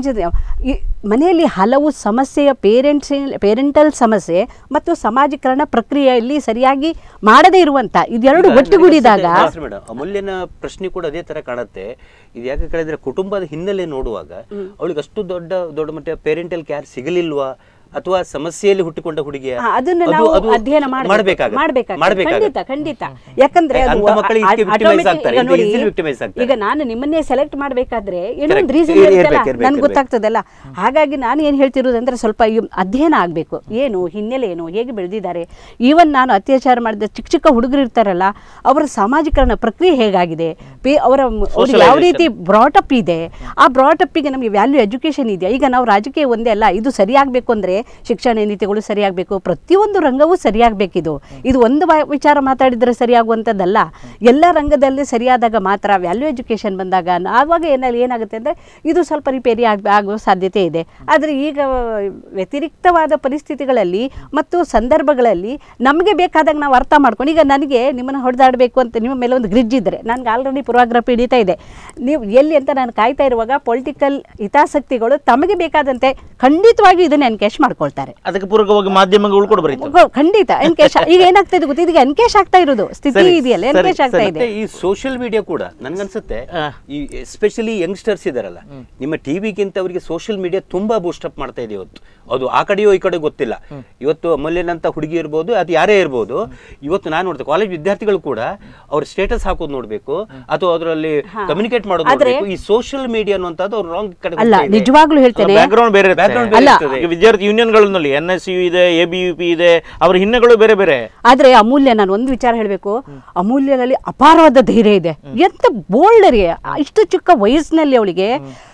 ಈ ಮನೆಯಲ್ಲಿ ಹಲವು ಸಮಸ್ಯೆಯ ಪೇರೆಂಟ್ಸ್ ಪೇರೆಂಟಲ್ ಸಮಸ್ಯೆ ಮತ್ತು ಸಮಾಜೀಕರಣ ಪ್ರಕ್ರಿಯೆಯಲ್ಲಿ ಸರಿಯಾಗಿ ಮಾಡದೇ ಇರುವಂತ ಇದೆರಡು ಈಗ ಒಟ್ಟುಗೂಡಿದಾಗ ನನಗೆ ಅನ್ಸುತ್ತೆ, ಮೇಡಮ್ ಅಮೂಲ್ಯನ ಪ್ರಶ್ನೆ ಕೂಡ ಅದೇ ತರ ಕಾಣುತ್ತೆ ಇದು ಯಾಕೆ ಕೇಳಿದ್ರೆ ಕುಟುಂಬದ ಹಿನ್ನೆಲೆ ನೋಡುವಾಗ ಅವಳಿಗೆ ಅಷ್ಟು ದೊಡ್ಡ ದೊಡ್ಡ ಮಟ್ಟ ಪೇರೆಂಟಲ್ ಕೇರ್ ಸಿಗಲಿಲ್ವಾ ಅಥವಾ ಸಮಸ್ಯೆಯಲ್ಲಿ ಹುಟ್ಟಿಕೊಂಡ ಹುಡುಗಿಯ ಹಾ, ಅದನ್ನ ಅದು- ನಾವು ಅದು ಅಧ್ಯಯನ ಮಾಡ್ಬೇಕಾಗತ್ತೆ. ಮಾಡಬೇಕಾಗುತ್ತೆ ಮಾಡ್ಬೇಕಾಗತ್ತೆ. ಖಂಡಿತ ಖಂಡಿತ ಯಾಕಂದ್ರೆ ಅದು ಅಂತ ಮಕ್ಕಳಿಗೆ ಆ- ಇದಕ್ಕೆ victimize automatic ಆಗ್ತಾರೆ, ಈಗ ಇದು ನೋಡಿ, easily victimize ಆಗ್ತಾರೆ. ಈಗ ನಾನು ನಿಮ್ಮನ್ನೇ ಸೆಲೆಕ್ಟ್ ಮಾಡಬೇಕಾದ್ರೆ ಏನೋ Correct. ಒಂದು ರೀಸನ್ ಇರ್- ಇರುತ್ತಲ್ಲ ಇರ್ಬೇಕು, ಇರ್ಬೇಕು, ನನ್ಗೆ ಇರ್ಬೇಕು. ಗೊತ್ತಾಗ್ತದಲ್ಲ ಹಾಗಾಗಿ ನಾನು ಏನು ಹೇಳ್ತಿರೋದಂದ್ರೆ ಸ್ವಲ್ಪ ಈ ಅಧ್ಯಯನ ಆಗಬೇಕು ಏನು ಹಿನ್ನೆಲೆ ಏನು ಹೇಗೆ ಬೆಳೆದಿದ್ದಾರೆ ಈವನ್ ನಾನು ಅತ್ಯಾಚಾರ ಮಾಡಿದ ಚಿಕ್ಕ ಚಿಕ್ಕ ಹುಡುಗರು ಇರ್ತಾರಲ್ಲ ಅವರ ಸಾಮಾಜಿಕರಣ ಪ್ರಕ್ರಿಯೆ ಹೇಗಾಗಿದೆ ಪೇ ಅವರ ಅವ್ರಿಗೆ ಯಾವ ರೀತಿ ಬ್ರಾಟಪ್ ಇದೆ ಆ ಬ್ರಾಟಪ್ಪಿಗೆ ನಮಗೆ ವ್ಯಾಲ್ಯೂ ಎಜುಕೇಷನ್ ಇದೆಯಾ ಈಗ ನಾವು ರಾಜಕೀಯ ಒಂದೇ ಅಲ್ಲ ಇದು ಸರಿಯಾಗಬೇಕು ಅಂದರೆ ಶಿಕ್ಷಣ ನೀತಿಗಳು ಸರಿಯಾಗಬೇಕು ಪ್ರತಿಯೊಂದು ರಂಗವೂ ಸರಿಯಾಗಬೇಕಿದು ಇದು ಒಂದು ವಾ- ವಿಚಾರ ಮಾತಾಡಿದರೆ ಸರಿಯಾಗುವಂಥದ್ದಲ್ಲ ಎಲ್ಲ ರಂಗದಲ್ಲಿ ಸರಿಯಾದಾಗ ಮಾತ್ರ ವ್ಯಾಲ್ಯೂ ಎಜುಕೇಷನ್ ಬಂದಾಗ ನ- ಆವಾಗ ಏನಲ್ಲಿ ಏನಾಗುತ್ತೆ ಅಂದರೆ ಇದು ಸ್ವಲ್ಪ ರಿಪೇರಿ ಆಗ ಆಗುವ ಸಾಧ್ಯತೆ ಇದೆ ಆದರೆ ಈಗ ವ್ಯತಿರಿಕ್ತವಾದ ಪರಿಸ್ಥಿತಿಗಳಲ್ಲಿ ಮತ್ತು ಸಂದರ್ಭಗಳಲ್ಲಿ ನಮಗೆ ಬೇಕಾದಾಗ ನಾವು ಅರ್ಥ ಮಾಡ್ಕೊಂಡು ಈಗ ನನಗೆ ನಿಮ್ಮನ್ನು ಹೊಡೆದಾಡಬೇಕು ಅಂತ ನಿಮ್ಮ ಮೇಲೆ ಒಂದು ಗ್ರಿಡ್ಜ್ ಇದ್ದರೆ ನನಗೆ ಆಲ್ರೆಡಿ ಪೂರ್ವಾಗ್ರಹ ಹಿಡಿತಾ ಇದೆ ನೀವು ಎಲ್ಲಿ ಅಂತ ನಾನು ಕಾಯ್ತಾ ಇರುವಾಗ ಪೊಲಿಟಿಕಲ್ ಹಿತಾಸಕ್ತಿಗಳು ತಮಗೆ ಬೇಕಾದಂತೆ ಖಂಡಿತವಾಗಿ ಇದನ್ನು ಎನ್ಕೇಶ್ ಮಾಡ್ಕೊಳ್ತಾರೆ ಅದಕ್ಕೆ ಪೂರಕವಾಗಿ ಮಾಧ್ಯಮಗಳು ಕೂಡ ಬರೀತಾರೆ ಗೊ- ಖಂಡಿತ ಎನ್ಕೇಶ್ ಈಗ ಏನಾಗ್ತಾ ಇದೆ ಗೊತ್ತಾ ಇದೀಗ ಎನ್ಕೇಶ್ ಆಗ್ತಾ ಇರೋದು ಸ್ಥಿತಿ ಸರಿ, ಇದೆಯಲ್ಲ ಸರಿ, ಎನ್ಕೇಶ್ ಆಗ್ತಾ ಸರಿ. ಇದೆ ಮತ್ತೆ ಈ ಸೋಷಿಯಲ್ ಮೀಡಿಯಾ ಕೂಡ ನನ್ಗನ್ಸುತ್ತೆ ಆ. ಈ ಎಸ್ಪೆಷಲಿ ಯಂಗ್ಸ್ಟರ್ಸ್ ಇದಾರಲ್ಲ ನಿಮ್ಮ ಟಿವಿಗಿಂತ ಅವರಿಗೆ ಸೋಷಿಯಲ್ ಮೀಡಿಯಾ ತುಂಬಾ ಬೂಸ್ಟ್ ಅಪ್ ಮಾಡ್ತಾ ಇದೆ ಇವತ್ತು ಅದು ಆ ಕಡೆಯೋ ಈ ಕಡೆ ಗೊತ್ತಿಲ್ಲ ಇವತ್ತು ಅಮೂಲ್ಯನಂತ ಹುಡುಗಿ ಇರ್ಬೋದು ಅದು ಯಾರೇ ಇರ್ಬೋದು ಇವತ್ತು ನಾನು ನೋಡ್ತೇನೆ ಕಾಲೇಜ್ ವಿದ್ಯಾರ್ಥಿಗಳು ಕೂಡ ಅವ್ರ ಸ್ಟೇಟಸ್ ಹಾಕೋದು ನೋಡ್ಬೇಕು ಅಥವಾ ಅದರಲ್ಲಿ ಕಮ್ಯುನಿಕೇಟ್ ಮಾಡೋದು ಆದ್ರೆ- ನೋಡ್ಬೇಕು ಈ ಸೋಷಿಯಲ್ ಮೀಡಿಯಾ ಅನ್ನುವಂಥದ್ದು ಅವ್ರು ರಾಂಗ್ ಕಡೆ ಅಲ್ಲ ಹೋಗ್ತಾ ಇದೆ. ನಿಜವಾಗ್ಲೂ ಹೇಳ್ತೇನೆ ಬ್ಯಾಕ್ಗ್ರೌಂಡ್ ಬೇರೆ Background ಇರುತ್ತೆ. ಬೇರೆ ಅಲ್ಲ. ಇರ್ತದೆ. ಈಗ ವಿದ್ಯಾರ್ಥಿ ಯೂನಿಯನ್ಗಳಲ್ಲಿ ಎನ್ ಎಸ್ ಯು ಇದೆ ಎ ಬಿ ಯು ಪಿ ಇದೆ ಅವರ ಹಿನ್ನೆಗಳು ಬೇರೆ ಬೇರೆ ಆದ್ರೆ ಅಮೂಲ್ಯ ನಾನು ಒಂದು ವಿಚಾರ ಹೇಳಬೇಕು ಅಮೂಲ್ಯನಲ್ಲಿ ಅಪಾರವಾದ ಧೈರ್ಯ ಇದೆ ಎಂತ ಬೋಲ್ಡರಿ ಇಷ್ಟು ಚಿಕ್ಕ ವಯಸ್ಸಿನಲ್ಲಿ ಅವಳಿಗೆ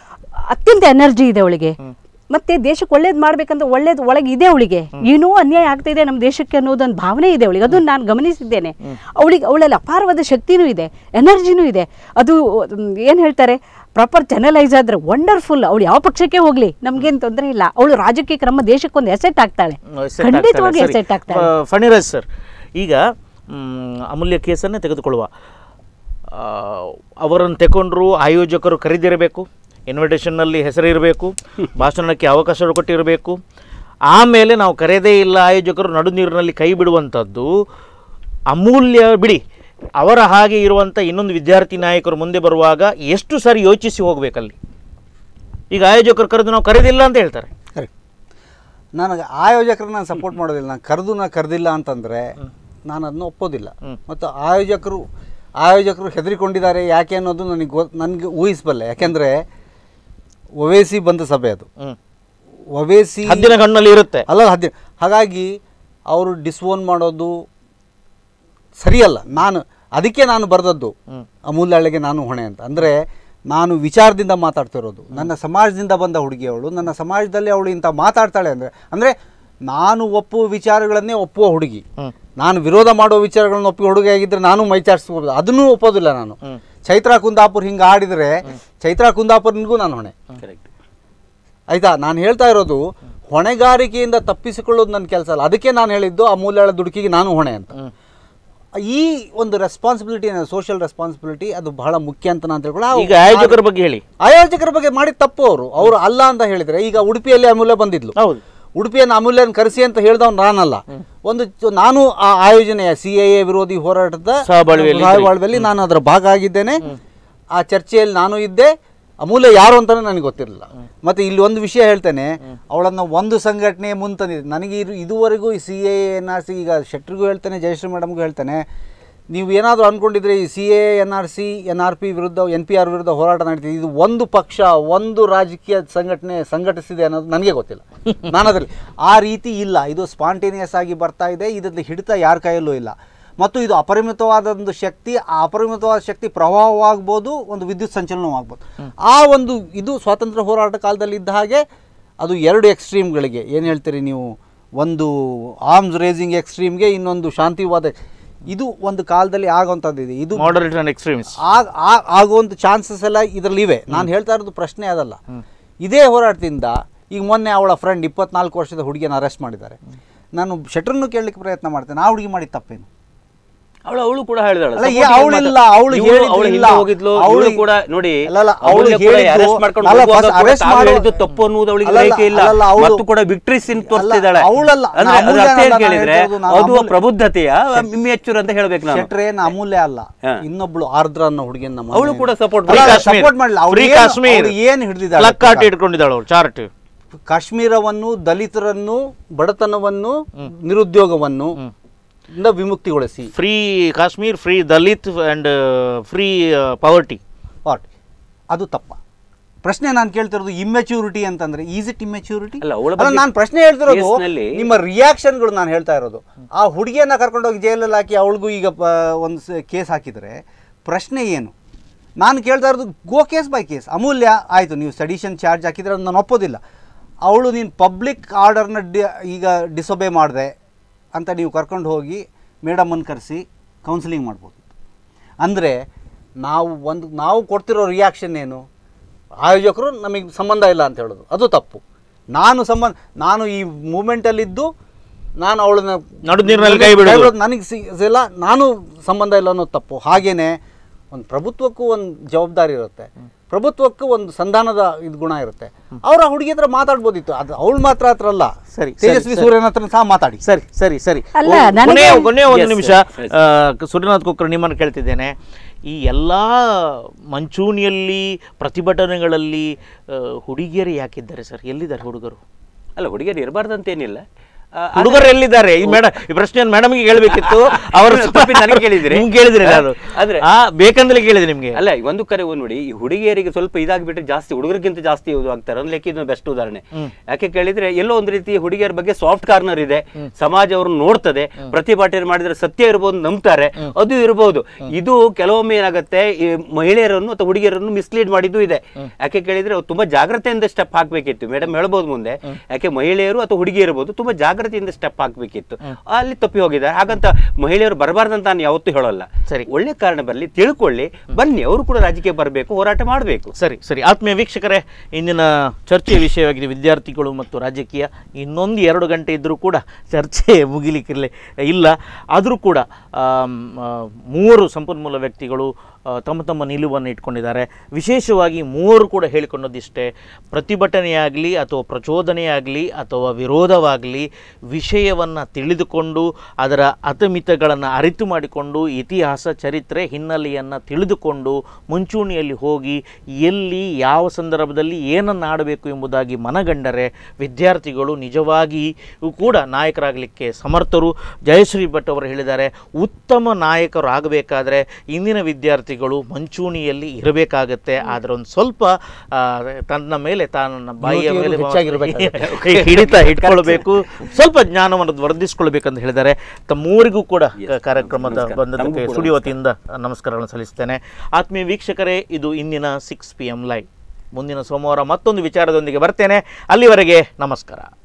ಅತ್ಯಂತ ಎನರ್ಜಿ ಇದೆ ಅವಳಿಗೆ ಮತ್ತೆ ದೇಶಕ್ಕೆ ಒಳ್ಳೇದು ಮಾಡ್ಬೇಕಂತ ಒಳ್ಳೇದು ಒಳಗೆ ಇದೆ ಅವಳಿಗೆ ಏನೋ ಅನ್ಯಾಯ ಆಗ್ತಾ ಇದೆ ನಮ್ಮ ದೇಶಕ್ಕೆ ಅನ್ನೋದೊಂದು ಭಾವನೆ ಇದೆ ಅವಳಿಗೆ ಅದನ್ನು ನಾನು ಗಮನಿಸಿದ್ದೇನೆ ಅವಳಿಗೆ ಅವಳಲ್ಲಿ ಅಪಾರವಾದ ಶಕ್ತಿನೂ ಇದೆ ಎನರ್ಜಿನೂ ಇದೆ ಅದು ಏನು ಹೇಳ್ತಾರೆ ಪ್ರಾಪರ್ ಚೆನಲೈಸ್ ಆದ್ರೆ ವಂಡರ್ಫುಲ್ ಅವಳು ಯಾವ ಪಕ್ಷಕ್ಕೆ ಹೋಗ್ಲಿ ನಮ್ಗೇನು ತೊಂದರೆ ಇಲ್ಲ ಅವಳು ರಾಜಕೀಯ ನಮ್ಮ ದೇಶಕ್ಕೊಂದು ಎಸೆಟ್ ಆಗ್ತಾಳೆ Set ಖಂಡಿತವಾಗಿ ಆಗ್ತಾಳೆ, ಸರಿ. ಎಸೆಟ್ ಆಗ್ತಾಳೆ ಫ- ಫಣಿರಾಜ್ ಸರ್ ಈಗ ಮ್, ಅಮೂಲ್ಯ ಕೇಸನ್ನೇ ತೆಗೆದುಕೊಳ್ಳುವ ಆ, ಅವರನ್ನು ತೆಕೊಂಡ್ರು ಆಯೋಜಕರು ಕರೆದಿರಬೇಕು ಇನ್ವಿಟೇಷನ್ನಲ್ಲಿ ಹೆಸರಿರಬೇಕು ಭಾಷಣಕ್ಕೆ ಅವಕಾಶ ಕೊಟ್ಟಿರಬೇಕು ಆಮೇಲೆ ನಾವು ಕರೆಯದೇ ಇಲ್ಲ ಆಯೋಜಕರು ನಡು ನೀರಿನಲ್ಲಿ ಕೈ ಬಿಡುವಂಥದ್ದು ಅಮೂಲ್ಯ ಬಿಡಿ ಅವರ ಹಾಗೆ ಇರುವಂಥ ಇನ್ನೊಂದು ವಿದ್ಯಾರ್ಥಿ ನಾಯಕರು ಮುಂದೆ ಬರುವಾಗ ಎಷ್ಟು ಸಾರಿ ಯೋಚಿಸಿ ಹೋಗ್ಬೇಕಲ್ಲಿ ಈಗ ಆಯೋಜಕರು ಕರೆದು ನಾವು ಕರೆದಿಲ್ಲ ಅಂತ ಹೇಳ್ತಾರೆ ಕರೆಕ್ಟ್ ನನಗೆ ಆಯೋಜಕರನ್ನ ನಾನು ಸಪೋರ್ಟ್ ಮಾಡೋದಿಲ್ಲ ನಾನು ಕರೆದು ನಾ ಕರೆದಿಲ್ಲ ಅಂತಂದರೆ ನಾನು ಅದನ್ನ ಒಪ್ಪೋದಿಲ್ಲ ಮತ್ತು ಆಯೋಜಕರು ಆಯೋಜಕರು ಹೆದರಿಕೊಂಡಿದ್ದಾರೆ ಯಾಕೆ ಅನ್ನೋದು ನನಗೆ ಗೊ ನನಗೆ ಊಹಿಸಬಲ್ಲೆ ಯಾಕೆಂದರೆ ಒವೇಸಿ ಬಂದ ಸಭೆ ಅದು ಹ್ಮ್. ಒವೇಸಿ ಹದ್ದಿನ ಕಣ್ಣಲ್ಲಿ ಇರುತ್ತೆ ಅಲ್ಲ ಹದ್ದಿ ಹಾಗಾಗಿ ಅವರು ಡಿಸ್ಓನ್ ಮಾಡೋದು ಸರಿಯಲ್ಲ ನಾನು ಅದಕ್ಕೆ ನಾನು ಬರೆದದ್ದು ಅಮೂಲ್ಯಳಿಗೆ ನಾನು ಹೊಣೆ ಅಂತ ಅಂದರೆ ನಾನು ವಿಚಾರದಿಂದ ಮಾತಾಡ್ತಿರೋದು ನನ್ನ ಸಮಾಜದಿಂದ ಬಂದ ಹುಡುಗಿ ಅವಳು ನನ್ನ ಸಮಾಜದಲ್ಲಿ ಅವಳು ಇಂಥ ಮಾತಾಡ್ತಾಳೆ ಅಂದರೆ ಅಂದರೆ ನಾನು ಒಪ್ಪುವ ವಿಚಾರಗಳನ್ನೇ ಒಪ್ಪುವ ಹುಡುಗಿ ನಾನು ವಿರೋಧ ಮಾಡುವ ವಿಚಾರಗಳನ್ನು ಒಪ್ಪುವ ಹುಡುಗಿ ಆಗಿದ್ದರೆ ನಾನು ಮೈಚಾರಿಸ್ಬೋದು ಅದನ್ನೂ ಒಪ್ಪೋದಿಲ್ಲ ನಾನು ಚೈತ್ರಾ ಕುಂದಾಪುರ್ ಹಿಂಗೆ ಆಡಿದರೆ ಚೈತ್ರಾ ಕುಂದಾಪುರ್ನಿಗೂ ನಾನು ಹೊಣೆ ಕರೆಕ್ಟ್ ಆಯ್ತಾ ನಾನು ಹೇಳ್ತಾ ಇರೋದು ಹೊಣೆಗಾರಿಕೆಯಿಂದ ತಪ್ಪಿಸಿಕೊಳ್ಳೋದು ನನ್ನ ಕೆಲಸ ಅಲ್ಲ ಅದಕ್ಕೆ ನಾನು ಹೇಳಿದ್ದು ಅಮೂಲ್ಯಳ ದುಡುಕಿಗೆ ನಾನು ಹೊಣೆ ಅಂತ ಈ ಒಂದು ರೆಸ್ಪಾನ್ಸಿಬಿಲಿಟಿ ಸೋಷಿಯಲ್ ರೆಸ್ಪಾನ್ಸಿಬಿಲಿಟಿ ಅದು ಬಹಳ ಮುಖ್ಯ ಅಂತ ನಾನು ತಿಳ್ಕೊಳ್ಳೋ ಈಗ ಆಯೋಜಕರ ಬಗ್ಗೆ ಹೇಳಿ ಆಯೋಜಕರ ಬಗ್ಗೆ ಮಾಡಿದ ತಪ್ಪು ಅವರು ಅವರು ಅಲ್ಲ ಅಂತ ಹೇಳಿದ್ರೆ ಈಗ ಉಡುಪಿಯಲ್ಲಿ ಅಮೂಲ್ಯ ಬಂದಿದ್ಲು ಹೌದು ಉಡುಪಿಯನ್ನು ಅಮೂಲ್ಯನ ಕರೆಸಿ ಅಂತ ಹೇಳಿದವನು ನಾನಲ್ಲ ಒಂದು ಚು- ನಾನು ಆ ಆಯೋಜನೆಯ ಸಿ ಎ ವಿರೋಧಿ ಹೋರಾಟದ ಸಹಬಾಳ್ವೆಯಲ್ಲಿ ಸಹಬಾಳ್ವೆಯಲ್ಲಿ ನಾನು ಅದರ ಭಾಗ ಆಗಿದ್ದೇನೆ ಆ ಚರ್ಚೆಯಲ್ಲಿ ನಾನು ಇದ್ದೆ ಅಮೂಲ್ಯ ಯಾರು ಅಂತಾನೆ ನನಗೆ ಗೊತ್ತಿರಲಿಲ್ಲ ಮತ್ತೆ ಇಲ್ಲಿ ಒಂದು ವಿಷಯ ಹೇಳ್ತೇನೆ ಅವಳನ್ನು ಒಂದು ಸಂಘಟನೆ ಮುಂತಂದಿದೆ ನನಗೆ ಇದು ಇದುವರೆಗೂ ಈ C A N R C ಈಗ ಶೆಟ್ರಿಗೂ ಹೇಳ್ತೇನೆ ಜಯಶ್ರೀ ಮೇಡಮ್ಗೂ ಹೇಳ್ತೇನೆ ನೀವು ಏನಾದರೂ ಅಂದ್ಕೊಂಡಿದ್ರೆ ಈ C A N R C N R P ವಿರುದ್ಧ ಎನ್ ಪಿ ಆರ್ ವಿರುದ್ಧ ಹೋರಾಟ ನಡೀತಿದೆ ಇದು ಒಂದು ಪಕ್ಷ ಒಂದು ರಾಜಕೀಯ ಸಂಘಟನೆ ಸಂಘಟಿಸಿದೆ ಅನ್ನೋದು ನನಗೆ ಗೊತ್ತಿಲ್ಲ ನಾನು ಅದರಲ್ಲಿ ಆ ರೀತಿ ಇಲ್ಲ ಇದು ಸ್ಪಾಂಟೇನಿಯಸ್ ಆಗಿ ಬರ್ತಾ ಇದೆ ಇದರಲ್ಲಿ ಹಿಡಿತ ಯಾರ ಕೈಯಲ್ಲೂ ಇಲ್ಲ ಮತ್ತು ಇದು ಅಪರಿಮಿತವಾದ ಒಂದು ಶಕ್ತಿ ಆ ಅಪರಿಮಿತವಾದ ಶಕ್ತಿ ಪ್ರವಾಹವಾಗ್ಬೋದು ಒಂದು ವಿದ್ಯುತ್ ಸಂಚಲನವೂ ಆಗ್ಬೋದು ಆ ಒಂದು ಇದು ಸ್ವಾತಂತ್ರ್ಯ ಹೋರಾಟ ಕಾಲದಲ್ಲಿ ಇದ್ದ ಹಾಗೆ ಅದು ಎರಡು ಎಕ್ಸ್ಟ್ರೀಮ್ಗಳಿಗೆ ಏನು ಹೇಳ್ತೀರಿ ನೀವು ಒಂದು ಆರ್ಮ್ಸ್ ರೇಸಿಂಗ್ ಎಕ್ಸ್ಟ್ರೀಮ್ಗೆ ಇನ್ನೊಂದು ಶಾಂತಿವಾದ ಇದು ಒಂದು ಕಾಲದಲ್ಲಿ ಆಗುವಂಥದ್ದು ಇದೆ ಇದು ಮಾಡರೇಟ್ ಅಂಡ್ ಎಕ್ಸ್ಟ್ರೀಮಿಸ್ಟ್ ಆಗ- ಆ- ಆಗುವಂಥ ಚಾನ್ಸಸ್ ಎಲ್ಲ ಇದರಲ್ಲಿ ಇವೆ ನಾನು ಹೇಳ್ತಾ ಇರೋದು ಪ್ರಶ್ನೆ ಅದಲ್ಲ ಇದೇ ಹೋರಾಟದಿಂದ ಈಗ ಮೊನ್ನೆ ಅವಳ ಫ್ರೆಂಡ್ ಇಪ್ಪತ್ನಾಲ್ಕು ವರ್ಷದ ಹುಡುಗಿಯನ್ನು ಅರೆಸ್ಟ್ ಮಾಡಿದ್ದಾರೆ ನಾನು ಶೆಟ್ರನ್ನು ಕೇಳಲಿಕ್ಕೆ ಪ್ರಯತ್ನ ಮಾಡ್ತೇನೆ ಆ ಹುಡುಗಿ ಮಾಡಿದ ತಪ್ಪೇನು ಅವಳು ಅವಳು ಕೂಡ ಹೇಳಿದಾಳೆ ಅಲ್ಲ, Supporting ಅವಳಿಲ್ಲ, ಮಾತು. ಅವಳು ಇವ್ಳು- ಹೇಳಿದ್ದು ಅವಳು ಇಲ್ಲ. ಹಿಂದೆ ಹೋಗಿದ್ಲು ಅವಳು- ಅವಳು ಕೂಡ ನೋಡಿ ಅಲ್ಲಲ್ಲ, ಅವಳು ಅವಳು ಕೂಡ ಹೇಳಿದ್ದು- arrest ಮಾಡ್ಕೊಂಡು ಅಲ್ಲ, ಹೋಗುವಾಗ first ಕೂಡ arrest ತಾವು ಮಾಡು- ಹೇಳಿದ್ದು ತಪ್ಪು ಅನ್ನುವುದು ಅವಳಿಗೆ ಅಲ್ಲಲ್ಲ, ಗ್ರಹಿಕೆ ಇಲ್ಲ ಅಲ್ಲಲ್ಲ, ಅವಳು- ಮತ್ತು ಕೂಡ ವಿಕ್ಟ್ರಿ ಸಿನ್ ತೋರಿಸ್ತಿದ್ದಾಳೆ ಅಲ್ಲ, ಅವಳಲ್ಲ, ಅಂದ್ರೆ ನಾನು ಅದ್ರ ಅರ್ಥ ಅಮೂಲ್ಯ ಏನ್ ಅಲ್ಲ, ಕೇಳಿದ್ರೆ ನಾನು ಹೇಳ್ತಿರೋದು, ನಾನು ಅದು ಅಮೂಲ್ಯ- ಪ್ರಬುದ್ಧತೆಯ ಮಿಮ್ಮೆಚ್ಚುರು ಅಂತ ಹೇಳ್ಬೇಕು ನಾನು ಶೆಟ್ರೇನ ಅಮೂಲ್ಯ ಅಲ್ಲ ಹಾ. ಇನ್ನೊಬ್ಳು ಆರ್ದ್ರ ಅನ್ನೋ ಹುಡುಗಿಯನ್ನ ಮೊನ್ನೆ- ಅವಳು ಕೂಡ support ಅಲ್ಲ, ಮಾಡಿ. ಅಲ್ಲ, support ಮಾಡಲಿಲ್ಲ ಅವ್ಳು ಫ್ರೀ ಏನು- ಕಾಶ್ಮೀರ್ ಅವ್ಳು ಏನು ಹಿಡಿದಿದ್ದಾಳೆ ಪ್ಲಕ್ ಕಾರ್ಟ್ ಇಟ್ಕೊಂಡಿದ್ದಾಳು ಅವಳು ಚಾರ್ಟ್ ಕಾಶ್ಮೀರವನ್ನು ದಲಿತರನ್ನು ಬಡತನವನ್ನು ನಿರುದ್ಯೋಗವನ್ನು ಇಂದ ವಿಮುಕ್ತಿಗೊಳಿಸಿ free Kashmir free Dalit and free poverty part ಅದು ತಪ್ಪ ಪ್ರಶ್ನೆ ನಾನು ಕೇಳ್ತಿರೋದು ಇಮ್ಮೆಚ್ಯೂರಿಟಿ ಅಂತಂದ್ರೆ ಈಸ್ ಇಟ್ ಇಮ್ಮೆಚ್ಯೂರಿಟಿ ಅಲ್ಲ, ಅವಳ ಅಲ್ಲ ಬಗ್ಗೆ ನಾನು ಪ್ರಶ್ನೆ ಹೇಳ್ತಿರೋದು ಕೇಸ್ನಲ್ಲಿ- ನಿಮ್ಮ ರಿಯಾಕ್ಷನ್ಗಳು ನಾನು ಹೇಳ್ತಾ ಇರೋದು ಆ ಹುಡುಗಿಯನ್ನ ಕರ್ಕೊಂಡೋಗಿ ಜೈಲಲ್ಲಿ ಹಾಕಿ ಅವಳಿಗೂ ಈಗ ಪ- ಒಂದು ಕೇಸ್ ಹಾಕಿದರೆ ಪ್ರಶ್ನೆ ಏನು ನಾನು ಕೇಳ್ತಾ ಇರೋದು go case by case Amulya ಆಯಿತು ನೀವು ಸಡಿಷನ್ ಚಾರ್ಜ್ ಹಾಕಿದ್ರೆ ಅದು ನಾನು ಒಪ್ಪೋದಿಲ್ಲ ಅವಳು ನೀನು ಪಬ್ಲಿಕ್ ಆರ್ಡರ್ನ ಡಿ ಈಗ ಡಿಸೊಬೆ ಮಾಡಿದೆ ಅಂತ ನೀವು ಕರ್ಕೊಂಡು ಹೋಗಿ ಮೇಡಮನ್ನು ಕರೆಸಿ ಕೌನ್ಸಿಲಿಂಗ್ ಮಾಡ್ಬೋದು ಅಂದರೆ ನಾವು ಒಂದು ನಾವು ಕೊಡ್ತಿರೋ ರಿಯಾಕ್ಷನ್ ಏನು ಆಯೋಜಕರು ನಮಗೆ ಸಂಬಂಧ ಇಲ್ಲ ಅಂತ ಹೇಳೋದು ಅದು ತಪ್ಪು ನಾನು ಸಂಬಂಧ ನಾನು ಈ ಮೂಮೆಂಟಲ್ಲಿದ್ದು ನಾನು ಅವಳನ್ನ ನಡು ನೀರಿನಲ್ಲಿ ಕೈ ಬಿಡೋದು. ನನಗೆ ಸಿಲ್ಲ ನಾನು ಸಂಬಂಧ ಇಲ್ಲ ಅನ್ನೋದು ತಪ್ಪು ಹಾಗೇನೆ ಒಂದು ಪ್ರಭುತ್ವಕ್ಕೂ ಒಂದು ಜವಾಬ್ದಾರಿ ಇರುತ್ತೆ ಪ್ರಭುತ್ವಕ್ಕೂ ಒಂದು ಸಂಧಾನದ ಇದು ಗುಣ ಇರುತ್ತೆ ಅವ್ರ ಆ ಹುಡುಗಿ ಹತ್ರ ಮಾತಾಡ್ಬೋದಿತ್ತು ಅದು ಅವಳು ಮಾತ್ರ ಹತ್ರ ಅಲ್ಲ ಸರಿ, ತೇಜಸ್ವಿ ಸರಿ. ಸೂರ್ಯನ ಹತ್ರ ಸಹ ಮಾತಾಡಿ ಸರಿ ಸರಿ ಸರಿ ಅಲ್ಲ, ಓ, ನನಗೆ- ಕೊನೆಯ ಕೊನೆಯ ಒಂದು Yes, ನಿಮಿಷ yes, yes. ಆ, ಸೂರ್ಯನಾಥ್ ಕುಕ್ಕರ್ ನಿಮ್ಮನ್ನು ಕೇಳ್ತಿದ್ದೇನೆ ಈ ಎಲ್ಲ ಮಂಚೂಣಿಯಲ್ಲಿ ಪ್ರತಿಭಟನೆಗಳಲ್ಲಿ ಆ, ಹುಡುಗಿಯರು ಯಾಕಿದ್ದಾರೆ ಸರ್ ಎಲ್ಲಿದ್ದಾರೆ ಹುಡುಗರು ಅಲ್ಲ ಹುಡುಗಿಯರು ಇರಬಾರ್ದಂತೇನಿಲ್ಲ ಆ, ಆದ್ರೆ- ಹುಡುಗರು ಎಲ್ಲಿದ್ದಾರೆ ಈ ಮೇಡಮ್ ಈ ಪ್ರಶ್ನೆಯನ್ನು ಮೇಡಮ್ಗೆ ಕೇಳಬೇಕಿತ್ತು ಅವರು ತಪ್ಪಿ ನನಗೆ ಕೇಳಿದ್ರಿ? ನಿಮ್ಗೆ ಕೇಳಿದ್ರಿ ನಾನು ಆದ್ರೆ- ಆ ಬೇಕಂದಲೇ ಕೇಳಿದೆ ನಿಮ್ಗೆ ಅಲ್ಲ ಒಂದು ಕರೆ ಒಂದು ನೋಡಿ ಈ ಹುಡುಗಿಯರಿಗೆ ಸ್ವಲ್ಪ ಇದಾಗ್ಬಿಟ್ರೆ ಜಾಸ್ತಿ ಹುಡುಗರಿಗಿಂತ ಜಾಸ್ತಿ ಇದು ಆಗ್ತಾರೆ ಅಂದ್ರೆ ಲೆಕ್ಕ ಇದು ಬೆಸ್ಟ್ ಉದಾಹರಣೆ ಯಾಕೆ ಕೇಳಿದ್ರೆ ಎಲ್ಲೋ ಒಂದು ರೀತಿ ಹುಡುಗಿಯರ ಬಗ್ಗೆ ಸಾಫ್ಟ್ ಕಾರ್ನರ್ ಇದೆ ಸಮಾಜ ಅವ್ರನ್ನ ನೋಡ್ತದೆ ಪ್ರತಿಭಟನೆ ಮಾಡಿದ್ರೆ ಸತ್ಯ ಇರ್ಬೋದು ನಂಬ್ತಾರೆ ಅದು ಇರಬಹುದು ಇದು ಕೆಲವೊಮ್ಮೆ ಏನಾಗುತ್ತೆ ಈ ಮಹಿಳೆಯರನ್ನು ಅಥವಾ ಹುಡುಗಿಯರನ್ನು ಮಿಸ್ಲೀಡ್ ಮಾಡಿದ್ದು ಇದೆ ಯಾಕೆ ಕೇಳಿದ್ರೆ ಅವ್ರು ತುಂಬಾ ಜಾಗ್ರತೆಯಿಂದ ಸ್ಟೆಪ್ ಹಾಕ್ಬೇಕಿತ್ತು ಮೇಡಮ್ ಹೇಳ್ಬೋದು ಮುಂದೆ ಯಾಕೆ ಮಹಿಳೆಯರು ಅಥವಾ ಹುಡುಗಿ ಇರ್ಬೋದು ತುಂಬಾ ಜಾಗ್ರತೆಯಿಂದ ಸ್ಟೆಪ್ ಹಾಕ್ಬೇಕಿತ್ತು ಅಲ್ಲಿ ತಪ್ಪಿ ಹೋಗಿದ್ದಾರೆ ಹಾಗಂತ ಮಹಿಳೆಯರು ಬರಬಾರ್ದಂತ ನಾನು ಯಾವತ್ತೂ ಹೇಳಲ್ಲ ಸರಿ. ಒಳ್ಳೆ ಕಾರಣ ಬರಲಿ ತಿಳ್ಕೊಳ್ಳಿ ಬನ್ನಿ ಅವರು ಕೂಡ ರಾಜಕೀಯ ಬರಬೇಕು ಹೋರಾಟ ಮಾಡಬೇಕು ಸರಿ ಸರಿ ಆತ್ಮೀಯ ವೀಕ್ಷಕರೇ ಇಂದಿನ ಚರ್ಚೆಯ ವಿಷಯವಾಗಿದೆ ವಿದ್ಯಾರ್ಥಿಗಳು ಮತ್ತು ರಾಜಕೀಯ ಇನ್ನೊಂದು ಎರಡು ಗಂಟೆ ಇದ್ದರೂ ಕೂಡ ಚರ್ಚೆ ಮುಗಿಲಿಕ್ಕಿರಲಿ ಇಲ್ಲ ಆದರೂ ಕೂಡ ಆಮ್, ಆ, ಮೂವರು ಸಂಪನ್ಮೂಲ ವ್ಯಕ್ತಿಗಳು ಆ, ತಮ್ಮ ತಮ್ಮ ನಿಲುವನ್ನು ಇಟ್ಕೊಂಡಿದ್ದಾರೆ ವಿಶೇಷವಾಗಿ ಮೂವರು ಕೂಡ ಹೇಳಿಕೊಂಡದಿಷ್ಟೇ ಪ್ರತಿಭಟನೆಯಾಗಲಿ ಅಥವಾ ಪ್ರಚೋದನೆಯಾಗಲಿ ಅಥವಾ ವಿರೋಧವಾಗಲಿ ವಿಷಯವನ್ನು ತಿಳಿದುಕೊಂಡು ಅದರ ಅತಮಿತಗಳನ್ನು ಅರಿತು ಮಾಡಿಕೊಂಡು ಇತಿಹಾಸ ಚರಿತ್ರೆ ಹಿನ್ನೆಲೆಯನ್ನು ತಿಳಿದುಕೊಂಡು ಮುಂಚೂಣಿಯಲ್ಲಿ ಹೋಗಿ ಎಲ್ಲಿ ಯಾವ ಸಂದರ್ಭದಲ್ಲಿ ಏನನ್ನು ಆಡಬೇಕು ಎಂಬುದಾಗಿ ಮನಗಂಡರೆ ವಿದ್ಯಾರ್ಥಿಗಳು ನಿಜವಾಗಿಯೂ ಕೂಡ ನಾಯಕರಾಗಲಿಕ್ಕೆ ಸಮರ್ಥರು ಜಯಶ್ರೀ ಭಟ್ ಅವರು ಹೇಳಿದ್ದಾರೆ ಉತ್ತಮ ನಾಯಕರು ಆಗಬೇಕಾದ್ರೆ ಇಂದಿನ ವಿದ್ಯಾರ್ಥಿಗಳು ಮಂಚೂಣಿಯಲ್ಲಿ ಇರಬೇಕಾಗತ್ತೆ ಆದರೆ ಒಂದು ಸ್ವಲ್ಪ ಆ, ತನ್ನ ಮೇಲೆ ತಾನನ್ನ ಬಾಯಿಯ ಯುವತಿಯರು ಮೇಲೆ ಹೆಚ್ಚಾಗಿರ್ಬೇಕಾಗತ್ತೆ. ಹಿಡಿತ ಇಟ್ಕೊಳ್ಬೇಕು ಸ್ವಲ್ಪ ಜ್ಞಾನವನ್ನು ವರ್ಧಿಸ್ಕೊಳ್ಬೇಕಂತ ಹೇಳಿದ್ದಾರೆ ತಮ್ಮೂರಿಗೂ ಕೂಡ ಕ- ಕಾರ್ಯಕ್ರಮದ ನಮಸ್ಕಾರ. ಬಂದದಕ್ಕೆ ನಮಗೂ ಕೂಡ ಸ್ಟುಡಿಯೋ ವತಿಯಿಂದ ನಮಸ್ಕಾರಗಳನ್ನು ಸಲ್ಲಿಸ್ತೇನೆ ಆತ್ಮೀಯ ವೀಕ್ಷಕರೇ ಇದು ಇಂದಿನ ಸಿಕ್ಸ್ ಪಿ ಎಂ ಲೈವ್ ಮುಂದಿನ ಸೋಮವಾರ ಮತ್ತೊಂದು ವಿಚಾರದೊಂದಿಗೆ ಬರ್ತೇನೆ ಅಲ್ಲಿವರೆಗೆ ನಮಸ್ಕಾರ